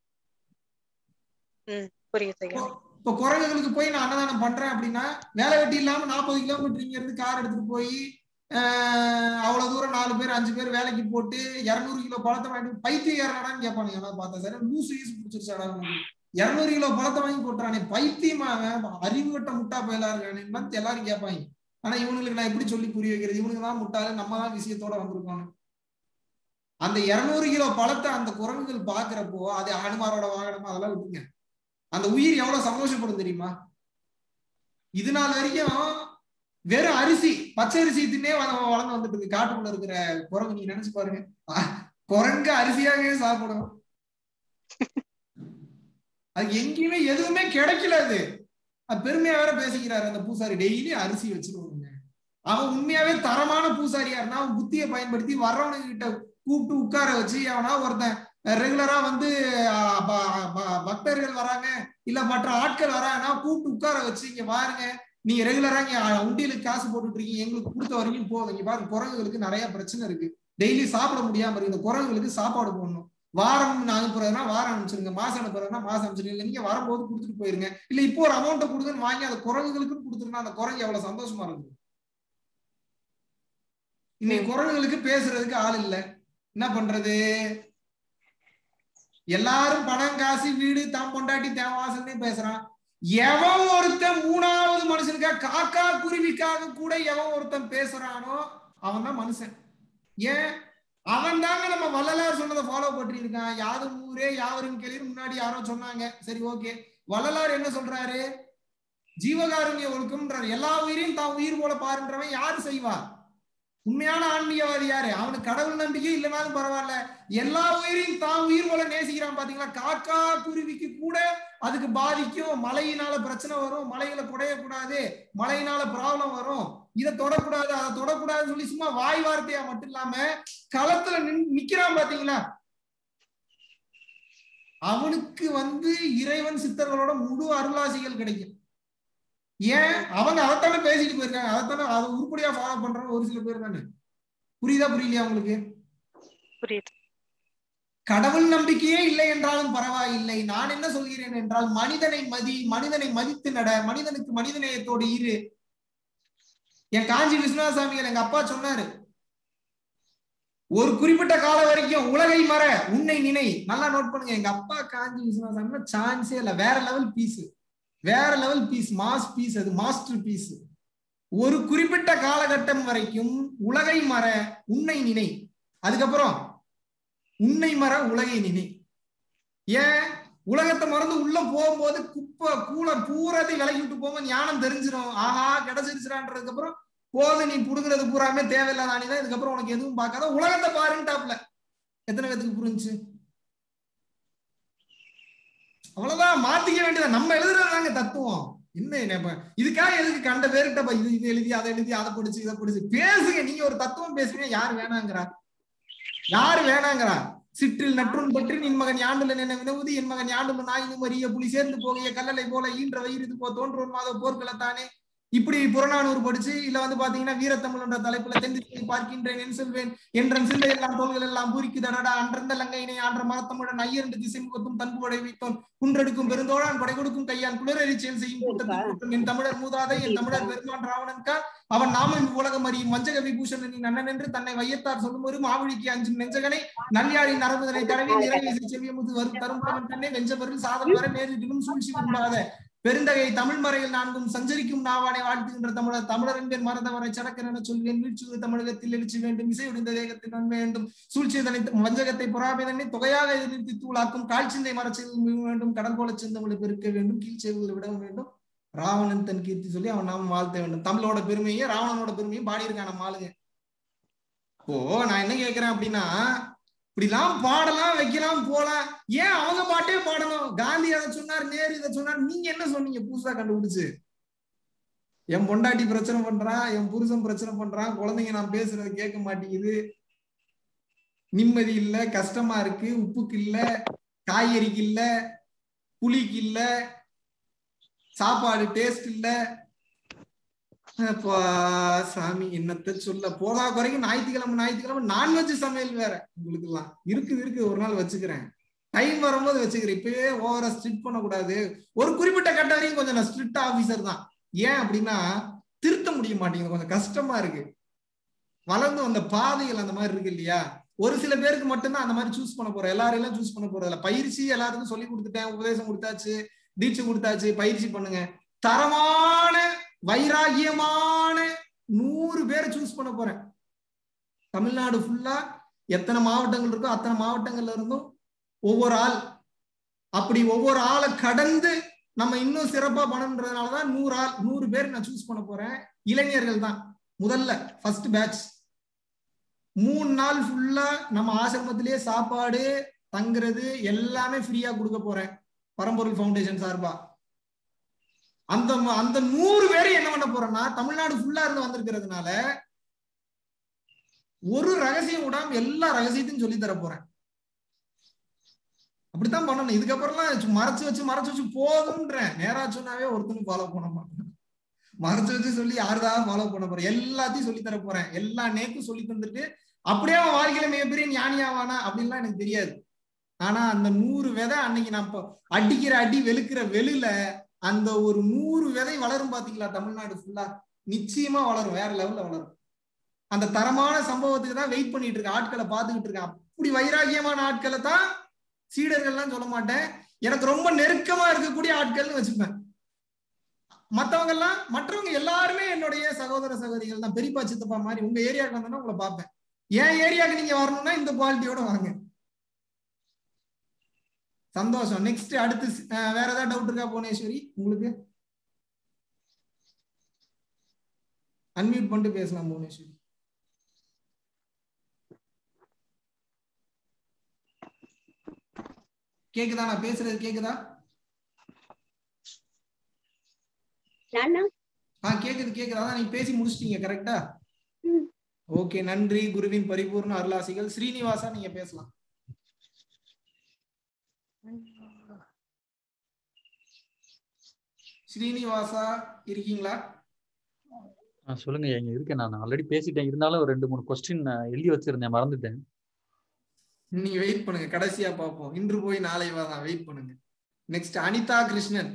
Speaker 9: புரியுது
Speaker 2: இப்ப குரங்குகளுக்கு போய் நான் அன்னதானம் பண்றேன் அப்படின்னா வேலை வெட்டி இல்லாம நாற்பது கிலோமீட்டர் இங்க இருந்து கார் எடுத்துட்டு போய் அவ்வளவு தூரம் நாலு பேர் அஞ்சு பேர் வேலைக்கு போட்டு இருநூறு கிலோ பழத்தை வாங்கிட்டு பைத்தியம் கேட்பாங்க ஏன்னா பார்த்தா சார் லூசு யூஸ் பிடிச்சிருச்சாடா இருநூறு கிலோ பழத்தை வாங்கி போட்டுறானே பைத்தியமா அறிவு கட்ட முட்டா பயலா இருக்கானு எல்லாரும் கேட்பாங்க ஆனா இவனுக்கு நான் எப்படி சொல்லி புரிய வைக்கிறது இவனுக்கு தான் முட்டாளு நம்ம தான் விஷயத்தோட வந்திருக்கோம் அந்த இருநூறு கிலோ பழத்தை அந்த குரங்குகள் பாக்குறப்போ அது ஹனுமாரோட வாகனமா அதெல்லாம் விட்டுங்க அந்த உயிர் எவ்வளவு சந்தோஷப்படும் தெரியுமா இது நாள் வரைக்கும் வெறும் அரிசி பச்சை அரிசி தின்னே வளர்ந்து வந்துட்டு இருக்கு காட்டுக்குள்ள இருக்கிற குரங்கு நீங்க நினைச்சு பாருங்க குரங்கு அரிசியாகவே சாப்பிடும் அது எங்கேயுமே எதுவுமே கிடைக்கல அது அது பெருமையா வேற பேசிக்கிறாரு அந்த பூசாரி டெய்லி அரிசி வச்சிருவாங்க அவன் உண்மையாவே தரமான பூசாரியா இருந்தா அவன் புத்தியை பயன்படுத்தி வர்றவனுங்க கிட்ட கூப்பிட்டு உட்கார வச்சு அவனா ஒருத்தன் ரெகுலரா வந்து அஹ், ப- ப- பக்தர்கள் வராங்க இல்ல மற்ற ஆட்கள் வராங்கன்னா கூப்பிட்டு உட்கார வச்சு இங்க பாருங்க நீங்க ரெகுலரா இங்க உண்டியலுக்கு காசு போட்டுட்டு இருக்கீங்க எங்களுக்கு கொடுத்த வரைக்கும் போதும் இங்க பாருங்க குரங்குகளுக்கு நிறைய பிரச்சனை இருக்கு டெய்லி சாப்பிட முடியாம இருக்கு இந்த குரங்குகளுக்கு சாப்பாடு போடணும் வாரம் நான் அனுப்புறதுனா வாரம் அனுப்பிச்சிருங்க மாசம் அனுப்புறதுனா மாசம் அனுப்பிச்சிருங்க இல்ல நீங்க வரும்போது கொடுத்துட்டு போயிருங்க இல்ல இப்போ ஒரு அமௌண்ட்டை கொடுங்கன்னு வாங்கி அந்த குரங்குகளுக்கு கொடுத்துருந்தா அந்த குரங்கு எவ்வளவு சந்தோஷமா இருக்கும் இன்னைக்கு குரங்குகளுக்கு பேசுறதுக்கு ஆள் இல்ல என்ன பண்றது எல்லாரும் பணம் காசு வீடு தான் பொண்டாட்டி தேவாசன்னே பேசுறான் எவன் ஒருத்தன் மூணாவது மனுஷனுக்கா காக்கா குருவிக்காக கூட எவன் ஒருத்தன் பேசுறானோ அவன் தான் மனுஷன் ஏன் அவன் தாங்க நம்ம வள்ளலார் சொன்னதை ஃபாலோ பண்ணிருக்கான் யாதும் ஊரே யாவரும் கேள்வி முன்னாடி யாரோ சொன்னாங்க சரி ஓகே வள்ளலார் என்ன சொல்றாரு ஜீவகாருண்ய ஒழுக்கம்ன்றார் எல்லா உயிரையும் தான் உயிர் போல பாருன்றவன் யாரு செய்வா உண்மையான ஆன்மீகவாதி யாரு அவனுக்கு கடவுள் நம்பிக்கை இல்லைனாலும் பரவாயில்ல எல்லா உயிரையும் தான் உயிர் போல நேசிக்கிறான் பாத்தீங்களா காக்கா குருவிக்கு கூட அதுக்கு பாதிக்கும் மழையினால பிரச்சனை வரும் மலைகளை குடையக்கூடாது மழையினால ப்ராப்ளம் வரும் இதை தொடக்கூடாது அதை தொடக்கூடாதுன்னு சொல்லி சும்மா வாய் வார்த்தையா மட்டும் இல்லாம களத்துல நின் நிக்கிறான் பாத்தீங்களா அவனுக்கு வந்து இறைவன் சித்தர்களோட முழு அருளாசிகள் கிடைக்கும் ஏன் அவங்க அதைத்தானே பேசிட்டு போயிருக்காங்க அதைத்தானே அதை உருப்படியா ஃபாலோ பண்றவங்க ஒரு சில பேர் தானே புரியுதா புரியலையா உங்களுக்கு
Speaker 9: புரியுது
Speaker 2: கடவுள் நம்பிக்கையே இல்லை என்றாலும் பரவாயில்லை நான் என்ன சொல்கிறேன் என்றால் மனிதனை மதி மனிதனை மதித்து நட மனிதனுக்கு மனிதநேயத்தோடு இரு என் காஞ்சி விஸ்வநாசாமிகள் எங்க அப்பா சொன்னாரு ஒரு குறிப்பிட்ட காலம் வரைக்கும் உலகை மற உன்னை நினை நல்லா நோட் பண்ணுங்க எங்க அப்பா காஞ்சி விஸ்வநாசாமி சான்ஸே இல்ல வேற லெவல் பீஸ் வேற லெவல் பீஸ் மாஸ் பீஸ் அது மாஸ்டர் பீஸ் ஒரு குறிப்பிட்ட காலகட்டம் வரைக்கும் உலகை மற உன்னை நினை அதுக்கப்புறம் உன்னை மற உலகை நினை ஏன் உலகத்தை மறந்து உள்ள போகும்போது குப்பை கூல பூரத்தை விலகி விட்டு போகும்போது ஞானம் தெரிஞ்சிடும் ஆஹா கிடைச்சிருச்சுடான்றதுக்கு அப்புறம் போது நீ புடுங்குறது பூராமே தேவையில்லாத அணிதான் இதுக்கப்புறம் உனக்கு எதுவும் பார்க்காத உலகத்தை பாருன்ட்டாப்ல எத்தனை பேத்துக்கு புரிஞ்சு அவ்வளவுதான் மாத்திக்க வேண்டியதா நம்ம எழுதுறதாங்க தத்துவம் என்ன என்ன இதுக்காக எதுக்கு கண்ட பேருக்கிட்ட இது இது எழுதி அதை எழுதி அதை படிச்சு இதை படிச்சு பேசுங்க நீங்க ஒரு தத்துவம் பேசுங்க யாரு வேணாங்கிறா யாரு வேணாங்கிறா சிற்றில் நற்றுன் பற்றி நின் மகன் யாண்டுல நின வினவுதி என் மகன் யாண்டுல நாயினும் மறிய புலி சேர்ந்து போகிய கல்லலை போல ஈன்ற வயிறு இது போ தோன்றோர் மாத போர்களத்தானே இப்படி புறநானூறு படிச்சு இல்ல வந்து பாத்தீங்கன்னா வீரத்தமிழ் என்ற தலைப்புல தென்திசை பார்க்கின்றேன் என் சொல்வேன் என்றன் சிந்தை எல்லாம் தோள்கள் எல்லாம் பூரிக்குதடா அன்றந்த லங்கையினை ஆன்ற மரத்தமிழன் ஐயரண்டு திசை முகத்தும் தன்பு படை வைத்தோன் குன்றெடுக்கும் பெருந்தோழான் கொடை கொடுக்கும் கையால் குளிரறி செயல் செய்யும் கூட்டத்தில் கூட்டம் என் தமிழர் மூதாதை என் தமிழர் பெருமான் ராவணன்கார் அவன் நாமம் உலகம் அறியும் வஞ்சக விபூஷணனின் அண்ணன் என்று தன்னை வையத்தார் சொல்லும்போது மாவழிக்கு அஞ்சும் நெஞ்சகனை நல்யாரின் நரம்புதனை தடவி நிறைவேசி செவியமுது வரும் தரும் தன்னை வெஞ்சவரில் சாதம் வர நேரிடினும் சூழ்ச்சி விரும்பாத பெருந்தகை தமிழ் மறையில் நான்கும் சஞ்சரிக்கும் நாவானை வாழ்த்துகின்ற தமிழர் தமிழர் என்பேன் மறந்தவரை சடக்கர் என சொல்வேன் வீழ்ச்சி தமிழகத்தில் எழுச்சி வேண்டும் இசை உடைந்த தேகத்தில் நன்மை வேண்டும் சூழ்ச்சி தனை வஞ்சகத்தை பொறாமைதனை தொகையாக எதிர்த்து தூளாக்கும் கால்ச்சிந்தை மரச்செய்து வேண்டும் கடல் போல செந்தமிழை பெருக்க வேண்டும் கீழ்ச்செய்வதை விட வேண்டும் ராவணன் தன் கீர்த்தி சொல்லி அவன் நாம வாழ்த்த வேண்டும் தமிழோட பெருமையும் ராவணனோட பெருமையும் பாடியிருக்கான் நம்ம ஆளுங்க இப்போ நான் என்ன கேக்குறேன் அப்படின்னா இப்படிலாம் பாடலாம் வைக்கலாம் போலாம் ஏன் அவங்க பாட்டே பாடணும் காந்தி அதை சொன்னார் நேரு இதை சொன்னார் நீங்க என்ன சொன்னீங்க புதுசா கண்டுபிடிச்சு என் பொண்டாட்டி பிரச்சனை பண்றான் என் புருஷன் பிரச்சனை பண்றான் குழந்தைங்க நான் பேசுறது கேட்க மாட்டேங்குது நிம்மதி இல்ல கஷ்டமா இருக்கு உப்புக்கு இல்ல காய்கறிக்கு இல்ல புளிக்கு இல்ல சாப்பாடு டேஸ்ட் இல்ல அப்பா சாமி என்னத்த சொல்ல போதா குறைக்கும் ஞாயிற்றுக்கிழமை ஞாயிற்றுக்கிழமை நான்வெஜ் சமையல் வேற உங்களுக்கு எல்லாம் இருக்குது இருக்கு ஒரு நாள் வச்சுக்கிறேன் டைம் வரும்போது வச்சுக்கிறேன் இப்பவே ஓவரா ஸ்ட்ரிக்ட் பண்ணக்கூடாது ஒரு குறிப்பிட்ட கட்ட வரைக்கும் கொஞ்சம் நான் ஸ்ட்ரிக்ட் ஆபீசர் தான் ஏன் அப்படின்னா திருத்த முடிய மாட்டேங்குது கொஞ்சம் கஷ்டமா இருக்கு வளர்ந்து வந்த பாதைகள் அந்த மாதிரி இருக்கு இல்லையா ஒரு சில பேருக்கு மட்டும்தான் அந்த மாதிரி சூஸ் பண்ண போறோம் எல்லாரும் எல்லாம் சூஸ் பண்ண போறது இல்ல பயிற்சி எல்லாருக்கும் சொல்லி கொடுத்துட்டேன் உபதேசம் கொடுத்தாச்சு தீட்சை கொடுத்தாச்சு பயிற்சி பண்ணுங்க தரமான வைராகியமான நூறு பேரை சூஸ் பண்ண போறேன் தமிழ்நாடு ஃபுல்லா எத்தனை மாவட்டங்கள் இருக்கோ அத்தனை மாவட்டங்கள்ல இருந்தும் ஒவ்வொரு ஆள் அப்படி ஒவ்வொரு ஆளை கடந்து நம்ம இன்னும் சிறப்பா பண்ணணுன்றதுனாலதான் நூறு ஆள் நூறு பேர் நான் சூஸ் பண்ண போறேன் இளைஞர்கள் தான் முதல்ல ஃபர்ஸ்ட் பேட்ச் மூணு நாள் ஃபுல்லா நம்ம ஆசிரமத்திலேயே சாப்பாடு தங்குறது எல்லாமே ஃப்ரீயா கொடுக்க போறேன் பரம்பொருள் ஃபவுண்டேஷன் சார்பா அந்த ம- அந்த நூறு பேரை என்ன பண்ண போறேன்னா தமிழ்நாடு ஃபுல்லா இருந்து வந்திருக்கிறதுனால ஒரு ரகசியம் விடாம எல்லா ரகசியத்தையும் சொல்லி தர போறேன் அப்படித்தான் பண்ணணும் இதுக்கப்புறம்லாம் சும்மா மறைச்சு வச்சு மறைச்சு வச்சு போதும்ன்றேன் நேரா சொன்னாவே ஒருத்தனும் ஃபாலோ பண்ண மாட்டேன் மறைச்சு வச்சு சொல்லி யாருதான் ஃபாலோ பண்ண போறேன் எல்லாத்தையும் சொல்லி தர போறேன் எல்லா நேக்கும் சொல்லி தந்துட்டு அப்படியே அவன் வாழ்க்கையில மிகப்பெரிய ஞானியாவானா அப்படின்லாம் எனக்கு தெரியாது ஆனா அந்த நூறு விதை அன்னைக்கு நான் இப்போ அடிக்கிற அடி வெளுக்கிற வெளியில அந்த ஒரு நூறு விதை வளரும் பாத்தீங்களா தமிழ்நாடு ஃபுல்லா நிச்சயமா வளரும் வேற லெவல்ல வளரும் அந்த தரமான சம்பவத்துக்கு தான் வெயிட் பண்ணிட்டு இருக்க ஆட்களை பார்த்துக்கிட்டு இருக்கேன் அப்படி வைராகியமான ஆட்களை தான் சீடர்கள்லாம் சொல்ல மாட்டேன் எனக்கு ரொம்ப நெருக்கமா இருக்கக்கூடிய ஆட்கள்னு வச்சுப்பேன் மத்தவங்க எல்லாம் மற்றவங்க எல்லாருமே என்னுடைய சகோதர சகோதரிகள் தான் பெரியப்பா சித்தப்பா மாதிரி உங்க ஏரியாவுக்கு வந்தோம்னா உங்களை பார்ப்பேன் என் ஏரியாவுக்கு நீங்க வரணும்னா இந்த குவாலிட்டியோட வாங்க சந்தோஷம் நெக்ஸ்ட் அடுத்து அஹ், வேற ஏதாவது டவுட் இருக்கா புவனேஸ்வரி உங்களுக்கு அன்மியூட் பண்ணிட்டு பேசலாம் புவனேஸ்வரி கேக்குதா நான் பேசுறது கேக்குதா
Speaker 10: நானா
Speaker 2: ஆ கேக்குது கேக்குது அதான் நீங்க பேசி முடிச்சிட்டீங்க கரெக்டா ஓகே நன்றி குருவின் பரிபூர்ண அருளாசிகள் ஸ்ரீனிவாசா நீங்க பேசலாம் ஸ்ரீனிவாசா இருக்கீங்களா
Speaker 3: ஆ, சொல்லுங்க இங்க இருக்கேன் நான் ஆல்ரெடி பேசிட்டேன் இருந்தாலும் ஒரு ரெண்டு மூணு கொஸ்டின் எழுதி வச்சிருந்தேன் மறந்துட்டேன்
Speaker 2: நீங்க வெயிட் பண்ணுங்க கடைசியா பார்ப்போம் இன்று போய் நாளை வரலாம் வெயிட் பண்ணுங்க நெக்ஸ்ட் அனிதா கிருஷ்ணன்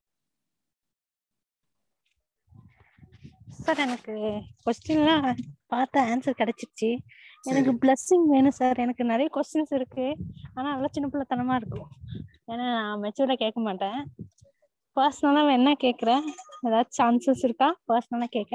Speaker 11: சார் எனக்கு கொஸ்டின்லாம் பார்த்த ஆன்சர் கிடைச்சிருச்சு எனக்கு பிளஸ்ஸிங் வேணும் சார் எனக்கு நிறைய கொஸ்டின்ஸ் இருக்கு ஆனா அதெல்லாம் சின்ன பிள்ளைத்தனமா இருக்கும் ஏன்னா நான் மெச்சூர்டா கேட்க மாட்டேன் பர்சனலா என்ன கேக்குறேன் ஏதாச்சும் சான்சஸ் இருக்கா பர்சனலா கேட்க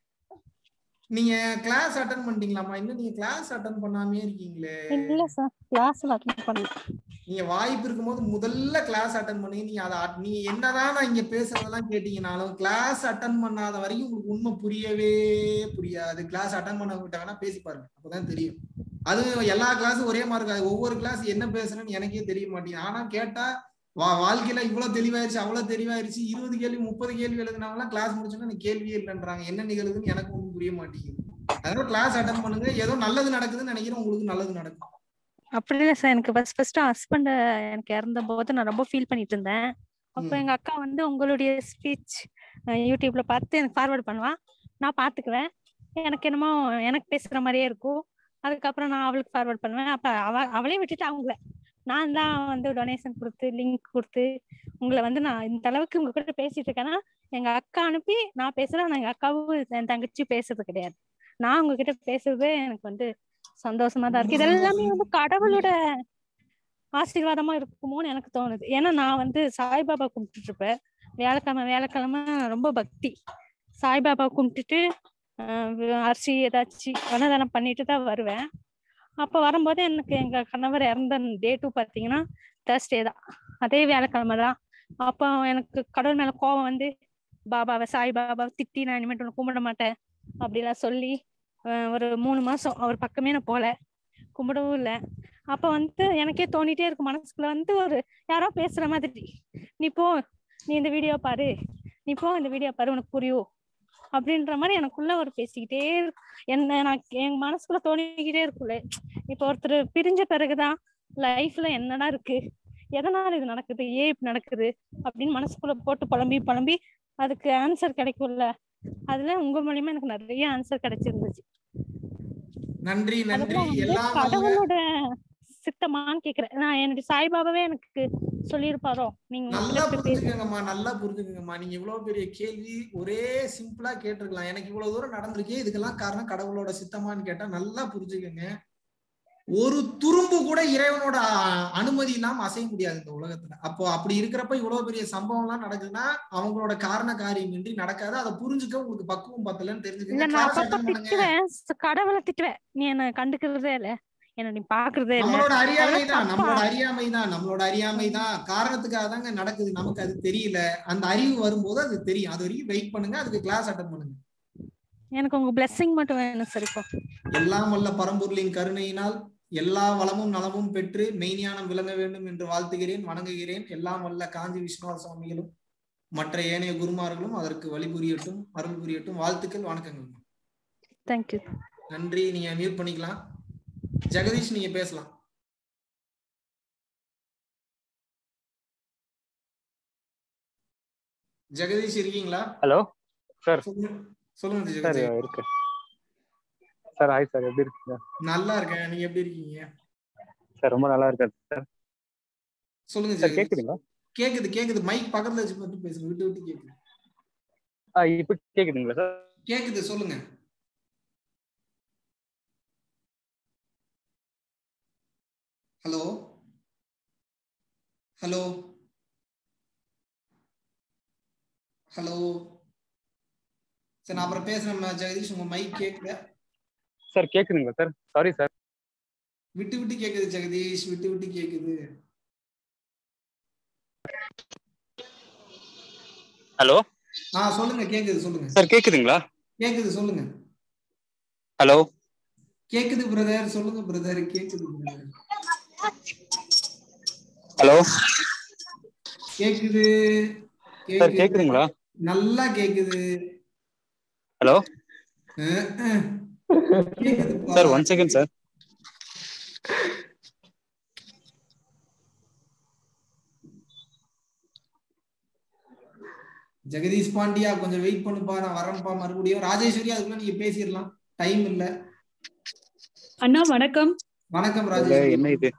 Speaker 2: நீங்க கிளாஸ் அட்டன் பண்ணிட்டீங்களாமா இன்னும் நீங்க கிளாஸ் அட்டன் பண்ணாமே இருக்கீங்களே
Speaker 11: இல்ல சார் கிளாஸ்ல அட்டன் பண்ணல
Speaker 2: நீங்க வாய்ப்பு இருக்கும்போது முதல்ல கிளாஸ் அட்டன் பண்ணி நீங்க அதை at- நீங்க என்னதான் நான் இங்க பேசுறதெல்லாம் கேட்டீங்கனாலும் கிளாஸ் அட்டன் பண்ணாத வரைக்கும் உங்களுக்கு உண்மை புரியவே புரியாது கிளாஸ் அட்டன் பண்ண விட்ட வேணா பேசி பாருங்க அப்பதான் தெரியும் அது எல்லா கிளாஸும் ஒரே மாதிரி இருக்காது ஒவ்வொரு கிளாஸ் என்ன பேசுறேன்னு எனக்கே தெரிய மாட்டேங்குது ஆனா கேட்டா வா வாழ்க்கையில இவ்வளவு தெளிவாயிருச்சு அவ்வளவு தெளிவாயிருச்சு இருபது கேள்வி முப்பது கேள்வி எழுதுனவங்களாம் கிளாஸ் முடிச்சோன்னா எனக்கு கேள்வியே இல்லைன்றாங்க என்ன நிகழுதுன்னு எனக்கு ஒன்றும் புரிய மாட்டேங்குது அதனால கிளாஸ் அட்டன் பண்ணுங்க ஏதோ நல்லது நடக்குதுன்னு நினைக்கிறேன் உங்களுக்கு நல்லது நடக்கும்
Speaker 11: அப்படி இல்ல சார் எனக்கு ஃபர்ஸ்ட் ஃபர்ஸ்ட் ஹஸ்பண்ட் எனக்கு இறந்த போது நான் ரொம்ப ஃபீல் பண்ணிட்டு இருந்தேன் அப்போ
Speaker 2: ம்.
Speaker 11: எங்க அக்கா வந்து உங்களுடைய ஸ்பீச் யூடியூப்ல பார்த்து எனக்கு ஃபார்வர்ட் பண்ணுவா நான் பாத்துக்குவேன் எனக்கு என்னமோ எனக்கு பேசுற மாதிரியே இருக்கும் அதுக்கப்புறம் நான் அவளுக்கு ஃபார்வர்ட் பண்ணுவேன் அப்ப அவ அவளே விட்டுட்டு அவங்கள நான் தான் வந்து டொனேஷன் கொடுத்து லிங்க் கொடுத்து உங்களை வந்து நான் இந்த அளவுக்கு உங்க கூட பேசிட்டு இருக்கேன்னா எங்க அக்கா அனுப்பி நான் பேசுறேன் ஆனா எங்க அக்காவும் என் தங்கச்சி பேசுறது கிடையாது நான் உங்ககிட்ட பேசுறதே எனக்கு வந்து சந்தோஷமா தான் இருக்கு இது எல்லாமே வந்து கடவுளோட ஆசீர்வாதமா இருக்குமோன்னு எனக்கு தோணுது ஏன்னா நான் வந்து சாய்பாபா கும்பிட்டுட்டு இருப்பேன் வியாழக்கிழமை வியாழக்கிழமை ரொம்ப பக்தி சாய்பாபா கும்பிட்டுட்டு ஆஹ் வி- அரிசி ஏதாச்சும் அன்னதானம் பண்ணிட்டு தான் வருவேன் அப்ப வரும்போது எனக்கு எங்க கணவர் இறந்த டேட்டும் பாத்தீங்கன்னா தேர்ஸ்டே தான் அதே வியாழக்கிழமை தான் அப்போ எனக்கு கடவுள் மேல கோபம் வந்து பாபாவை சாய்பாபாவை திட்டி நான் இனிமேட்டு உன்னை கும்பிட மாட்டேன் அப்படிலாம் சொல்லி ஆஹ் ஒரு மூணு மாசம் அவர் பக்கமே நான் போல கும்பிடவும் இல்லை அப்ப வந்து எனக்கே தோணிட்டே இருக்கு மனசுக்குள்ள வந்து ஒரு யாரோ பேசுற மாதிரி நீ போ நீ இந்த வீடியோ பாரு நீ போ இந்த வீடியோ பாரு உனக்கு புரியும் அப்படின்ற மாதிரி எனக்குள்ள ஒரு பேசிக்கிட்டே இருக்கு. என்ன நான் என் மனசுக்குள்ள தோணிக்கிட்டே இருக்குல்ல இப்ப ஒருத்தர் பிரிஞ்ச பிறகுதான் லைஃப்ல என்னடா இருக்கு எதனால இது நடக்குது ஏன் இப்படி நடக்குது அப்படின்னு மனசுக்குள்ள போட்டு புலம்பி புலம்பி அதுக்கு ஆன்சர் கிடைக்கும்ல அதுல உங்க மூலியமா எனக்கு நிறைய ஆன்சர் கிடைச்சிருந்துச்சு
Speaker 2: நன்றி நன்றி
Speaker 11: அதெல்லாம் வந்து
Speaker 2: எல்லாம் வல்ல
Speaker 11: கடவுளோட சித்தமான்னு கேக்குறேன் நான் என்னுடைய சாய்பாபாவே எனக்கு சொல்லியிருப்பாரோ நீங்க
Speaker 2: நல்லா
Speaker 11: உங்ககிட்ட போய் பேச
Speaker 2: புரிஞ்சுக்கங்கம்மா நல்லா புரிஞ்சுக்கங்கம்மா நீங்க இவ்வளவு பெரிய கேள்வி ஒரே சிம்பிளா கேட்டிருக்கலாம் எனக்கு இவ்வளவு தூரம் நடந்திருக்கே இதுக்கெல்லாம் காரணம் கடவுளோட சித்தமான்னு கேட்டா நல்லா புரிஞ்சுக்கங்க ஒரு துரும்பு கூட இறைவனோட அ- அனுமதி இல்லாம அசைய முடியாது இந்த உலகத்துல அப்போ அப்படி இருக்கிறப்ப இவ்வளவு பெரிய சம்பவம் எல்லாம் நடக்குதுன்னா அவங்களோட காரண காரியம் இன்றி நடக்காது அதை புரிஞ்சுக்க உங்களுக்கு பக்குவம் பத்தலன்னு
Speaker 11: இல்ல
Speaker 2: தெரிஞ்சுக்கங்க
Speaker 11: நான்
Speaker 2: கிளாஸ்
Speaker 11: அப்பப்ப
Speaker 2: அட்டன் பண்ணுங்க
Speaker 11: திட்டுவேன் ச- கடவுளை திட்டுவேன் நீ என்ன கண்டுக்கிறதே இல்ல என்ன நீ பாக்குறதே இல்ல
Speaker 2: நம்மளோட அறியாமை
Speaker 11: அதெல்லாம்
Speaker 2: தான்
Speaker 11: தப்பா
Speaker 2: நம்மளோட அறியாமை தான் நம்மளோட அறியாமை தான் காரணத்துக்காக தாங்க நடக்குது நமக்கு அது தெரியல அந்த அறிவு வரும்போது அது தெரியும் அது வரைக்கும் வெயிட் பண்ணுங்க அதுக்கு கிளாஸ் அட்டன் பண்ணுங்க
Speaker 11: எனக்கு உங்க blessing மட்டும் வேணும் சார் இப்போ
Speaker 2: எல்லாம் வல்ல பரம்பொருளின் கருணையினால் எல்லா வளமும் நலமும் பெற்று மெய்ஞானம் விளங்க வேண்டும் என்று வாழ்த்துகிறேன் வணங்குகிறேன் எல்லாம் வல்ல காஞ்சி விஸ்வநாத சுவாமிகளும் மற்ற ஏனைய குருமார்களும் அதற்கு வழி புரியட்டும் அருள் புரியட்டும் வாழ்த்துக்கள் வணக்கங்கள்
Speaker 11: தேங்க்யூ
Speaker 2: நன்றி நீங்க மியூட் பண்ணிக்கலாம் ஜெகதீஷ் நீங்க பேசலாம் ஜெகதீஷ் இருக்கீங்களா
Speaker 12: ஹலோ சார்
Speaker 2: சொல்லுங்க சொல்லுங்க
Speaker 12: சார்
Speaker 2: ஜெகதீஷ்
Speaker 12: இருக்கு சார் ஹாய் சார் எப்படி இருக்கீங்க
Speaker 2: நல்லா இருக்கேன் நீங்க எப்படி இருக்கீங்க
Speaker 12: சார் ரொம்ப நல்லா இருக்கேன் சார்
Speaker 2: சொல்லுங்க
Speaker 12: சார்
Speaker 2: ஜெகதீஷ்
Speaker 12: கேக்குதுங்களா
Speaker 2: கேக்குது கேக்குது மைக் பக்கத்துல வச்சு மட்டும் பேசுங்க விட்டு விட்டு கேக்குது
Speaker 12: ஆ இப்போ கேக்குதுங்களா சார்
Speaker 2: கேக்குது சொல்லுங்க ஹலோ ஹலோ ஹலோ சரி நான் அப்புறம் பேசுறேன் ஜெகதீஷ் உங்க மைக் கேக்குதா
Speaker 12: சார் கேக்குதுங்களா சார் சாரி சார்
Speaker 2: விட்டு விட்டு கேக்குது ஜெகதீஷ் விட்டு விட்டு கேக்குது
Speaker 12: ஹலோ
Speaker 2: ஆ சொல்லுங்க கேக்குது சொல்லுங்க
Speaker 12: சார் கேக்குதுங்களா
Speaker 2: கேக்குது சொல்லுங்க
Speaker 12: ஹலோ
Speaker 2: கேக்குது பிரதர் சொல்லுங்க பிரதர் கேக்குது பிரதர்
Speaker 12: ஹலோ
Speaker 2: கேக்குது
Speaker 12: சார் கேக்குதுங்களா
Speaker 2: நல்லா கேக்குது
Speaker 12: ஹலோ
Speaker 2: அஹ், அஹ். கேக்குதுப்பா.
Speaker 12: Sir one second sir
Speaker 2: Jagadish Pandya கொஞ்சம் வெயிட் பண்ணுப்பா நான் வரேன்ப்பா மறுபடியும் ராஜேஸ்வரி அதுக்குள்ள நீங்க பேசிடலாம் டைம் இல்ல
Speaker 13: அண்ணா வணக்கம்
Speaker 2: வணக்கம்
Speaker 12: இல்ல,
Speaker 2: ராஜேஸ்வரி
Speaker 12: என்ன இது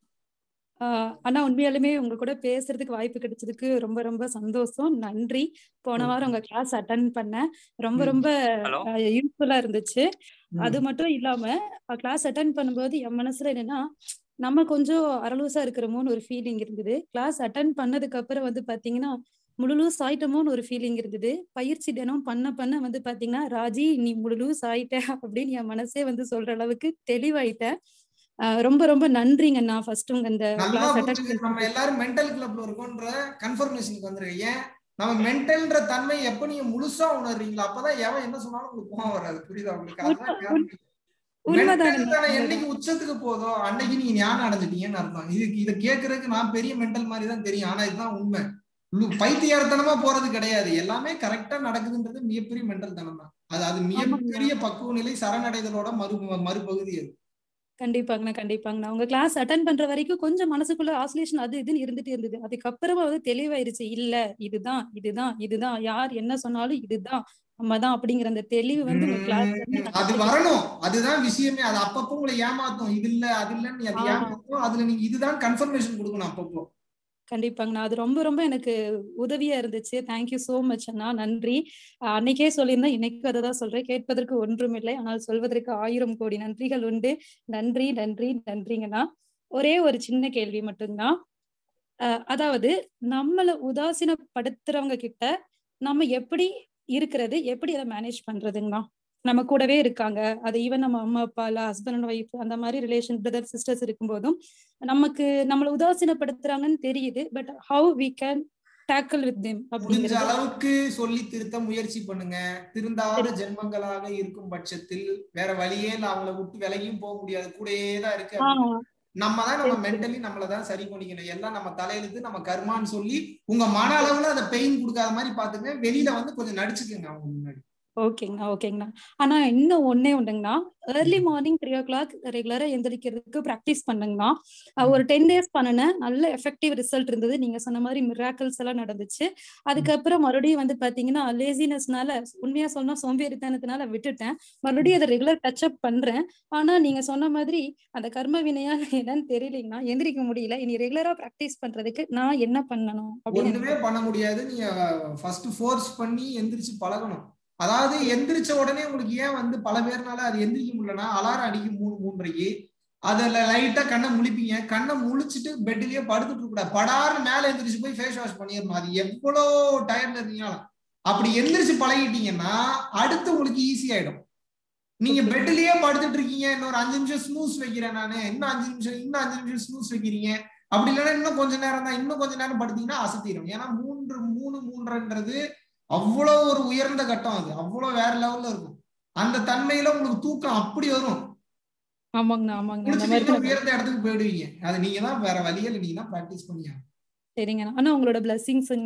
Speaker 13: ஆஹ் அண்ணா உண்மையாலுமே உங்க கூட பேசுறதுக்கு வாய்ப்பு கிடைச்சதுக்கு ரொம்ப ரொம்ப சந்தோஷம் நன்றி போன வாரம் உங்க கிளாஸ் அட்டன் பண்ணேன் ரொம்ப
Speaker 2: ம்.
Speaker 13: ரொம்ப
Speaker 12: ஹலோ
Speaker 13: யூஸ்ஃபுல்லா இருந்துச்சு
Speaker 2: ம்.
Speaker 13: அது மட்டும் இல்லாம கிளாஸ் அட்டன் பண்ணும்போது என் மனசுல என்னன்னா நம்ம கொஞ்சம் அரலூசா இருக்கிறோமோன்னு ஒரு ஃபீலிங் இருந்தது கிளாஸ் அட்டன் பண்ணதுக்கு அப்புறம் வந்து பாத்தீங்கன்னா முழுலூஸ் ஆயிட்டோமோன்னு ஒரு ஃபீலிங் இருந்தது பயிற்சி தினம் பண்ண பண்ண வந்து பாத்தீங்கன்னா ராஜி நீ முழுலூஸ் ஆயிட்ட அப்படின்னு என் மனசே வந்து சொல்ற அளவுக்கு தெளிவாயிட்டேன் ஆஹ் ரொம்ப ரொம்ப நன்றிங்க நான் ஃபர்ஸ்ட் உங்க இந்த
Speaker 2: நல்லா
Speaker 13: கிளாஸ்
Speaker 2: புரிஞ்சுது
Speaker 13: அட்டன்
Speaker 2: நம்ம எல்லாரும் மென்டல் கிளப்ல இருக்கோன்ற கன்ஃபர்மேஷனுக்கு வந்துருங்க ஏன் நம்ம மென்டல்ன்ற தன்மை எப்ப நீங்க முழுசா உணர்றீங்களோ அப்பதான் எவன் என்ன சொன்னாலும் உங்களுக்கு கோவம் வராது புரியுதா உங்களுக்கு அதுதான் ஞானம்.
Speaker 13: உண்மைதானுங்க,
Speaker 2: மென்டல் தானே
Speaker 13: உண்மைதான்.
Speaker 2: என்னைக்கு உச்சத்துக்கு போதோ அன்னைக்கு நீங்க ஞானம் அடைஞ்சிட்டீங்கன்னு அர்த்தம் இது இதை கேட்கறதுக்கு நான் பெரிய மென்டல் மாதிரி தான் தெரியும் ஆனா இதுதான் உண்மை லு- பைத்தியார்த்தனமா போறது கிடையாது எல்லாமே கரெக்டா நடக்குதுன்றது மிகப்பெரிய மென்டல் தனம் தான் அது அது மிகப்பெரிய பக்குவ நிலை சரணடைதலோட மறு மறுபகுதி அது
Speaker 13: கண்டிப்பாங்கண்ணா கண்டிப்பாங்கண்ணா உங்க கிளாஸ் அட்டன் பண்ற வரைக்கும் கொஞ்சம் மனசுக்குள்ள ஆசோலேஷன் அது இதுன்னு இருந்துட்டே இருந்தது அதுக்கப்புறமா வந்து தெளிவாயிருச்சு இல்ல இதுதான் இதுதான் இதுதான் யார் என்ன சொன்னாலும் இதுதான் நம்ம தான் அப்படிங்கிற அந்த தெளிவு வந்து உங்க கிளாஸ் வந்து
Speaker 2: உம் அது வரணும் அதுதான் விஷயமே அது அப்பப்போ உங்களை ஏமாத்தும் இது இல்ல அது இல்லன்னு நீ அது
Speaker 13: ஆ.
Speaker 2: ஏமாத்தும் அதுல நீங்க இதுதான் கன்ஃபர்மேஷன் கொடுக்கணும் அப்பப்போ
Speaker 13: கண்டிப்பாங்கண்ணா அது ரொம்ப ரொம்ப எனக்கு உதவியா இருந்துச்சு தேங்க்யூ சோ மச் அண்ணா நன்றி அஹ் அன்னைக்கே சொல்லியிருந்தேன் இன்னைக்கும் அதை தான் சொல்றேன் கேட்பதற்கு ஒன்றுமில்லை ஆனால் சொல்வதற்கு ஆயிரம் கோடி நன்றிகள் உண்டு நன்றி நன்றி நன்றிங்கண்ணா ஒரே ஒரு சின்ன கேள்வி மட்டும்தான் அஹ் அதாவது நம்மள உதாசீனப்படுத்துறவங்க கிட்ட நம்ம எப்படி இருக்கிறது எப்படி அதை மேனேஜ் பண்றதுங்கண்ணா நம்ம கூடவே இருக்காங்க அது ஈவன் நம்ம அம்மா அப்பா இல்ல ஹஸ்பண்ட் அண்ட் ஒய்ஃப் அந்த மாதிரி ரிலேஷன் பிரதர் சிஸ்டர்ஸ் இருக்கும்போதும் நமக்கு நம்மள உதாசீனப்படுத்துறாங்கன்னு தெரியுது but how we can tackle with them
Speaker 2: முடிஞ்ச
Speaker 13: அப்படிங்கிறது
Speaker 2: அளவுக்கு சொல்லி திருத்த முயற்சி பண்ணுங்க திருந்தாத ஜென்மங்களாக இருக்கும் பட்சத்தில் வேற வழியே இல்ல அவங்கள விட்டு விலகியும் போக முடியாது கூடயே தான் இருக்கு
Speaker 13: ஆ,
Speaker 2: அப்படின்னு. நம்ம தான் நம்ம மென்டலி நம்மள தான் சரி பண்ணிக்கணும் எல்லாம் நம்ம தலையெழுத்து நம்ம கர்மான்னு சொல்லி உங்க மன அளவுல அதை பெயின் கொடுக்காத மாதிரி பாத்துங்க வெளியில வந்து கொஞ்சம் நடிச்சுக்குங்க அவங்க முன்னாடி
Speaker 13: ஓகேங்கண்ணா ஓகேங்கண்ணா ஆனா இன்னும் ஒன்னே உண்டுங்கண்ணா early morning three o'clock ரெகுலரா எந்திரிக்கிறதுக்கு ப்ராக்டிஸ் பண்ணுங்கண்ணா அஹ் ஒரு டென் டேஸ் பண்ணினேன் நல்ல எஃபெக்டிவ் ரிசல்ட் இருந்தது நீங்க சொன்ன மாதிரி மிராக்கிள்ஸ் எல்லாம் நடந்துச்சு அதுக்கப்புறம் மறுபடியும் வந்து பாத்தீங்கன்னா லேசினஸ்னால உண்மையா சொன்னா சோம்பேறித்தனத்தினால விட்டுட்டேன் மறுபடியும் அதை ரெகுலர் டச் அப் பண்றேன் ஆனா நீங்க சொன்ன மாதிரி அந்த கர்ம வினையா என்னன்னு தெரியலீங்கண்ணா எந்திரிக்க முடியல இனி ரெகுலரா ப்ராக்டிஸ் பண்றதுக்கு நான் என்ன பண்ணணும் அப்படின்னு
Speaker 2: ஒண்ணுமே பண்ண முடியாது நீங்க ஃபர்ஸ்ட் ஃபோர்ஸ் பண்ணி எந்திரிச்சு பழகணும் அதாவது எந்திரிச்ச உடனே உங்களுக்கு ஏன் வந்து பல பேர்னால அது எந்திரிக்க முடியலன்னா அலாரம் அடிக்கும் மூணு மூன்றரைக்கு அதுல லைட்டா கண்ணை முழிப்பீங்க கண்ணை முழிச்சிட்டு பெட்லயே படுத்துட்டு இருக்க கூடாது படார்னு மேல எந்திரிச்சு போய் ஃபேஸ் வாஷ் பண்ணிடணும் அது எவ்வளோ டயர்ட்ல இருந்தீங்களா அப்படி எந்திரிச்சு பழகிட்டீங்கன்னா அடுத்து உங்களுக்கு ஈஸி ஆயிடும் நீங்க பெட்லயே படுத்துட்டு இருக்கீங்க இன்னொரு அஞ்சு நிமிஷம் ஸ்னூஸ் வைக்கிறேன் நானு இன்னும் அஞ்சு நிமிஷம் இன்னும் அஞ்சு நிமிஷம் ஸ்னூஸ் வைக்கிறீங்க அப்படி இல்லைன்னா இன்னும் கொஞ்ச நேரம் தான் இன்னும் கொஞ்ச நேரம் படுத்தீங்கன்னா அசத்திடும் ஏன்னா மூன்று மூணு மூன்றுன்றது அவ்வளவு ஒரு உயர்ந்த கட்டம் அது அவ்வளவு வேற லெவல்ல இருக்கும் அந்த தன்மையில உங்களுக்கு தூக்கம் அப்படி வரும்
Speaker 13: ஆமாங்கண்ணா ஆமாங்கண்ணா அந்த மாதிரி
Speaker 2: குளிச்சுட்டு
Speaker 13: நான்
Speaker 2: உயர்ந்த இடத்துக்கு போயிடுவீங்க அது நீங்க தான் வேற வழியில நீங்க தான் பிராக்டிஸ் பண்ணியா
Speaker 13: சரிங்கண்ணா ஆனா உங்களோட பிளஸ்ஸிங்ஸுங்கண்ணா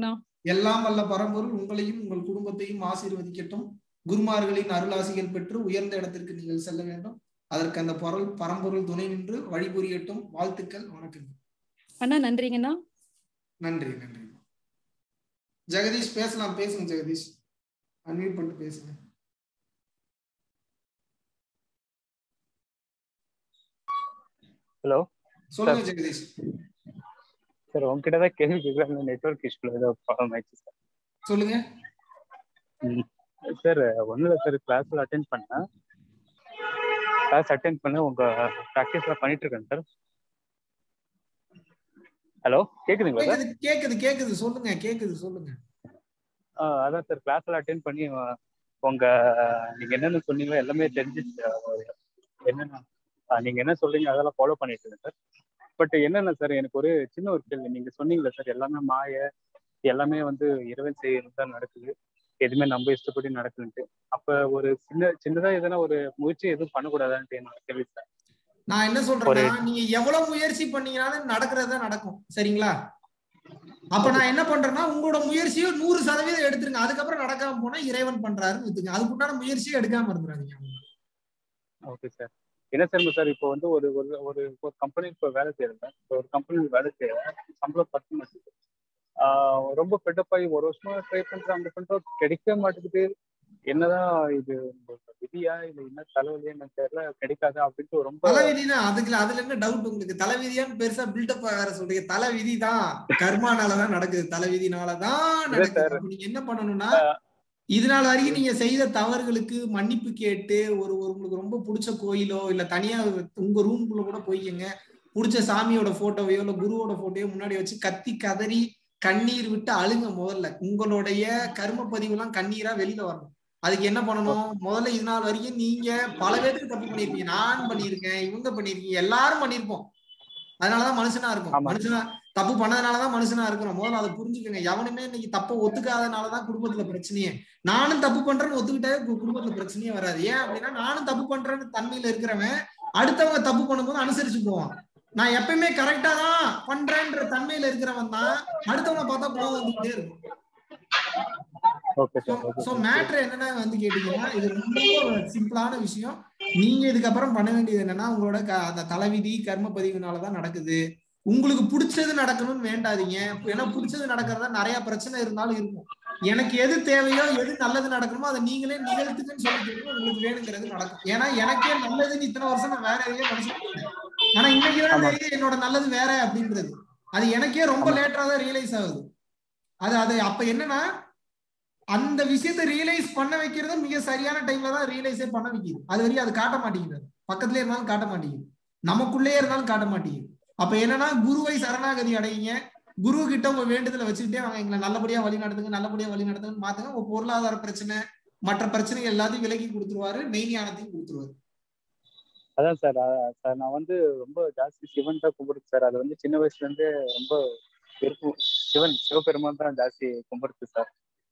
Speaker 2: எல்லாம் வல்ல பரம்பொருள் உங்களையும் உங்கள் குடும்பத்தையும் ஆசீர்வதிக்கட்டும் குருமார்களின் அருளாசிகள் பெற்று உயர்ந்த இடத்திற்கு நீங்கள் செல்ல வேண்டும் அதற்கு அந்த பொருள் பரம்பொருள் துணை நின்று வழிபுரியட்டும் வாழ்த்துக்கள் வணக்கங்கள்
Speaker 13: அண்ணா நன்றிங்கண்ணா
Speaker 2: நன்றி நன்றி ஜெகதீஷ் பேசலாம் பேசுங்க ஜெகதீஷ் அன்மியூட் பண்ணிட்டு பேசுங்க
Speaker 12: ஹலோ
Speaker 2: சொல்லுங்க ஜெகதீஷ்
Speaker 12: சார் உங்ககிட்ட தான் கேள்வி கேட்குறாங்க நெட்ஒர்க் இஷ்யூல ஏதோ ப்ராப்ளம் ஆயிடுச்சு சார்
Speaker 2: சொல்லுங்க
Speaker 12: சார் ஒன்றும் இல்லை சார் கிளாஸ்ல அட்டென்ட் பண்ணேன் கிளாஸ் அட்டென்ட் பண்ண உங்க ப்ராக்டிஸ்லாம் பண்ணிட்டு இருக்கேன் சார் ஹலோ கேக்குதுங்களா சார்
Speaker 2: கேக்குது கேக்குது கேக்குது சொல்லுங்க கேக்குது சொல்லுங்க
Speaker 12: ஆ, அதான் சார் கிளாஸ்ல அட்டென்ட் பண்ணி அஹ், உங்க நீங்க என்னென்ன சொன்னீங்களோ எல்லாமே தெரிஞ்சிச்சு அஹ், என்னென்ன ஆ, நீங்க என்ன சொல்றீங்க அதெல்லாம் ஃபாலோ பண்ணிட்டு இருக்கேன் சார் பட் என்னென்ன சார் எனக்கு ஒரு சின்ன ஒரு கேள்வி நீங்க சொன்னீங்களே சார் எல்லாமே மாய எல்லாமே வந்து இறைவன் செய்யறது தான் நடக்குது எதுவுமே நம்ம இஷ்டப்படி நடக்குதுன்ட்டு அப்ப ஒரு சின்ன சின்னதா எதனா ஒரு முயற்சி எதுவும் பண்ணக்கூடாதான்ட்டு என்னோட கேள்வி சார்
Speaker 2: நான் என்ன சொல்றேன்னா நீங்க எவ்வளவு முயற்சி பண்ணீங்கனாலும் நடக்கிறது தான் நடக்கும் சரிங்களா அப்ப நான் என்ன பண்றேன்னா உங்களோட முயற்சியை நூறு சதவீதம் எடுத்துருங்க அதுக்கப்புறம் நடக்காம போனா இறைவன் பண்றாருன்னு வச்சுங்க அதுக்குண்டான முயற்சியை எடுக்காம இருந்துறாதீங்க
Speaker 12: ஓகே சார் என்ன சார் சார் இப்போ வந்து ஒரு ஒரு ஒரு ஒரு கம்பெனி இப்போ வேலை செய்யறேன் இப்போ ஒரு கம்பெனி வேலை செய்யறேன் சம்பளம் பத்து மாட்டேங்குது ஆஹ் ரொம்ப பெட்டப் ஆகி ஒரு வருஷமா ட்ரை பண்றேன் அந்த பண்றோம் கிடைக்க மாட்டேங்குது என்னதான் இது விதியா இல்ல என்ன தலைவலியா எனக்கு தெரியல கிடைக்காது அப்படின்ட்டு ரொம்ப
Speaker 2: தலைவிதி தான் அதுக்கு அதுல என்ன டவுட் உங்களுக்கு தலைவிதியான்னு பெருசா பில்டப் வேற சொல்றீங்க தலைவிதி தான் கர்மானாலதான் நடக்குது தலைவிதினாலதான் நடக்குது அப்ப நீங்க என்ன பண்ணணும்னா இது நாள் வரைக்கும் நீங்க செய்த தவறுகளுக்கு மன்னிப்பு கேட்டு ஒரு ஒரு உங்களுக்கு ரொம்ப பிடிச்ச கோயிலோ இல்ல தனியா உங்க ரூம்குள்ள கூட போய்க்கங்க பிடிச்ச சாமியோட போட்டோவையோ இல்ல குருவோட போட்டோயோ முன்னாடி வச்சு கத்தி கதறி கண்ணீர் விட்டு அழுங்க முதல்ல உங்களுடைய கர்ம பதிவு எல்லாம் கண்ணீரா வெளியில வரணும் அதுக்கு என்ன பண்ணணும் முதல்ல இது நாள் வரைக்கும் நீங்க பல பேருக்கு தப்பு பண்ணிருப்பீங்க நான் பண்ணியிருக்கேன் இவங்க பண்ணிருக்கீங்க எல்லாரும் பண்ணிருப்போம் அதனாலதான் மனுஷனா இருக்கும் மனுஷனா தப்பு பண்ணதுனாலதான் மனுஷனா இருக்கிறோம் முதல்ல அதை புரிஞ்சுக்கோங்க எவனுமே இன்னைக்கு தப்ப ஒத்துக்காதனாலதான் குடும்பத்துல பிரச்சனையே நானும் தப்பு பண்றேன்னு ஒத்துக்கிட்டாவே கு- குடும்பத்துல பிரச்சனையே வராது ஏன் அப்படின்னா நானும் தப்பு பண்றேன்னு தன்மையில இருக்கிறவன் அடுத்தவங்க தப்பு பண்ணும்போது அனுசரிச்சு போவான் நான் எப்பயுமே கரெக்டா தான் பண்றேன்ற தன்மையில இருக்கிறவன் தான் அடுத்தவனை பார்த்தா கோவம் வந்துகிட்டே இருக்கும்
Speaker 12: okay sir okay
Speaker 2: so matter என்னன்னா வந்து கேட்டீங்கன்னா இது ரொம்ப சிம்பிளான விஷயம் நீங்க இதுக்கப்புறம் பண்ண வேண்டியது என்னன்னா உங்களோட க- அந்த தலைவிதி கர்ம பதிவுனாலதான் நடக்குது உங்களுக்கு பிடிச்சது நடக்கணும்னு வேண்டாதீங்க ஏன்னா பிடிச்சது நடக்கிறதா நிறைய பிரச்சனை இருந்தாலும் இருக்கும் எனக்கு எது தேவையோ எது நல்லது நடக்கணுமோ அதை நீங்களே நிகழ்த்துக்குன்னு சொல்லிட்டு உங்களுக்கு வேணுங்கிறது நடக்கும் ஏன்னா எனக்கே நல்லதுன்னு இத்தனை வருஷம் நான் வேற எதையோ நினைச்சிட்டு ஆனா இன்னைக்குதான் தெரியுது என்னோட நல்லது வேற அப்படின்றது அது எனக்கே ரொம்ப லேட்டரா தான் ரியலைஸ் ஆகுது அது அது அப்ப என்னன்னா அந்த விஷயத்தை ரியலைஸ் பண்ண வைக்கிறது மிக சரியான டைம்ல தான் ரியலைஸே பண்ண வைக்குது அது வரையும் அது காட்ட மாட்டேங்குது பக்கத்துல இருந்தாலும் காட்ட மாட்டேங்குது நமக்குள்ளே இருந்தாலும் காட்ட மாட்டேங்குது அப்ப என்னன்னா குருவை சரணாகதி அடையுங்க குரு கிட்ட உங்க வேண்டுதலை வச்சுக்கிட்டே வாங்க எங்களை நல்லபடியா வழி நடத்துங்க நல்லபடியா வழி நடத்துங்க மாத்துங்க உங்க பொருளாதார பிரச்சனை மற்ற பிரச்சனைகள் எல்லாத்தையும் விலக்கி கொடுத்துருவாரு மெய்ஞானத்தையும் கொடுத்துருவாரு
Speaker 12: அதான் சார் சார் நான் வந்து ரொம்ப ஜாஸ்தி சிவன் தான் கும்பிடுது சார் அது வந்து சின்ன வயசுல இருந்து ரொம்ப விருப்பம் சிவன் சிவபெருமான் தான் ஜாஸ்தி கும்பிடுது சார்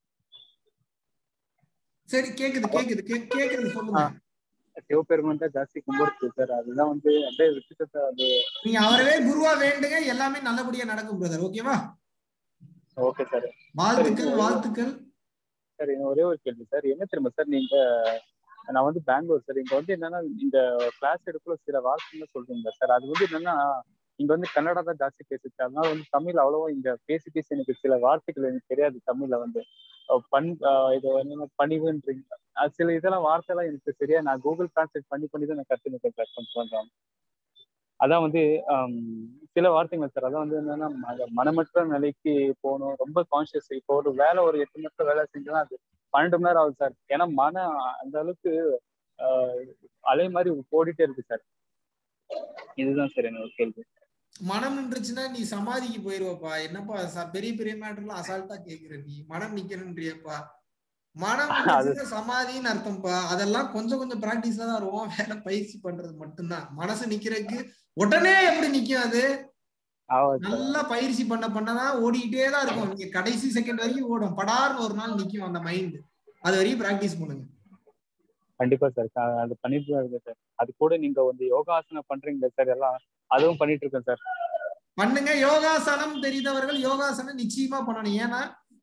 Speaker 2: சரி கேக்குது கேக்குது கே- கேக்குது சொல்லுங்க
Speaker 12: சிவபெருமான் தான் ஜாஸ்தி கும்பிடுது சார் அதுதான் வந்து அப்படியே விட்டுட்டு சார் அது
Speaker 2: நீங்க அவரவே குருவா வேண்டுங்க எல்லாமே நல்லபடியா நடக்கும் பிரதர் ஓகேவா
Speaker 12: ஓகே சார்
Speaker 2: வாழ்த்துக்கள் வாழ்த்துக்கள்
Speaker 12: சார் இன்னும் ஒரே ஒரு கேள்வி சார் என்ன தெரியுமா சார் நீங்க நான் வந்து பெங்களூர் சார் இங்க வந்து என்னன்னா இந்த கிளாஸ் எடுக்கல சில வார்த்தைகள் சொல்றீங்க சார் அது வந்து என்னன்னா இங்க வந்து கன்னடா தான் ஜாஸ்தி பேசுச்சு அதனால வந்து தமிழ் அவ்வளவா இங்க பேசி பேசி எனக்கு சில வார்த்தைகள் எனக்கு தெரியாது தமிழ்ல வந்து அஹ் பண் அஹ் இது என்னன்னா பணிவுன்றீங்க அது சில இதெல்லாம் வார்த்தைலாம் எனக்கு சரியா நான் கூகுள் டிரான்ஸ்லேட் பண்ணி பண்ணி தான் நான் கத்துக்கிட்டேன் சார் கொஞ்சம் கொஞ்சம் அதான் வந்து ஆம், சில வார்த்தைகள் சார் அதான் வந்து என்னன்னா மன- மனமற்ற நிலைக்கு போகணும் ரொம்ப கான்சியஸ் இப்போ ஒரு வேலை ஒரு எட்டு மணி நேரம் வேலை செஞ்சோம்னா அது பன்னெண்டு மணி நேரம் ஆகுது சார் ஏன்னா மனம் அந்த அளவுக்கு ஆஹ், அலை மாதிரி ஓடிட்டே இருக்கு சார் இதுதான் சார் என்னோட கேள்வி
Speaker 2: மனம் நின்றுச்சுன்னா நீ சமாதிக்கு போயிருவப்பா என்னப்பா ச- பெரிய பெரிய மேட்டர்லாம் அசால்ட்டா கேக்குற நீ மனம் நிக்கணுன்றியப்பா மனம் நின்றுச்சுன்னா சமாதின்னு அர்த்தம்ப்பா அதெல்லாம் கொஞ்சம் கொஞ்சம் பிராக்டிஸ்ல தான் வருவோம் வேலை பயிற்சி பண்றது மட்டும்தான் மனசு நிக்கிறதுக்கு உடனே எப்படி நிக்கும் அது நல்லா பயிற்சி பண்ண பண்ணதான் ஓடிக்கிட்டே தான் இருக்கும் நீங்க கடைசி செகண்ட் வரைக்கும் ஓடும் படார்னு ஒரு நாள் நிக்கும் அந்த மைண்ட் அது வரையும் பிராக்டிஸ் பண்ணுங்க
Speaker 12: கண்டிப்பா சார் க- அது பண்ணிட்டு தான் இருக்கேன் சார் அது கூட நீங்க வந்து யோகாசனம் பண்றீங்க சார் எல்லாம் அதுவும் பண்ணிட்டு இருக்கேன் சார்
Speaker 2: பண்ணுங்க யோகாசனம் தெரிந்தவர்கள் யோகாசனம் நிச்சயமா பண்ணணும் ஏன்னா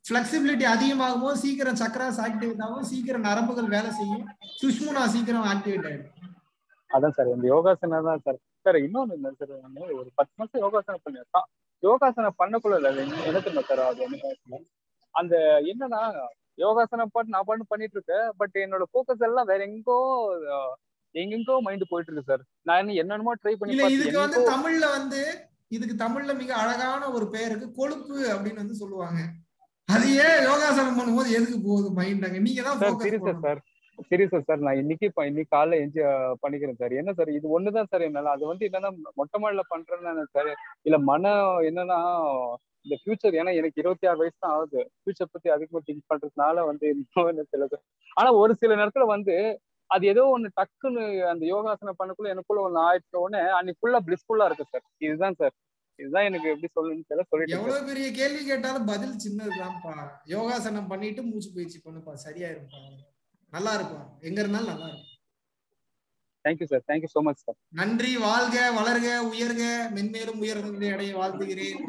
Speaker 2: ஃபிளெக்சிபிலிட்டி அதிகமாகும் போது சீக்கிரம் சக்கராஸ் ஆக்டிவேட் ஆகும் சீக்கிரம் நரம்புகள் வேலை செய்யும் சுஷ்முனா சீக்கிரம் ஆக்டிவேட் ஆயிடும்
Speaker 12: அதான் சார் இந்த யோகாசனம் தான் சார் சார் இன்னொன்னு இல்லை சார் நான் ஒரு பத்து மாசம் யோகாசனம் பண்ணேன் யோகாசனம் பண்ணக்குள்ள இல்லை என்ன தெரியுமா சார் அது என்ன அந்த என்னன்னா யோகாசனம் பாட்டு நான் பாட்டு பண்ணிட்டு இருக்கேன் பட் என்னோட ஃபோக்கஸ் எல்லாம் வேற எங்கோ எங்கெங்கோ மைண்ட் போயிட்டு இருக்கு சார் நான் என்னென்னமோ ட்ரை பண்ணி
Speaker 2: இல்ல
Speaker 12: பார்த்து
Speaker 2: இதுக்கு வந்து
Speaker 12: எங்கோ-
Speaker 2: தமிழ்ல வந்து இதுக்கு தமிழ்ல மிக அழகான ஒரு பெயருக்கு கொழுப்பு அப்படின்னு வந்து சொல்லுவாங்க அது ஏன் யோகாசனம் பண்ணும்போது எதுக்கு போகுது மைண்ட் நீங்க தான்
Speaker 12: சார்
Speaker 2: focus
Speaker 12: சீரியஸா
Speaker 2: பண்ணணும்.
Speaker 12: சார் சீரியஸா சார் நான் இன்னைக்கு இப்ப இன்னைக்கு காலைல எஞ்சி பண்ணிக்கிறேன் சார் என்ன சார் இது ஒண்ணுதான் சார் என்னால அது வந்து என்னன்னா மொட்டை மாடில பண்றேன்னு சார் இல்ல மனம் என்னன்னா இந்த ஃபியூச்சர் ஏன்னா எனக்கு இருபத்தி ஆறு வயசு தான் ஆகுது ஃபியூச்சர் பத்தி அதிகமா திங்க் பண்றதுனால வந்து இன்னும் என்ன தெரியல sir. ஆனா ஒரு சில நேரத்துல வந்து அது ஏதோ ஒண்ணு டக்குன்னு அந்த யோகாசனம் பண்ணக்குள்ள எனக்குள்ள ஒண்ணு ஆயிடுச்ச உடனே அன்னைக்கு ஃபுல்லா பிளிஸ்ஃபுல்லா இருக்கு சார் இதுதான் சார் இதுதான் எனக்கு எப்படி சொல்லணும்னு தெரியல சொல்லிட்டு இருக்கேன்.
Speaker 2: எவ்வளவு பெரிய கேள்வி கேட்டாலும் பதில் சின்னதுதான்ப்பா யோகாசனம் பண்ணிட்டு மூச்சு பயிற்சி பண்ணுப்பா சரியா இருப்பா நல்லா இருக்கும் எங்க இருந்தாலும் நல்லா இருக்கும்
Speaker 12: thank you sir thank you so much sir
Speaker 2: நன்றி வாழ்க வளர்க உயர்க மென்மேலும் உயர்ந்த அடைய வாழ்த்துகிறேன்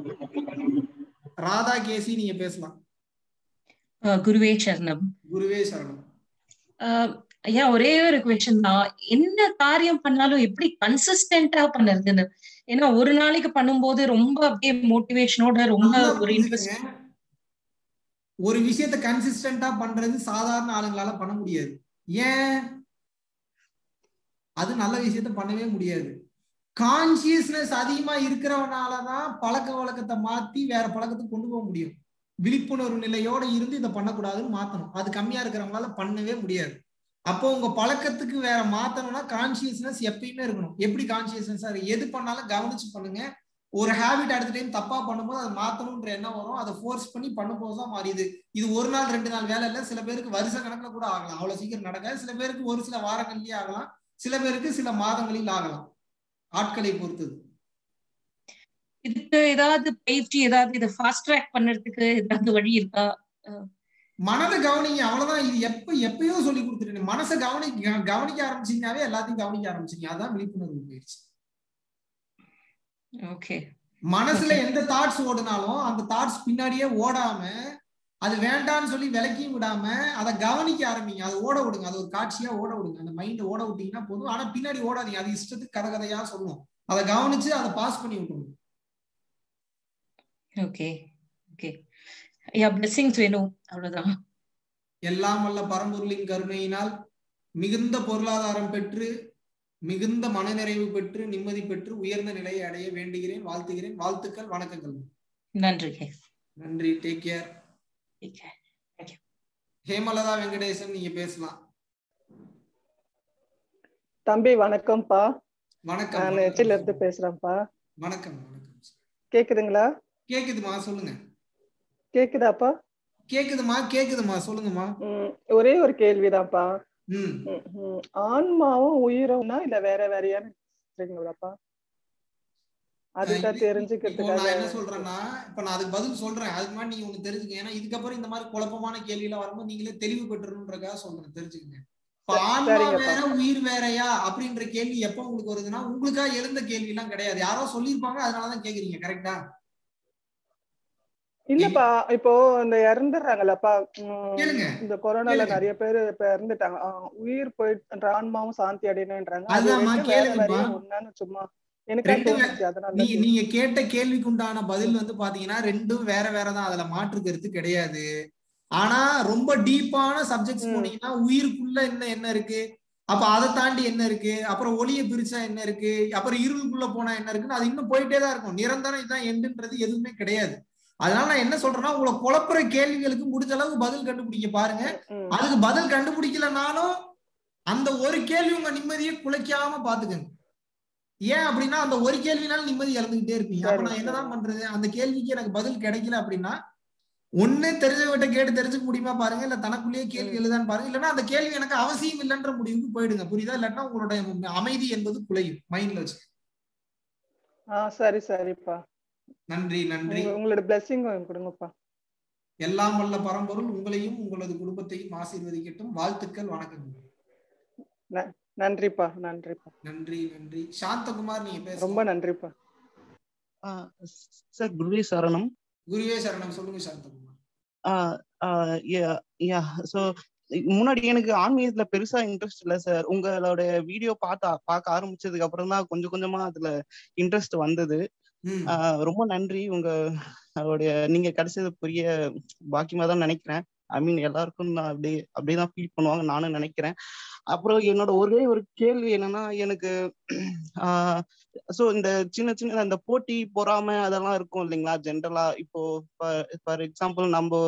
Speaker 2: ராதா கேசி நீங்க பேசலாம்
Speaker 14: அஹ் குருவே சரணம்
Speaker 2: குருவே சரணம்
Speaker 14: அஹ் ஐயா ஒரே ஒரு கொஸ்டின் தான் என்ன காரியம் பண்ணாலும் எப்படி கன்சிஸ்டன்டா பண்ணுறதுன்னு ஏன்னா ஒரு நாளைக்கு பண்ணும்போது ரொம்ப அப்படியே மோட்டிவேஷனோட ரொம்ப
Speaker 2: நல்லா
Speaker 14: ஒரு இன்ட்ரெஸ்ட்
Speaker 2: புரிஞ்சுக்கங்க. ஒரு விஷயத்த கன்சிஸ்டன்டா பண்றது சாதாரண ஆளுங்களால பண்ண முடியாது ஏன் அது நல்ல விஷயத்த பண்ணவே முடியாது கான்சியஸ்னஸ் அதிகமா இருக்கிறவனாலதான் பழக்க வழக்கத்தை மாத்தி வேற பழக்கத்துக்கு கொண்டு போக முடியும் விழிப்புணர்வு நிலையோட இருந்து இதை பண்ணக்கூடாதுன்னு மாத்தணும் அது கம்மியா இருக்கிறவங்களால பண்ணவே முடியாது அப்போ உங்க பழக்கத்துக்கு வேற மாத்தணும்னா கான்சியஸ்னஸ் எப்பயுமே இருக்கணும் எப்படி கான்சியஸ்னஸ் எது பண்ணாலும் கவனிச்சு பண்ணுங்க ஒரு ஹேபிட் அடுத்த டைம் தப்பா பண்ணும்போது அதை மாத்தணும்ன்ற எண்ணம் வரும் அதை ஃபோர்ஸ் பண்ணி பண்ணும்போது தான் மாறியுது இது ஒரு நாள் ரெண்டு நாள் வேலை இல்லை சில பேருக்கு வருஷ கணக்குல கூட ஆகலாம் அவ்வளவு சீக்கிரம் நடக்காது சில பேருக்கு ஒரு சில வாரங்கள்லயே ஆகலாம் சில பேருக்கு சில மாதங்களில் ஆகலாம் ஆட்களை பொறுத்தது
Speaker 14: இதுக்கு ஏதாவது பயிற்சி ஏதாவது இதை ஃபாஸ்ட் ட்ராக் பண்றதுக்கு ஏதாவது வழி இருக்கா அஹ்
Speaker 2: மனதை கவனிங்க அவ்வளவுதான் இது எப்ப எப்பயோ சொல்லி கொடுத்துருக்கேன் மனசை கவனி க- கவனிக்க ஆரம்பிச்சீங்கன்னாவே எல்லாத்தையும் கவனிக்க ஆரம்பிச்சீங்க அதான் விழிப்புணர்வு பயிற்சி
Speaker 14: ஓகே
Speaker 2: மனசுல எந்த தாட்ஸ் ஓடுனாலும் அந்த தாட்ஸ் பின்னாடியே ஓடாம அது வேண்டாம்னு சொல்லி விலக்கியும் விடாம அதை கவனிக்க ஆரம்பிங்க அது ஓட விடுங்க அது ஒரு காட்சியா ஓட விடுங்க அந்த மைண்ட் ஓட விட்டீங்கன்னா போதும் ஆனா பின்னாடி ஓடாதீங்க அது இஷ்டத்துக்கு கதை கதையா சொல்லும் அதை கவனிச்சு அதை பாஸ் பண்ணி விட்டுருங்க
Speaker 14: ஓகே ஓகே ஐயா பிளெஸிங்ஸ் வேணும் அவ்வளவுதான்
Speaker 2: எல்லாம் வல்ல பரம்பொருளின் கருணையினால் மிகுந்த பொருளாதாரம் பெற்று மிகுந்த மனநிறைவு பெற்று நிம்மதி பெற்று உயர்ந்த நிலையை அடைய வேண்டுகிறேன் வாழ்த்துகிறேன் வாழ்த்துக்கள் வணக்கங்கள்
Speaker 14: நன்றி
Speaker 2: நன்றி டேக் கேர் ஹேமலதா வெங்கடேசன் நீங்க பேசலாம்
Speaker 15: தம்பி வணக்கம்ப்பா
Speaker 2: வணக்கம்
Speaker 15: நான்
Speaker 2: வணக்கம்.
Speaker 15: எச்சில இருந்து பேசுறேன்ப்பா
Speaker 2: வணக்கம் வணக்கம்
Speaker 15: கேக்குதுங்களா
Speaker 2: கேக்குதுமா சொல்லுங்க
Speaker 15: கேக்குதாப்பா
Speaker 2: கேக்குதுமா கேக்குதுமா சொல்லுங்கம்மா
Speaker 15: ம், ஒரே ஒரு கேள்விதான்ப்பா
Speaker 2: ம்
Speaker 15: ம், ம். ஆன்மாவும் உயிரோம்னா இல்ல வேற வேறையான்னு சரிங்களாப்பா அதுதான்
Speaker 2: இப்போ நான்
Speaker 15: தெரிஞ்சுக்கிறதுக்காக
Speaker 2: என்ன சொல்றேன்னா இப்ப நான் அதுக்கு பதில் சொல்றேன் அதுக்கு முன்னாடி நீங்க ஒண்ணு தெரிஞ்சுக்க ஏன்னா இதுக்கப்புறம் இந்த மாதிரி குழப்பமான கேள்வி எல்லாம் வரும்போது நீங்களே தெளிவு பெற்றணுன்றக்காக சொல்றேன் தெரிஞ்சுக்கங்க இப்ப
Speaker 15: சரி-
Speaker 2: ஆன்மா
Speaker 15: சரிங்கப்பா.
Speaker 2: வேற உயிர் வேறயா அப்படின்ற கேள்வி எப்ப உங்களுக்கு வருதுன்னா உங்களுக்கா எழுந்த கேள்வி எல்லாம் கிடையாது யாரோ சொல்லியிருப்பாங்க அதனாலதான் கேக்குறீங்க கரெக்டா
Speaker 15: இல்லப்பா இப்போ இந்த இறந்துடுறாங்கல்லப்பா ம்,
Speaker 2: கேளுங்க.
Speaker 15: இந்த கொரோனால
Speaker 2: கேளுங்க.
Speaker 15: நிறைய பேர் இப்ப இறந்துட்டாங்க ஆ, உயிர் போயிட்டு ஆன்மாவும் சாந்தி அடையணுன்றாங்க அது
Speaker 2: அதுதாம்மா,
Speaker 15: ரெண்டும் வேற
Speaker 2: கேளுங்கப்பா.
Speaker 15: வேறையா ஒண்ணான்னு சும்மா எனக்கா
Speaker 2: ரெண்டு வே-
Speaker 15: தோணுச்சு அதனால
Speaker 2: நீ நீங்க கேட்ட கேள்விக்கு உண்டான பதில் வந்து பாத்தீங்கன்னா ரெண்டும் வேற வேறதான் அதுல மாற்று கருத்து கிடையாது ஆனா ரொம்ப டீப்பான சப்ஜெக்ட்ஸ் போனீங்கன்னா உயிருக்குள்ள என்ன என்ன இருக்கு அப்ப அதை தாண்டி என்ன இருக்கு அப்புறம் ஒளியை பிரிச்சா என்ன இருக்கு அப்புறம் இருளுக்குள்ள போனா என்ன இருக்குன்னு அது இன்னும் போயிட்டே தான் இருக்கும் நிரந்தரம் இதுதான் எண்டுன்றது எதுவுமே கிடையாது அதனால நான் என்ன சொல்றேன்னா உங்களை குழப்புற கேள்விகளுக்கு முடிஞ்ச அளவுக்கு பதில் கண்டுபிடிக்க பாருங்க அதுக்கு பதில் கண்டுபிடிக்கலனாலும் அந்த ஒரு கேள்வி உங்க நிம்மதியை குலைக்காம பாத்துக்கங்க ஏன் அப்படின்னா அந்த ஒரு கேள்வினால நிம்மதி இழந்துகிட்டே இருப்பீங்க அப்ப நான் என்னதான் பண்றது அந்த கேள்விக்கு எனக்கு பதில் கிடைக்கல அப்படின்னா ஒண்ணு தெரிஞ்சவங்கிட்ட கேட்டு தெரிஞ்சுக்க முடியுமா பாருங்க இல்ல தனக்குள்ளேயே கேள்வி எழுதான்னு பாருங்க இல்லைன்னா அந்த கேள்வி எனக்கு அவசியம் இல்லைன்ற முடிவுக்கு போயிடுங்க புரியுதா இல்லாட்டா உங்களுடைய அமைதி என்பது குலையும் மைண்ட்ல வச்சு
Speaker 15: ஆ சரி சரிப்பா
Speaker 2: நன்றி நன்றி
Speaker 15: உங்க- உங்களோட பிளெஸிங் கொடுங்கப்பா
Speaker 2: எல்லாம் வல்ல பரம்பொருள் உங்களையும் உங்களது குடும்பத்தையும் ஆசீர்வதிக்கட்டும் வாழ்த்துக்கள் வணக்கங்கள்
Speaker 15: ந- நன்றிப்பா நன்றிப்பா
Speaker 2: நன்றி நன்றி சாந்தகுமார் நீங்க பேச
Speaker 15: ரொம்ப நன்றிப்பா
Speaker 16: சார் குருவே சரணம்
Speaker 2: குருவே சரணம் சொல்லுங்க சாந்தகுமார்
Speaker 16: ஸோ முன்னாடி எனக்கு ஆன்மீகத்துல பெருசா இன்ட்ரெஸ்ட் இல்ல சார் உங்களோட வீடியோ பார்த்து பார்க்க ஆரம்பிச்சதுக்கு அப்புறம் தான் கொஞ்சம் கொஞ்சமா அதுல இன்ட்ரெஸ்ட் வந்தது
Speaker 2: ம்.
Speaker 16: ஆஹ் ரொம்ப நன்றி உங்க அவருடைய நீங்க கிடைச்சது பெரிய பாக்கியமா தான் நினைக்கிறேன் ஐ மீன் எல்லாருக்கும் நான் அப்படி அப்படிதான் ஃபீல் பண்ணுவாங்க நானும் நினைக்கிறேன் அப்புறம் என்னோட ஒரே ஒரு கேள்வி என்னன்னா எனக்கு ஸோ இந்த சின்ன சின்ன அந்த போட்டி பொறாமை அதெல்லாம் இருக்கும் இல்லைங்களா ஜென்ரலா இப்போ ஃபார் எக்ஸாம்பிள் நம்ம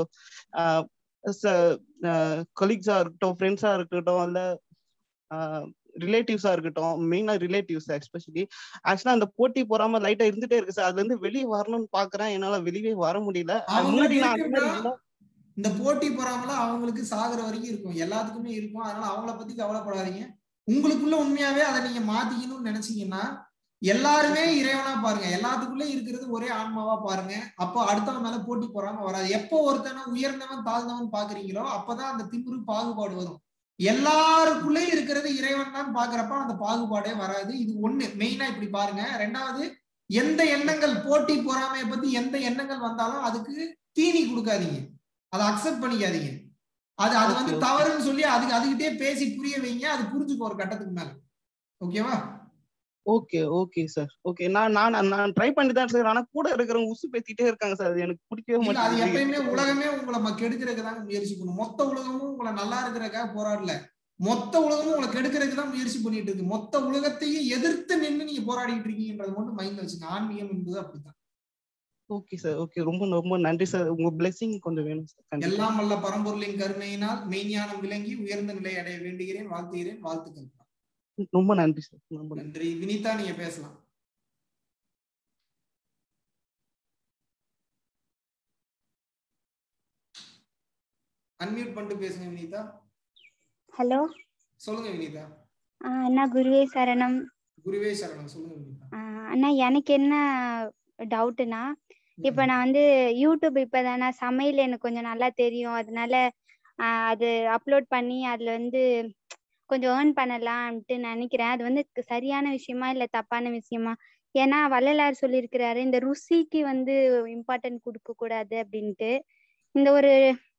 Speaker 16: கொலீக்ஸா இருக்கட்டும் ஃப்ரெண்ட்ஸா இருக்கட்டும் இல்ல ரிலேட்டிவ்ஸா இருக்கட்டும் மெயினா ரிலேட்டிவ்ஸ் எஸ்பெஷலி ஆக்சுவலா அந்த போட்டி பொறாம லைட்டா இருந்துட்டே இருக்கு சார் அதுல இருந்து வெளியே வரணும்னு பாக்குறேன் என்னால வெளியே வர முடியல அது முன்னாடி
Speaker 2: அவங்களுக்கு
Speaker 16: நான் அந்த மாதிரி
Speaker 2: இருக்குன்னா,
Speaker 16: இல்ல
Speaker 2: இந்த போட்டி பொறாமல அவங்களுக்கு சாகுற வரைக்கும் இருக்கும் எல்லாத்துக்குமே இருக்கும் அதனால அவங்கள பத்தி கவலைப்படாதீங்க உங்களுக்குள்ள உண்மையாவே அதை நீங்க மாத்திக்கணும்னு நினைச்சீங்கன்னா எல்லாருமே இறைவனா பாருங்க எல்லாத்துக்குள்ள இருக்கிறது ஒரே ஆன்மாவா பாருங்க அப்போ அடுத்தவன் மேல போட்டி பொறாம வராது எப்போ ஒருத்தனை உயர்ந்தவன் தாழ்ந்தவன் பாக்குறீங்களோ அப்பதான் அந்த திமிரு பாகுபாடு வரும் எல்லாருக்குள்ளே இருக்கிறது இறைவன் தான் பாக்குறப்ப அந்த பாகுபாடே வராது இது ஒண்ணு மெயினா இப்படி பாருங்க ரெண்டாவது எந்த எண்ணங்கள் போட்டி பொறாமையை பத்தி எந்த எண்ணங்கள் வந்தாலும் அதுக்கு தீனி கொடுக்காதீங்க அதை அக்செப்ட் பண்ணிக்காதீங்க அது அது வந்து
Speaker 16: Okay, okay.
Speaker 2: தவறுன்னு சொல்லி அதுக்கு அதுகிட்டே பேசி புரிய வைங்க அது புரிஞ்சுக்கும் ஒரு கட்டத்துக்கு மேல ஓகேவா
Speaker 16: ஓகே ஓகே சார் ஓகே நான் நான் நான் ட்ரை பண்ணி தான் சார் ஆனா கூட இருக்கிறவங்க உசு பேத்திட்டே இருக்காங்க சார் அது எனக்கு பிடிக்கவே
Speaker 2: இல்ல அது எப்பயுமே
Speaker 16: மாட்டேங்குது
Speaker 2: உலகமே உங்களை ம- கெடுக்கிறதுக்கு தாங்க முயற்சி பண்ணும் மொத்த உலகமும் உங்களை நல்லா இருக்கிறதுக்காக போராடல மொத்த உலகமும் உங்களை கெடுக்கிறதுக்கு தான் முயற்சி பண்ணிட்டு இருக்கு மொத்த உலகத்தையும் எதிர்த்து நின்னு நீங்க போராடிட்டு இருக்கீங்கன்றது மட்டும் மைண்ட்ல வச்சுங்க ஆன்மீகம் என்பது அப்படித்தான்
Speaker 16: ஓகே சார் ஓகே ரொம்ப ரொம்ப நன்றி சார் உங்க பிளெஸிங் கொஞ்சம் வேணும் சார் கண்டிப்பா
Speaker 2: எல்லாம் வல்ல பரம்பொருளின் கருணையினால் மெய்ஞானம் விளங்கி உயர்ந்த நிலை அடைய வேண்டுகிறேன் வாழ்த்துகிறேன் வாழ்த்துக்கள்
Speaker 16: ரொம்ப நன்றி சார் ரொம்ப நன்றி
Speaker 2: நன்றி வினிதா நீங்க பேசலாம் அன்மியூட் பண்ணிட்டு பேசுங்க வினிதா
Speaker 17: ஹலோ
Speaker 2: சொல்லுங்க வினிதா
Speaker 17: அண்ணா குருவே சரணம்
Speaker 2: குருவே சரணம் சொல்லுங்க வினிதா
Speaker 17: ஆஹ் அண்ணா எனக்கு என்ன டவுட்னா இப்ப நான் வந்து யூடியூப் இப்பதானே சமையல் எனக்கு கொஞ்சம் நல்லா தெரியும் அதனால ஆஹ் அது அப்லோட் பண்ணி அதுல வந்து கொஞ்சம் ஏர்ன் பண்ணலாம்ட்டு நினைக்கிறேன் அது வந்து க- சரியான விஷயமா இல்ல தப்பான விஷயமா ஏன்னா வள்ளலார் சொல்லியிருக்கிறாரு இந்த ருசிக்கு வந்து இம்பார்ட்டன்ட் கொடுக்க கூடாது அப்படின்ட்டு இந்த ஒரு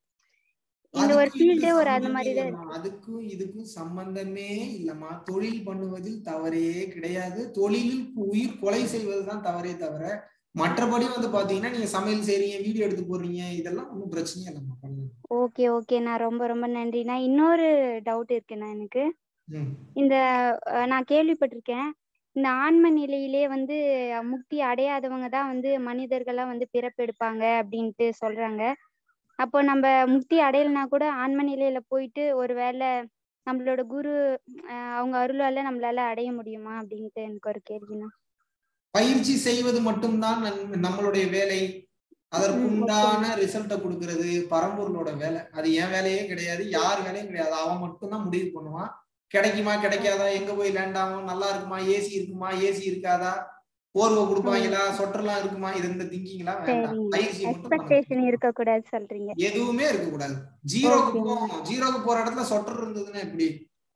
Speaker 17: இந்த ஒரு
Speaker 2: அதுக்கும் இதுக்கும்
Speaker 17: ஃபீல்டே ஒரு அந்த
Speaker 2: சம்பந்தமே
Speaker 17: மாதிரி தான்
Speaker 2: இல்லம்மா
Speaker 17: இருக்கு
Speaker 2: அதுக்கும் இதுக்கும் சம்பந்தமே இல்லம்மா தொழில் பண்ணுவதில் தவறே கிடையாது தொழிலில் உயிர் கொலை செய்வதுதான் தவறே தவிர மற்றபடி வந்து பாத்தீங்கன்னா நீங்க சமையல் செய்றீங்க வீடியோ எடுத்து போடுறீங்க இதெல்லாம் ஒன்றும் பிரச்சனையே இல்லம்மா பண்ணலாம்
Speaker 17: ஓகே ஓகே நான் ரொம்ப ரொம்ப நன்றிண்ணா இன்னொரு டவுட் இருக்குண்ணா எனக்கு
Speaker 2: ம்.
Speaker 17: இந்த அஹ், நான் கேள்விப்பட்டிருக்கேன் இந்த ஆன்ம நிலையிலே வந்து முக்தி அடையாதவங்க தான் வந்து மனிதர்களா வந்து பிறப்பெடுப்பாங்க அப்படின்ட்டு சொல்றாங்க அப்போ நம்ம முக்தி அடையலைனா கூட ஆன்ம நிலையில போயிட்டு ஒருவேளை நம்மளோட குரு அஹ், அவங்க அருளால நம்மளால அடைய முடியுமா அப்படின்ட்டு எனக்கு ஒரு கேள்விண்ணா
Speaker 2: பயிற்சி செய்வது மட்டும்தான் நன்- நம்மளுடைய வேலை அதற்குண்டான ரிசல்ட்டை கொடுக்கறது பரம்பொருளோட வேலை அது என் வேலையே கிடையாது யார் வேலையும் கிடையாது அவன் மட்டும்தான் முடிவு பண்ணுவான் கிடைக்குமா கிடைக்காதா எங்க போய் லேண்ட் ஆகும் நல்லா இருக்குமா ஏசி இருக்குமா ஏசி இருக்காதா போர்வை கொடுப்பாங்களா சொட்டர்லாம் இருக்குமா இது இந்த திங்கிங்லாம் வேண்டாம்
Speaker 17: சரிங்க
Speaker 2: பயிற்சி மட்டும் பண்ணணும்
Speaker 17: எக்ஸ்பெக்டேஷன் இருக்கக்கூடாது சொல்றீங்க
Speaker 2: எதுவுமே இருக்கக்கூடாது ஜீரோக்கு
Speaker 17: ஓகேங்க
Speaker 2: போகும் ஜீரோக்கு போற இடத்துல சொட்டர் இருந்ததுன்னா எப்படி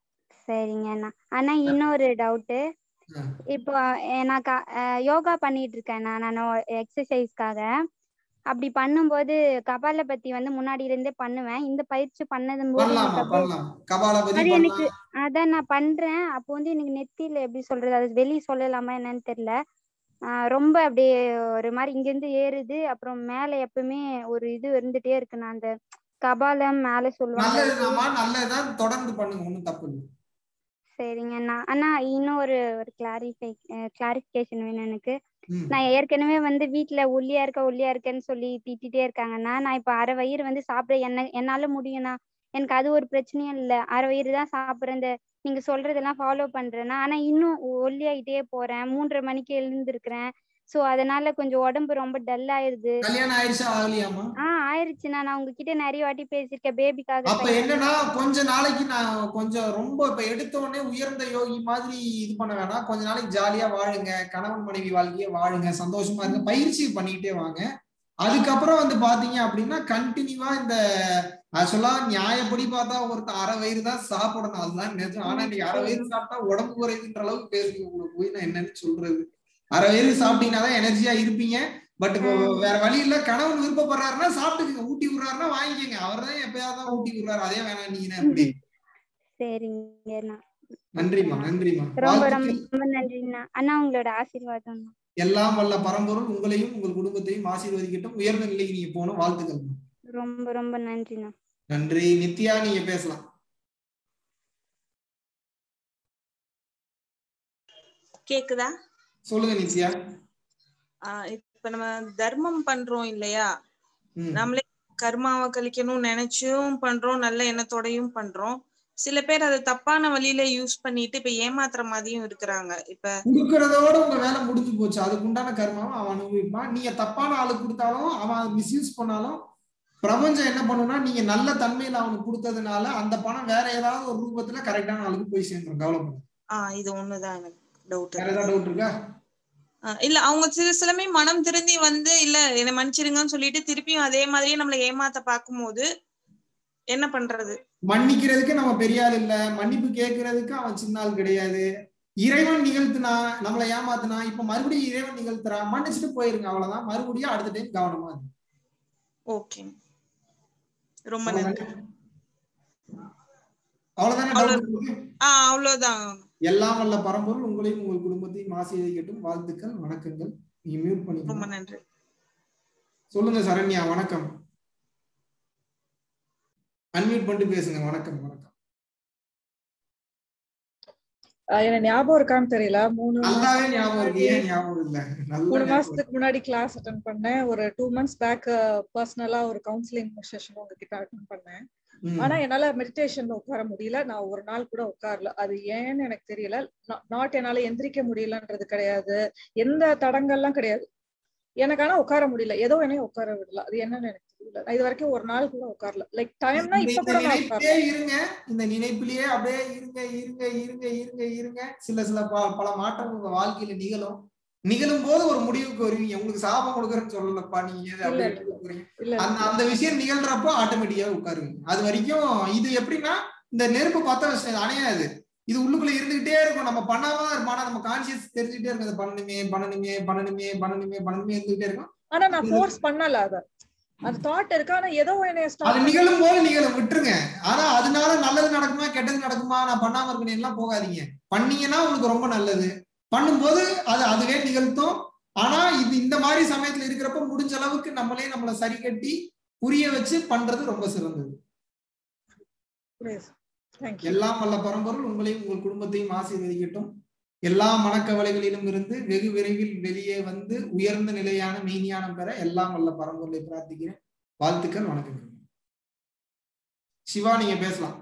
Speaker 17: சரிங்க அண்ணா அண்ணா இன்னொரு டவுட்டு இப்போ அஹ் நான் கா- அஹ் யோகா பண்ணிட்டு இருக்கேன் நான் நான் எக்ஸசைஸ்க்காக அப்படி பண்ணும்போது கபால பத்தி வந்து முன்னாடி இருந்தே பண்ணுவேன் இந்த பயிற்சி பண்ணதும் போது
Speaker 2: பண்ணலாமா
Speaker 17: எனக்கு அப்படியே
Speaker 2: பண்ணலாம் கபாலபதி
Speaker 17: அது எனக்கு
Speaker 2: பண்ணலாம்
Speaker 17: அதான் நான் பண்றேன் அப்போ வந்து எனக்கு நெத்தியில எப்படி சொல்றது அது வெளிய சொல்லலாமா என்னன்னு தெரியல ஆஹ் ரொம்ப அப்படியே ஒரு மாதிரி இங்க இருந்து ஏறுது அப்புறம் மேல எப்பவுமே ஒரு இது இருந்துட்டே இருக்கு நான் அந்த கபாலம் மேல சொல்லுவாங்க அது
Speaker 2: நல்லதுதாம்மா நல்லதுதான் தொடர்ந்து பண்ணுங்க ஒண்ணும் தப்பு இல்லை
Speaker 17: சரிங்க அண்ணா அண்ணா இன்னும் ஒரு ஒரு கிளாரிஃபை கிளாரிஃபிகேஷன் வேணும் எனக்கு
Speaker 2: ம்.
Speaker 17: நான் ஏற்கனவே வந்து வீட்ல ஒல்லியா இருக்க ஒல்லியா இருக்கேன்னு சொல்லி திட்டிட்டே இருக்காங்கண்ணா நான் இப்ப அரை வயிறு வந்து சாப்பிட என்ன என்னால முடியும்ண்ணா எனக்கு அது ஒரு பிரச்சனையும் இல்ல அரை வயிறு தான் சாப்பிடுறேன் இந்த நீங்க சொல்றதெல்லாம் ஃபாலோ பண்றேன்னா ஆனா இன்னும் ஒல்லியாயிட்டே போறேன் மூன்றரை மணிக்கு எழுந்திருக்கிறேன் சோ அதனால கொஞ்சம் உடம்பு ரொம்ப டல் ஆயிருது
Speaker 2: கல்யாணம் ஆயிடுச்சா ஆகலையாமா
Speaker 17: ஆஹ் ஆயிருச்சுண்ணா நான் உங்ககிட்ட நிறைய வாட்டி பேசியிருக்கேன் பேபிக்காக
Speaker 2: அப்ப என்னன்னா கொஞ்ச நாளைக்கு நான் கொஞ்சம் ரொம்ப இப்ப எடுத்த உடனே உயர்ந்த யோகி மாதிரி இது பண்ண வேணாம் கொஞ்ச நாளைக்கு ஜாலியா வாழுங்க கணவன் மனைவி வாழ்க்கைய வாழுங்க சந்தோஷமா இருங்க பயிற்சி பண்ணிக்கிட்டே வாங்க அதுக்கப்புறம் வந்து பாத்தீங்க அப்படின்னா கண்டினியூவா இந்த ஆக்சுவலா நியாயப்படி பார்த்தா ஒருத்தன் அரை வயிறு தான் சாப்பிடணும் அதுதான் நிஜம் ஆனா இன்னைக்கு அரை வயிறு சாப்பிட்டா உடம்பு குறையுதுன்ற அளவுக்கு பேசுங்க உங்களுக்கு போய் நான் என்னன்னு சொல்றது அரை வயிறு சாப்பிட்டீங்கன்னா தான் எனர்ஜியா இருப்பீங்க பட் இப்போ
Speaker 17: ஆ.
Speaker 2: வேற வழி இல்ல கணவன் விருப்பப்படுறாருன்னா சாப்பிட்டுக்குங்க ஊட்டி விடுறாருன்னா வாங்கிக்கங்க அவர் தான் எப்பயாவது தான் ஊட்டி விடுறாரு அதே வேணாம் நீங்க எப்படி
Speaker 17: சரிங்கண்ணா
Speaker 2: நன்றிம்மா நன்றிம்மா
Speaker 17: ரொம்ப
Speaker 2: வாழ்த்துக்கள்
Speaker 17: ரொம்ப நன்றிண்ணா அண்ணா உங்களோட ஆசீர்வாதம்
Speaker 2: எல்லாம் வல்ல பரம்பொருள் உங்களையும் உங்கள் குடும்பத்தையும் ஆசீர்வதிக்கட்டும் உயர்ந்த நிலைக்கு நீங்க போகணும் வாழ்த்துக்கள்
Speaker 17: ரொம்ப ரொம்ப நன்றிண்ணா
Speaker 2: நன்றி நித்யா நீங்க பேசலாம்
Speaker 6: கேக்குதா
Speaker 2: சொல்லுங்க நித்யா
Speaker 6: ஆஹ் இப்ப நம்ம தர்மம் பண்றோம் இல்லையா
Speaker 2: ம்.
Speaker 6: நம்மளே கர்மாவை கழிக்கணும்னு நினைச்சும் பண்றோம் நல்ல எண்ணத்தோடயும் பண்றோம் சில பேர் அதை தப்பான வழியில யூஸ் பண்ணிட்டு இப்ப ஏமாத்துற மாதிரியும் இருக்கிறாங்க இப்ப
Speaker 2: கொடுக்கறதோட உங்க வேலை முடிஞ்சு போச்சு அதுக்கு உண்டான கர்மாவை அவன் அனுபவிப்பான் நீங்க தப்பான ஆளுக்கு கொடுத்தாலும் அவன் மிஸ்யூஸ் பண்ணாலும் பிரபஞ்சம் என்ன பண்ணும்னா நீங்க நல்ல தன்மையில அவனுக்கு கொடுத்ததுனால அந்த பணம் வேற ஏதாவது ஒரு ரூபத்துல கரெக்டான ஆளுக்கு போய் சேர்ந்துரும் கவலைப்படும்
Speaker 6: ஆஹ் இது ஒண்ணுதான் எனக்கு டவுட்
Speaker 2: வேற ஏதாவது டவுட் இருக்கா
Speaker 6: இல்ல அவங்க சில சிலமே மனம் திருந்தி வந்து இல்ல என்னை மன்னிச்சிருங்கன்னு சொல்லிட்டு திருப்பியும் அதே மாதிரியே நம்மளை ஏமாத்த பார்க்கும்போது என்ன பண்றது
Speaker 2: மன்னிக்கிறதுக்கு நம்ம பெரிய ஆள் இல்ல மன்னிப்பு கேட்கறதுக்கு அவன் சின்ன ஆள் கிடையாது இறைவன் நிகழ்த்தினா நம்மளை ஏமாத்தினா இப்ப மறுபடியும் இறைவன் நிகழ்த்துறான் மன்னிச்சுட்டு போயிருங்க அவ்வளவுதான் மறுபடியும் அடுத்த டைம் கவனமா இருக்கு
Speaker 6: ஓகே ரொம்ப நன்றி
Speaker 2: அவ்வளவுதானே doubt உங்களுக்கு?
Speaker 6: ஆஹ் அவ்வளவுதான்
Speaker 2: எல்லாம் வல்ல பரம்பொருள் உங்களையும் உங்கள் குடும்பத்தையும் ஆசீர்வதிக்கட்டும் வாழ்த்துக்கள் வணக்கங்கள் நீங்க மியூட்
Speaker 6: ரொம்ப
Speaker 2: பண்ணிக்கலாம்
Speaker 6: நன்றி
Speaker 2: சொல்லுங்க சரண்யா வணக்கம் அன்மியூட் பண்ணிட்டு பேசுங்க வணக்கம் வணக்கம்
Speaker 18: ஆஹ் எனக்கு ஞாபகம் இருக்கான்னு தெரியல மூணு
Speaker 2: நல்லாவே
Speaker 18: மாசத்துக்கு
Speaker 2: ஞாபகம் இருக்கு
Speaker 18: முன்னாடி-
Speaker 2: ஏன் ஞாபகம் இல்ல நல்ல
Speaker 18: மூணு
Speaker 2: ஞாபகம்
Speaker 18: மாசத்துக்கு முன்னாடி கிளாஸ் அட்டன் பண்ணேன் ஒரு டூ மந்த்ஸ் பேக் பர்சனலா ஒரு கவுன்சிலிங் செஷன் உங்ககிட்ட அட்டன் பண்ணேன்
Speaker 2: ம்.
Speaker 18: ஆனா என்னால மெடிடேஷன்ல உட்கார முடியல நான் ஒரு நாள் கூட உட்காரல அது ஏன்னு எனக்கு தெரியல நாட் என்னால எந்திரிக்க முடியலன்றது கிடையாது எந்த தடங்கள்லாம் கிடையாது எனக்கு ஆனா உட்கார முடியல ஏதோ என்னையும் உட்கார விடல அது என்னன்னு எனக்கு தெரியல நான் இது வரைக்கும் ஒரு நாள் கூட உட்காரல லைக் டைம்னா
Speaker 2: இந்த
Speaker 18: இப்ப
Speaker 2: இந்த
Speaker 18: கூட நான்
Speaker 2: நினைப்பிலே
Speaker 18: உட்காரல
Speaker 2: இருங்க இந்த நினைப்பிலேயே அப்படியே இருங்க இருங்க இருங்க இருங்க இருங்க சில சில ப- பல மாற்றங்கள் உங்க வாழ்க்கையில நிகழும் நிகழும் போது ஒரு முடிவுக்கு வருவீங்க உங்களுக்கு சாபம் கொடுக்குறேன்னு சொல்லலப்பா நீங்க ஏது
Speaker 18: இல்ல
Speaker 2: அப்படியே
Speaker 18: இல்ல
Speaker 2: எடுத்துக்க போறீங்க
Speaker 18: இல்ல
Speaker 2: அந்த அந்த விஷயம் நிகழ்றப்போ ஆட்டோமேட்டிக்கா உட்காருங்க அது வரைக்கும் இது எப்படின்னா இந்த நெருப்பு பத்த வச்சு அணையாது இது உள்ளுக்குள்ள இருந்துகிட்டே இருக்கும் நம்ம பண்ணாம தான் இருப்போம் ஆனா நம்ம கான்சியஸ் தெரிஞ்சுட்டே இருக்கும் அது பண்ணணுமே பண்ணணுமே பண்ணணுமே பண்ணணுமே பண்ணணுமே இருந்துகிட்டே இருக்கும்
Speaker 18: ஆனா நான் ஃபோர்ஸ் பண்ணல அத அந்த தாட் இருக்கு ஆனா ஏதோ என்னைய
Speaker 2: அது
Speaker 18: ஸ்டாப்
Speaker 2: நிகழும் போது நிகழும் விட்டுருங்க ஆனா அதனால நல்லது நடக்குமா கெட்டது நடக்குமா நான் பண்ணாம இருக்கணும் எல்லாம் போகாதீங்க பண்ணீங்கன்னா உங்களுக்கு ரொம்ப நல்லது பண்ணும்போது அது அதுவே நிகழ்த்தும் ஆனா இது இந்த மாதிரி சமயத்துல இருக்கிறப்ப முடிஞ்ச அளவுக்கு நம்மளே நம்மள சரி கட்டி புரிய வச்சு பண்றது ரொம்ப சிறந்தது
Speaker 18: தேங்க்யூ
Speaker 2: எல்லாம் வல்ல பரம்பொருள் உங்களையும் உங்கள் குடும்பத்தையும் ஆசீர்வதிக்கட்டும் எல்லா மனக்கவலைகளிலும் இருந்து வெகு விரைவில் வெளியே வந்து உயர்ந்த நிலையான மெய்ஞானம் பெற எல்லாம் வல்ல பரம்பொருளை பிரார்த்திக்கிறேன் வாழ்த்துக்கள் வணக்கங்கள் சிவா நீங்க பேசலாம்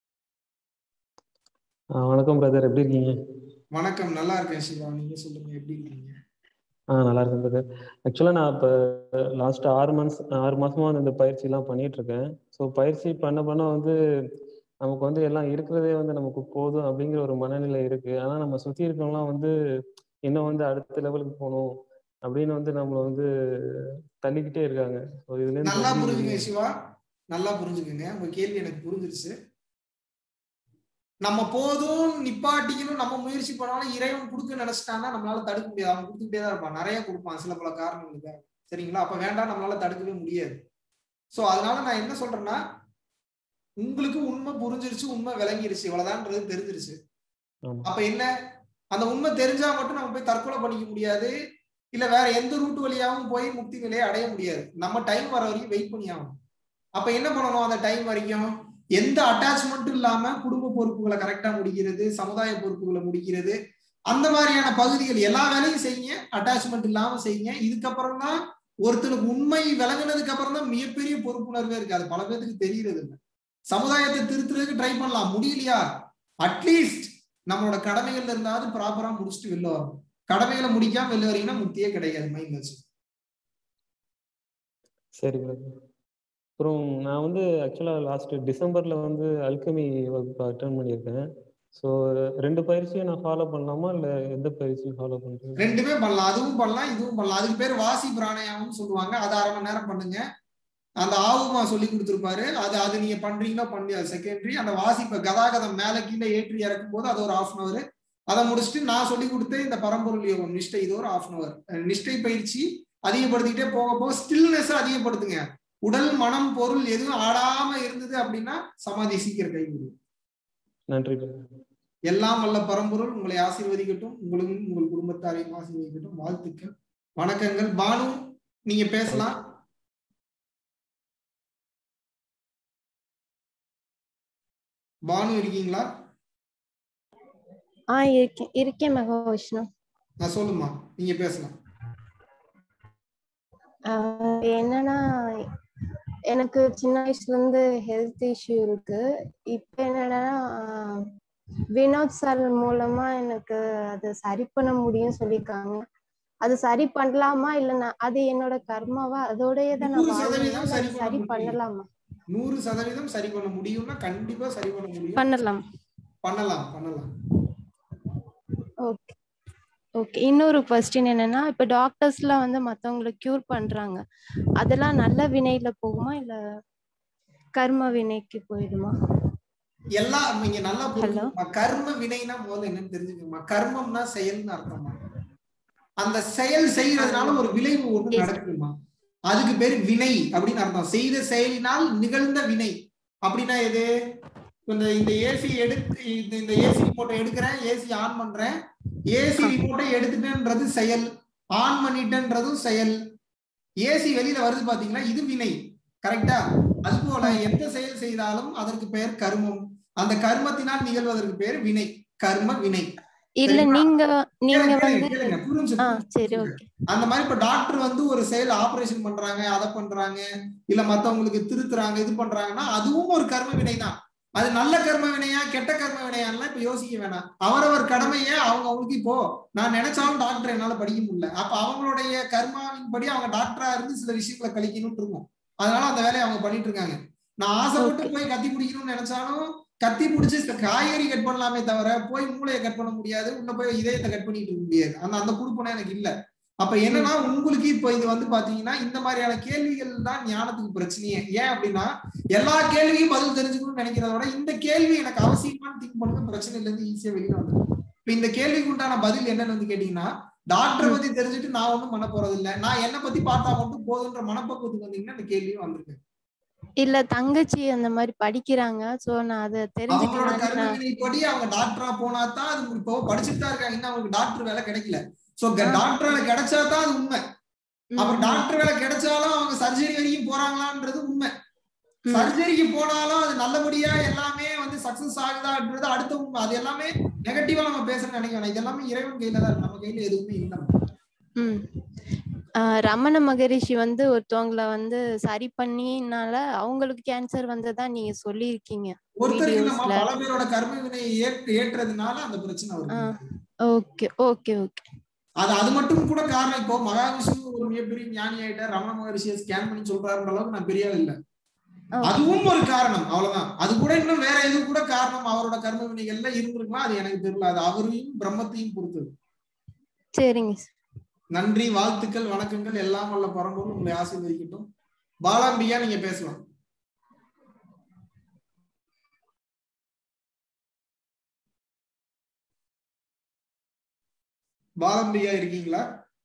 Speaker 19: ஆ, வணக்கம் பிரதர் எப்படி இருக்கீங்க
Speaker 2: வணக்கம் நல்லா இருக்கேன் சிவா நீங்க சொல்லுங்க எப்படி இருக்கீங்க
Speaker 19: ஆ நல்லா இருக்கேன் பிரதர் ஆக்சுவலாக நான் இப்போ லாஸ்ட் ஆறு மந்த்ஸ் ஆறு மாசமா வந்து இந்த பயிற்சிலாம் பண்ணிட்டு இருக்கேன் ஸோ பயிற்சி பண்ண பண்ண வந்து நமக்கு வந்து எல்லாம் இருக்கிறதே வந்து நமக்கு போதும் அப்படிங்கிற ஒரு மனநிலை இருக்கு ஆனால் நம்ம சுற்றி இருக்கவங்களாம் வந்து இன்னும் வந்து அடுத்த லெவலுக்கு போகணும் அப்படின்னு வந்து நம்மளை வந்து தள்ளிக்கிட்டே இருக்காங்க ஸோ இதுலேருந்து
Speaker 2: நல்லா
Speaker 19: எப்படி
Speaker 2: புரிஞ்சுங்க சிவா நல்லா புரிஞ்சுக்குங்க உங்க கேள்வி எனக்கு புரிஞ்சிருச்சு நம்ம போதும் நிப்பாட்டிக்கணும் நம்ம முயற்சி பண்ணாலும் இறைவன் கொடுக்க நினைச்சிட்டான்னா நம்மளால தடுக்க முடியாது அவன் கொடுத்துக்கிட்டே தான் இருப்பான் நிறைய கொடுப்பான் சில பல காரணங்களுக்காக சரிங்களா அப்ப வேண்டாம் நம்மளால தடுக்கவே முடியாது சோ அதனால நான் என்ன சொல்றேன்னா உங்களுக்கு உண்மை புரிஞ்சிருச்சு உண்மை விளங்கிருச்சு இவ்வளவுதான்றது தெரிஞ்சிருச்சு
Speaker 19: ஆமா
Speaker 2: அப்ப என்ன அந்த உண்மை தெரிஞ்சா மட்டும் நம்ம போய் தற்கொலை பண்ணிக்க முடியாது இல்ல வேற எந்த ரூட் வழியாவும் போய் முக்தி நிலையை அடைய முடியாது நம்ம டைம் வர வரைக்கும் வெயிட் பண்ணி ஆகணும் அப்ப என்ன பண்ணணும் அந்த டைம் வரைக்கும் எந்த அட்டாச்மெண்ட்டும் இல்லாம குடும்ப பொறுப்புகளை கரெக்டா முடிக்கிறது சமுதாய பொறுப்புகளை முடிக்கிறது அந்த மாதிரியான பகுதிகள் எல்லா வேலையும் செய்யுங்க அட்டாச்மெண்ட் இல்லாம செய்யுங்க இதுக்கப்புறம் தான் ஒருத்தனுக்கு உண்மை விளங்குனதுக்கு அப்புறம் தான் மிகப்பெரிய பொறுப்புணர்வே இருக்கு அது பல பேருக்கு தெரியறது இல்லை சமுதாயத்தை திருத்துறதுக்கு ட்ரை பண்ணலாம் முடியலையா அட்லீஸ்ட் நம்மளோட கடமைகள்ல இருந்தாவது ப்ராப்பரா முடிச்சுட்டு வெளில வரணும் கடமைகளை முடிக்காம வெளில வரீங்கன்னா முக்தியே கிடையாது மைண்ட் வச்சு
Speaker 19: சரி பிரதர் அப்புறம் நான் வந்து ஆக்சுவலாக லாஸ்ட் டிசம்பர்ல வந்து அல்கமி வகுப்பு அட்டன் பண்ணியிருக்கேன் ஸோ ரெண்டு பயிற்சியும் நான் ஃபாலோ பண்ணலாமா இல்லை எந்த பயிற்சியும் ஃபாலோ பண்ணுறது
Speaker 2: ரெண்டுமே பண்ணலாம் அதுவும் பண்ணலாம் இதுவும் பண்ணலாம் அதுக்கு பேர் வாசி பிராணாயாமம் சொல்லுவாங்க அது அரை மணி நேரம் பண்ணுங்க அந்த ஆவுமா சொல்லி கொடுத்துருப்பாரு அது அது நீங்க பண்றீங்களோ பண்ணி அது செகண்டரி அந்த வாசிப்பை கதாகதம் மேல கீழே ஏற்றி இறக்கும் போது அது ஒரு ஆஃப் அன் அவர் அதை முடிச்சுட்டு நான் சொல்லி கொடுத்த இந்த பரம்பொருள் யோகம் நிஷ்டை இது ஒரு ஆஃப் அன் அவர் நிஷ்டை பயிற்சி அதிகப்படுத்திக்கிட்டே போக போக ஸ்டில்னஸ் அதிகப்படுத்துங்க உடல் மனம் பொருள் எதுவும் ஆடாம இருந்தது அப்படின்னா சமாதி சீக்கிரம் கைவிடும்
Speaker 19: நன்றி
Speaker 2: எல்லாம் வல்ல பரம்பொருள் உங்களை ஆசீர்வதிக்கட்டும் உங்களுக்கும் உங்கள் குடும்பத்தாரையும் ஆசீர்வதிக்கட்டும் வாழ்த்துக்கள் வணக்கங்கள் பானு நீங்க பேசலாம் பானு இருக்கீங்களா
Speaker 20: ஆ இருக்கேன் இருக்கேன் மகா விஷ்ணு
Speaker 2: நான் சொல்லுமா நீங்க பேசலாம்
Speaker 20: ஆஹ் என்னன்னா எனக்கு சின்ன வயசுல இருந்து ஹெல்த் இஷ்யூ இருக்கு இப்ப என்னன்னா ஆஹ் வினோத் சார் மூலமா எனக்கு அது சரி பண்ண முடியும்னு சொல்லியிருக்காங்க அது சரி பண்ணலாமா இல்ல நான் அது என்னோட கர்மாவா அதோடயே தான் நான்
Speaker 2: நூறு
Speaker 20: வாழணுமா
Speaker 2: சதவீதம்
Speaker 20: இல்ல
Speaker 2: சரி
Speaker 20: அது
Speaker 2: பண்ண
Speaker 20: சரி
Speaker 2: முடியும்
Speaker 20: பண்ணலாமா
Speaker 2: நூறு சதவீதம் சரி பண்ண முடியும்னா கண்டிப்பா சரி பண்ண முடியும்
Speaker 20: பண்ணலாம்
Speaker 2: பண்ணலாம் பண்ணலாம்
Speaker 20: ஓகே ஓகே இன்னொரு கொஸ்டின் என்னன்னா இப்ப டாக்டர்ஸ்லாம் வந்து மத்தவங்களை கியூர் பண்றாங்க அதெல்லாம் நல்ல வினையில போகுமா இல்ல கர்ம வினைக்கு போயிடுமா
Speaker 2: எல்லாம் நீங்க நல்லா புரிஞ்சுக்கணுமா கர்ம வினைனா முதல்ல என்னன்னு தெரிஞ்சுக்கணுமா கர்மம்னா செயல்னு அர்த்தமா அந்த செயல் செய்யறதுனால ஒரு விளைவு ஒண்ணு நடக்குதுமா அதுக்கு பேரு வினை அப்படின்னு அர்த்தம் செய்த செயலினால் நிகழ்ந்த வினை அப்படின்னா எது இந்த இந்த ஏசி எடுத்து இந்த இந்த ஏசி ரிமோட்டை எடுக்கிறேன் ஏசி ஆன் பண்றேன் ஏசி ரிமோட்டை எடுத்துட்டேன்றது செயல் ஆன் பண்ணிட்டேன்றதும் செயல் ஏசி வெளியில வருது பாத்தீங்களா இது வினை கரெக்டா அது போல எந்த செயல் செய்தாலும் அதற்கு பெயர் கர்மம் அந்த கர்மத்தினால் நிகழ்வதற்கு பேர் வினை கர்ம வினை
Speaker 20: இல்ல
Speaker 2: சரிங்களா?
Speaker 20: நீங்க நீங்க
Speaker 2: கேளுங்க,
Speaker 20: வந்து
Speaker 2: கேளுங்க, புரிஞ்சு
Speaker 20: ஆ சரி ஓகே
Speaker 2: அந்த மாதிரி இப்ப டாக்டர் வந்து ஒரு செயல் ஆபரேஷன் பண்றாங்க அதை பண்றாங்க இல்ல மத்தவங்களுக்கு திருத்துறாங்க இது பண்றாங்கன்னா அதுவும் ஒரு கர்ம வினை தான் அது நல்ல கர்ம வினையா கெட்ட கர்ம வினையான்லாம் இப்ப யோசிக்க வேணாம் அவரவர் கடமையை அவங்க அவங்களுக்கு இப்போ நான் நினைச்சாலும் டாக்டர் என்னால படிக்க முடியல அப்ப அவங்களுடைய கர்மாவின் படி அவங்க டாக்டரா இருந்து சில விஷயங்களை கழிக்கணும்னு இருக்கும் அதனால அந்த வேலையை அவங்க பண்ணிட்டு இருக்காங்க நான் ஆசைப்பட்டு போய் கத்தி பிடிக்கணும்னு நினைச்சாலும் கத்தி பிடிச்சி காய்கறி கட் பண்ணலாமே தவிர போய் மூளையை கட் பண்ண முடியாது உள்ள போய் இதயத்தை கட் பண்ணிட்டு இருக்க முடியாது அந்த அந்த குடுப்பனை எனக்கு இல்ல அப்ப என்னன்னா உங்களுக்கு இப்போ இது வந்து பாத்தீங்கன்னா இந்த மாதிரியான கேள்விகள் தான் ஞானத்துக்கு பிரச்சனையே ஏன் அப்படின்னா எல்லா கேள்வியும் பதில் தெரிஞ்சுக்கணும்னு நினைக்கிறத விட இந்த கேள்வி எனக்கு அவசியமானு திங்க் பண்ணுங்க பிரச்சனையில இருந்து ஈஸியா வெளியில வந்துடும் இப்ப இந்த கேள்விக்கு உண்டான பதில் என்னன்னு வந்து கேட்டீங்கன்னா டாக்டர் பத்தி தெரிஞ்சுட்டு நான் ஒண்ணும் பண்ண போறது இல்ல நான் என்ன பத்தி பார்த்தா மட்டும் போதுன்ற மனப்பக்குவத்துக்கு வந்தீங்கன்னா இந்த கேள்வியும் வந்திருக்கு
Speaker 20: இல்ல தங்கச்சி அந்த மாதிரி படிக்கிறாங்க சோ நான் அதை
Speaker 2: அவங்களோட
Speaker 20: தெரிஞ்சுக்கலாம்
Speaker 2: கர்ம
Speaker 20: நான்
Speaker 2: வினைப்படி அவங்க டாக்டரா போனா தான் அது இப்போ படிச்சுட்டு தான் இருக்காங்க இன்னும் அவங்களுக்கு டாக்டர் வேலை கிடைக்கல சோ டாக்டர் வேலை கிடைச்சா தான் அது உண்மை அப்புறம் டாக்டர் வேலை கிடைச்சாலும் அவங்க சர்ஜரி வரைக்கும் போறாங்களான்றது உண்மை சர்ஜரிக்கு போனாலும் அது நல்லபடியா எல்லாமே வந்து சக்சஸ் ஆகுதான்றது அடுத்த உண்மை அது எல்லாமே நெகட்டிவா நம்ம பேசுறோம்னு நினைக்க வேணாம் இது எல்லாமே இறைவன் கையில தான் இருக்கு நம்ம கையில எதுவுமே இல்லை
Speaker 20: ம் ஆஹ் ரமண மகரிஷி வந்து ஒருத்தவங்கள வந்து சரி பண்ணினால அவங்களுக்கு கேன்சர் வந்ததா நீங்க சொல்லியிருக்கீங்க
Speaker 2: ஒருத்தருக்கு இல்லம்மா
Speaker 20: வீடியோஸ்ல
Speaker 2: பல பேரோட கர்ம வினையை ஏற்று ஏற்றதுனால அந்த பிரச்சனை வருது
Speaker 20: ஓகே ஓகே ஓகே
Speaker 2: அது அது மட்டும் கூட காரணம் இப்போ மகாவிஷ்ணு ஒரு மிகப்பெரிய ஞானி ஆயிட்டார் ரமண மகரிஷியை ஸ்கேன் பண்ணி சொல்றாருன்ற அளவுக்கு நான் பெரிய ஆள் இல்ல அதுவும் ஒரு காரணம் அவ்வளவுதான் அது கூட இன்னும் வேற எதுவும் கூட காரணம் அவரோட கர்ம வினைகள்ல இருந்திருக்கலாம் அது எனக்கு தெரியல அது அவரையும் பிரம்மத்தையும் பொறுத்தது
Speaker 20: சரிங்க
Speaker 2: நன்றி வாழ்த்துக்கள் வணக்கங்கள் எல்லாம் வல்ல பரம்பொருள் உங்களை ஆசீர்வதிக்கட்டும் பாலாம்பிகா நீங்க பேசலாம் பாலாம்பிகா இருக்கீங்களா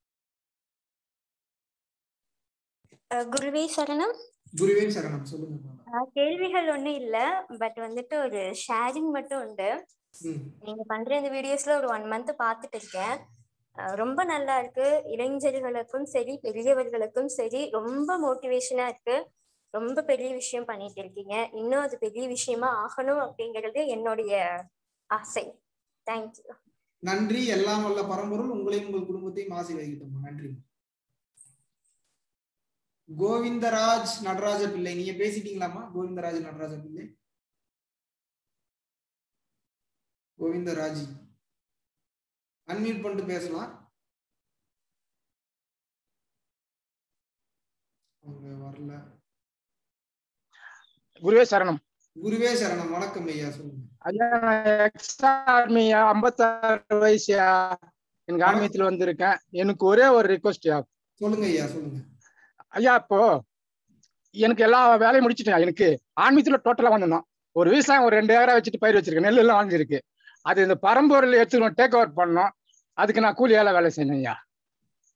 Speaker 21: அஹ் குருவே சரணம்
Speaker 2: குருவே சரணம் சொல்லுங்க
Speaker 21: அஹ் கேள்விகள் ஒண்ணும் இல்ல பட் வந்துட்டு ஒரு ஷேரிங் மட்டும் உண்டு
Speaker 2: ம்.
Speaker 21: நீங்க பண்ற இந்த வீடியோஸ்ல ஒரு ஒன் மந்த் பார்த்துட்டு இருக்கேன் அஹ் ரொம்ப நல்லா இருக்கு இளைஞர்களுக்கும் சரி பெரியவர்களுக்கும் சரி ரொம்ப மோட்டிவேஷனா இருக்கு ரொம்ப பெரிய விஷயம் பண்ணிட்டு இருக்கீங்க இன்னும் அது பெரிய விஷயமா ஆகணும் அப்படிங்கிறது என்னுடைய ஆசை தேங்க்யூ
Speaker 2: நன்றி எல்லாம் வல்ல பரம்பொருள் உங்களையும் உங்கள் குடும்பத்தையும் ஆசீர்வதிக்கட்டும் நன்றி கோவிந்தராஜ் நடராஜ பிள்ளை நீங்க பேசிட்டீங்களாமா கோவிந்தராஜ் நடராஜ பிள்ளை கோவிந்தராஜி அன்மியூட் பண்ணிட்டு பேசலாம் அவங்க வரல
Speaker 22: குருவே சரணம்
Speaker 2: குருவே சரணம் வணக்கம் ஐயா சொல்லுங்க
Speaker 22: ஐயா எக்ஸ்ட்ரா ஆர்மியா ஐம்பத்தாறு வயசுயா எனக்கு ஆன்மீகத்தில் வந்திருக்கேன் எனக்கு ஒரே ஒரு ரிக்வஸ்ட்யா
Speaker 2: சொல்லுங்க ஐயா சொல்லுங்க
Speaker 22: ஐயா இப்போ எனக்கு எல்லா வேலையும் முடிச்சிட்டேன் எனக்கு ஆன்மீகத்துல டோட்டலா வந்துடணும் ஒரு விவசாயம் ஒரு ரெண்டு ஏக்கரா வச்சுட்டு பயிர் வச்சிருக்கேன் நெல் எல்லாம் வாங்கியிருக்கு அது இந்த பரம்பொருள் எடுத்துக்கணும் டேக் ஓவர் பண்ணணும் அதுக்கு நான் கூலி வேலை வேலை செய்யணும் ஐயா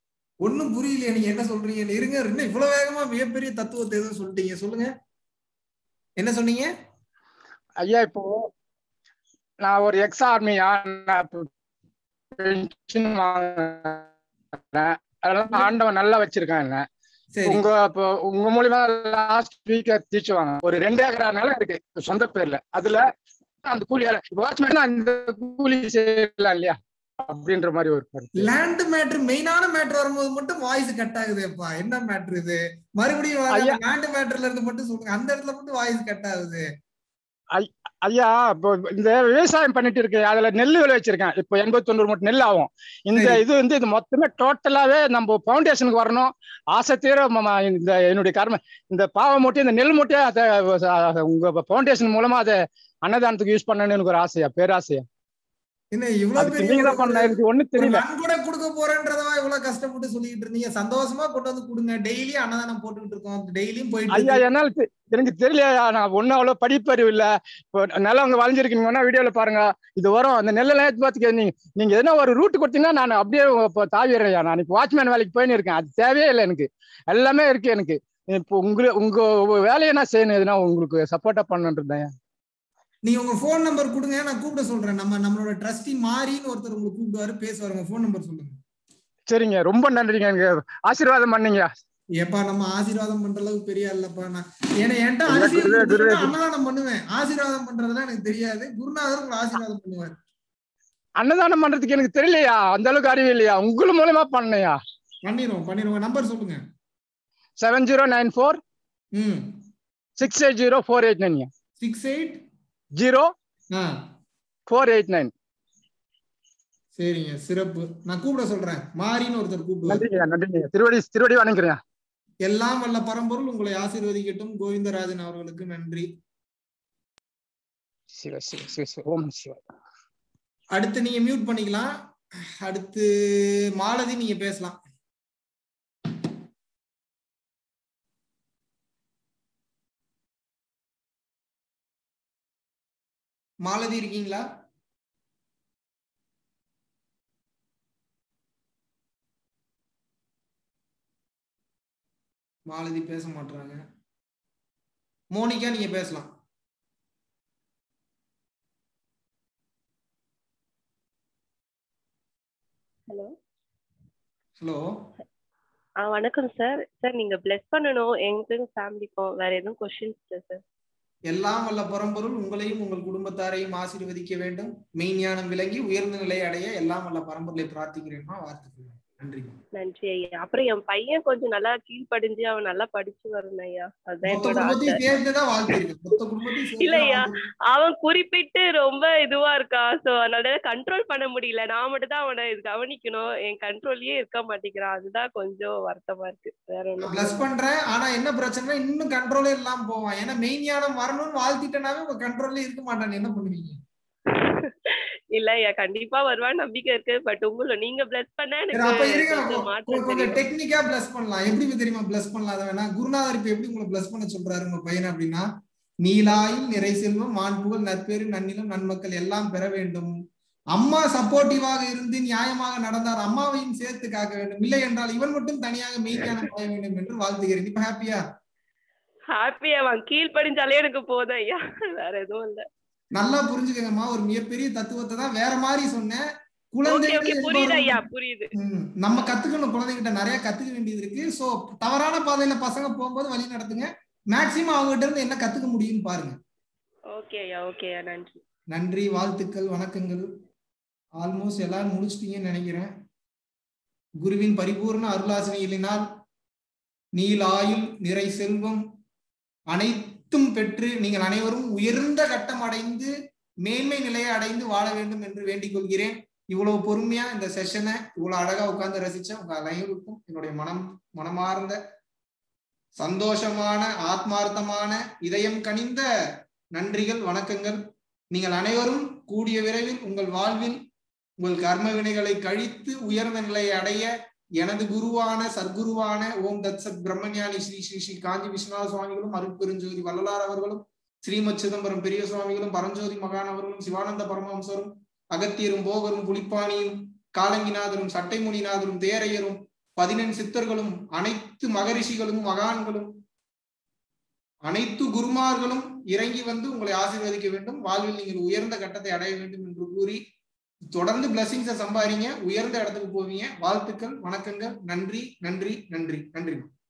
Speaker 2: ஒண்ணும் புரியலையே நீங்க என்ன சொல்றீங்க இருங்க என்ன இவ்வளவு வேகமா மிகப்பெரிய தத்துவத்தை எதுவும் சொல்லிட்டீங்க சொல்லுங்க என்ன சொன்னீங்க
Speaker 22: ஐயா இப்போ நான் ஒரு எக்ஸ் ஆர்மியா நான் பென்ஷன் வாங்குறேன் அதெல்லாம் ஆண்டவன் நல்லா வச்சிருக்கான் என்ன
Speaker 2: சரி.
Speaker 22: உங்க இப்போ உங்க மூலியமா லாஸ்ட் வீக் தீச்சுவாங்க ஒரு ரெண்டு ஏக்கரா நிலம் இருக்கு சொந்த பேர்ல அதுல அந்த கூலி வாட்ச்மேன் அந்த கூலி செய்யலாம் இல்லையா அப்படின்ற மாதிரி ஒரு கருத்து
Speaker 2: லேண்ட் மேட்ரு மெயினான மேட்ரு வரும்போது மட்டும் வாய்ஸ் கட் ஆகுதுப்பா என்ன மேட்ரு இது மறுபடியும்
Speaker 22: ஐயா.
Speaker 2: லேண்ட் மேட்டர்ல இருந்து மட்டும் சொல்லுங்க அந்த இடத்துல மட்டும் வாய்ஸ் கட் ஆகுது
Speaker 22: ஐ- ஐயா இப்போ இந்த விவசாயம் பண்ணிட்டு இருக்கேன் அதுல நெல் விளை வச்சிருக்கேன் இப்போ எண்பத்தி தொண்ணூறு மூட்டை நெல் ஆகும் இந்த
Speaker 2: சரி.
Speaker 22: இது வந்து இது மொத்தமே டோட்டலாவே நம்ம ஃபவுண்டேஷனுக்கு வரணும் ஆசை தீர ம- ம- இந்த என்னுடைய கர்ம இந்த பாவ மூட்டை இந்த நெல் மூட்டையை அதை அஹ், உங்க ஃபவுண்டேஷன் மூலமா அதை அன்னதானத்துக்கு யூஸ் பண்ணணும்னு எனக்கு ஒரு ஆசையா பேராசையா
Speaker 2: என்ன இவ்வளவு
Speaker 22: அதுக்கு
Speaker 2: பெரிய
Speaker 22: நீங்க
Speaker 2: ஒரு-
Speaker 22: தான் பண்ண எனக்கு ஒண்ணும்
Speaker 2: ஒரு
Speaker 22: தெரியல
Speaker 2: நன்கொடை கொடுக்க போறேன்றதா இவ்வளவு கஷ்டப்பட்டு சொல்லிட்டு இருந்தீங்க சந்தோஷமா கொண்டு வந்து கொடுங்க டெய்லி அன்னதானம் போட்டுக்கிட்டு இருக்கோம் டெய்லியும் போயிட்டு
Speaker 22: ஐயா
Speaker 2: இருக்கு.
Speaker 22: என்னால தெ- எனக்கு தெரியலையா நான் ஒன்னும் அவ்வளவு படிப்பறிவு இல்ல இப்போ நிலம் அங்க வளைஞ்சிருக்கீங்கன்னா வீடியோல பாருங்க இது வரும் அந்த நெல்லெல்லாம் பார்த்துக்க நீங்க நீங்க எதனா ஒரு ரூட் கொடுத்தீங்கன்னா நான் அப்படியே இப்போ தாவிடுறேன் நான் இப்போ வாட்ச்மேன் வேலைக்கு போயின்னு இருக்கேன் அது தேவையே இல்லை எனக்கு எல்லாமே இருக்கு எனக்கு இப்போ உங்க உங்க வேலையை நான் செய்யணும் எதுனா உங்களுக்கு சப்போர்ட்டா பண்ணணுன்றேன்
Speaker 2: நீங்க உங்க ஃபோன் நம்பர் கொடுங்க நான் கூப்பிட சொல்றேன் நம்ம நம்மளோட ட்ரஸ்டி மாறின்னு ஒருத்தர் உங்களுக்கு கூப்பிடுவாரு பேசுவாரு உங்க ஃபோன் நம்பர் சொல்லுங்க
Speaker 22: சரிங்க ரொம்ப நன்றிங்க எனக்கு ஆசீர்வாதம் பண்ணீங்க
Speaker 2: ஏப்பா நம்ம ஆசீர்வாதம் பண்ற அளவுக்கு பெரிய இல்லப்பா நான் ஏன்னா என்கிட்ட
Speaker 22: இல்ல,
Speaker 2: அரிசி
Speaker 22: குருவே, குருவே,
Speaker 2: கொடுத்தீங்கன்னா அன்னதானம் பண்ணுவேன் ஆசீர்வாதம் பண்றதெல்லாம் எனக்கு தெரியாது குருநாதர் உங்களை ஆசீர்வாதம் பண்ணுவார்
Speaker 22: அன்னதானம் பண்றதுக்கு எனக்கு தெரியலையா அந்த அளவுக்கு அறிவு இல்லையா உங்கள் மூலமா பண்ணையா
Speaker 2: பண்ணிடுவோம் பண்ணிடுவோம் நம்பர் சொல்லுங்க
Speaker 22: செவன் ஜீரோ நைன் ஃபோர்
Speaker 2: ம்
Speaker 22: six eight zero four eight nine
Speaker 2: six eight
Speaker 22: zero
Speaker 2: ஆ
Speaker 22: ஃபோர் எயிட் நைன்
Speaker 2: சரிங்க சிறப்பு நான் கூப்பிட சொல்றேன் மாறின்னு ஒருத்தர் கூப்பிடுவார்
Speaker 22: நன்றிங்க நன்றிங்க திருவடி திருவடி வணங்குறேன்
Speaker 2: எல்லாம் வல்ல பரம்பொருள் உங்களை ஆசீர்வதிக்கட்டும் கோவிந்தராஜன் அவர்களுக்கு நன்றி
Speaker 22: சிவ சிவ சிவ சிவ ஓம் சிவ
Speaker 2: அடுத்து நீங்க மியூட் பண்ணிக்கலாம் அடுத்து மாலதி நீங்க பேசலாம் மாலதி இருக்கீங்களா மாலதி பேச மாட்டாங்க மோனிகா நீங்க பேசலாம்
Speaker 1: ஹலோ
Speaker 2: ஹலோ
Speaker 1: ஆ வணக்கம் சார் சார் நீங்க பிளஸ் பண்ணணும் எங்களுக்கும் ஃபேமிலிக்கும் வேற எதுவும் கொஸ்டின்ஸ் இல்லை சார்
Speaker 2: எல்லாம் வல்ல பரம்பொருள் உங்களையும் உங்கள் குடும்பத்தாரையும் ஆசீர்வதிக்க வேண்டும் மெய்ஞானம் விளங்கி உயர்ந்த நிலை அடைய எல்லாம் வல்ல பரம்பொருளை பிரார்த்திக்கிறேன்னா வாழ்த்துக்கிறேன் நன்றி
Speaker 1: நன்றி ஐயா அப்புறம் என் பையன் கொஞ்சம் நல்லா கீழ்ப்படிஞ்சு அவன் நல்லா படிச்சு வரணும் ஐயா அதுதான்
Speaker 2: மொத்த
Speaker 1: என்னோட ஆசை
Speaker 2: குடும்பத்தையும் சேர்த்துதான் வாழ்த்திருக்கு மொத்த குடும்பத்தையும் சேர்த்து
Speaker 1: இல்ல ஐயா அவன் குறிப்பிட்டு ரொம்ப இதுவா இருக்கான் சோ அதனால கண்ட்ரோல் பண்ண முடியல நான் மட்டும் தான் அவனை இது கவனிக்கணும் என் கண்ட்ரோல்லயே இருக்க மாட்டேங்கிறான் அதுதான் கொஞ்சம் வருத்தமா இருக்கு வேற ஒண்ணும்
Speaker 2: பிளஸ் பண்றேன் ஆனா என்ன பிரச்சனை இன்னும் கண்ட்ரோலே இல்லாம போவான் ஏன்னா மெய்ஞானம் வரணும்னு வாழ்த்திட்டனாவே உங்க கண்ட்ரோல்ல இருக்க மாட்டான் என்ன பண்ணுவீங்க
Speaker 1: இல்ல ஐயா கண்டிப்பா வருவான்னு நம்பிக்கை இருக்கு பட் உங்களை நீங்க பிளஸ் பண்ண
Speaker 2: சரி, அப்ப
Speaker 1: எனக்கு
Speaker 2: இருங்க
Speaker 1: கொஞ்சம்
Speaker 2: கொ-
Speaker 1: மாற்றம்
Speaker 2: கொஞ்சம்
Speaker 1: தெரியும்
Speaker 2: டெக்னிக்கா பிளஸ் பண்ணலாம் எப்படி தெரியுமா பிளஸ் பண்ணலாம் அதை வேணா குருநாதர் இப்ப எப்படி உங்களை பிளஸ் பண்ண சொல்றாரு உங்க பையனை அப்படின்னா நீலாயில் நிறை செல்வம் மாண்புகள் நற்பேறு நன்னிலம் நன்மக்கள் எல்லாம் பெற வேண்டும் அம்மா சப்போர்ட்டிவாக இருந்து நியாயமாக நடந்தார் அம்மாவையும் சேர்த்து காக்க வேண்டும் இல்லை என்றால் இவன் மட்டும் தனியாக மெய்ஞானம் அடைய வேண்டும் என்று வாழ்த்துகிறேன் இப்ப ஹாப்பியா
Speaker 1: ஹாப்பி அவன் கீழ்ப்படிஞ்சாலே எனக்கு போதும் ஐயா வேற எதுவும் இல்ல
Speaker 2: நல்லா புரிஞ்சுக்கங்கம்மா ஒரு மிகப்பெரிய தத்துவத்தை தான் வேற மாதிரி சொன்னேன்
Speaker 1: ஓகே
Speaker 2: குழந்தைகள்
Speaker 1: ஓகே புரியுது
Speaker 2: என்பவர்கள்
Speaker 1: ஐயா புரியுது
Speaker 2: ம், நம்ம கத்துக்கணும் குழந்தைகிட்ட நிறைய கத்துக்க வேண்டியது இருக்கு சோ தவறான பாதையில பசங்க போகும்போது வழி நடத்துங்க மேக்சிமம் அவங்க கிட்ட இருந்து என்ன கத்துக்க முடியும்னு பாருங்க
Speaker 1: ஓகே ஐயா ஓகே ஐயா நன்றி
Speaker 2: நன்றி வாழ்த்துக்கள் வணக்கங்கள் ஆல்மோஸ்ட் எல்லாரும் முடிச்சிட்டீங்கன்னு நினைக்கிறேன் குருவின் பரிபூர்ண அருளாசனையினால் நீல் ஆயுள் நிறை செல்வம் அனைத்தும் பெற்று நீங்கள் அனைவரும் உயர்ந்த கட்டம் அடைந்து மேன்மை நிலையை அடைந்து வாழ வேண்டும் என்று வேண்டிக் கொள்கிறேன் இவ்வளவு பொறுமையா இந்த செஷனை இவ்வளவு அழகா உட்கார்ந்து ரசிச்ச உங்க அனைவருக்கும் என்னுடைய மனம் மனமார்ந்த சந்தோஷமான ஆத்மார்த்தமான இதயம் கனிந்த நன்றிகள் வணக்கங்கள் நீங்கள் அனைவரும் கூடிய விரைவில் உங்கள் வாழ்வில் உங்கள் கர்ம வினைகளை கழித்து உயர்ந்த நிலையை அடைய எனது குருவான சத்குருவான ஓம் தத் சத் பிரம்மஞானி ஸ்ரீ ஸ்ரீ ஸ்ரீ காஞ்சி விஸ்வநாத சுவாமிகளும் அருட்பெருஞ்சோதி வள்ளலார் அவர்களும் ஸ்ரீமத் சிதம்பரம் பெரிய சுவாமிகளும் பரஞ்சோதி மகான் அவர்களும் சிவானந்த பரமஹம்சரும் அகத்தியரும் போகரும் புலிப்பாணியும் காலங்கிநாதரும் சட்டைமுனிநாதரும் தேரையரும் பதினெண் சித்தர்களும் அனைத்து மகரிஷிகளும் மகான்களும் அனைத்து குருமார்களும் இறங்கி வந்து உங்களை ஆசீர்வதிக்க வேண்டும் வாழ்வில் நீங்கள் உயர்ந்த கட்டத்தை அடைய வேண்டும் என்று கூறி தொடர்ந்து பிளஸிங்ஸை சம்பாதிங்க உயர்ந்த இடத்துக்கு போவீங்க வாழ்த்துக்கள் வணக்கங்கள் நன்றி நன்றி நன்றி நன்றி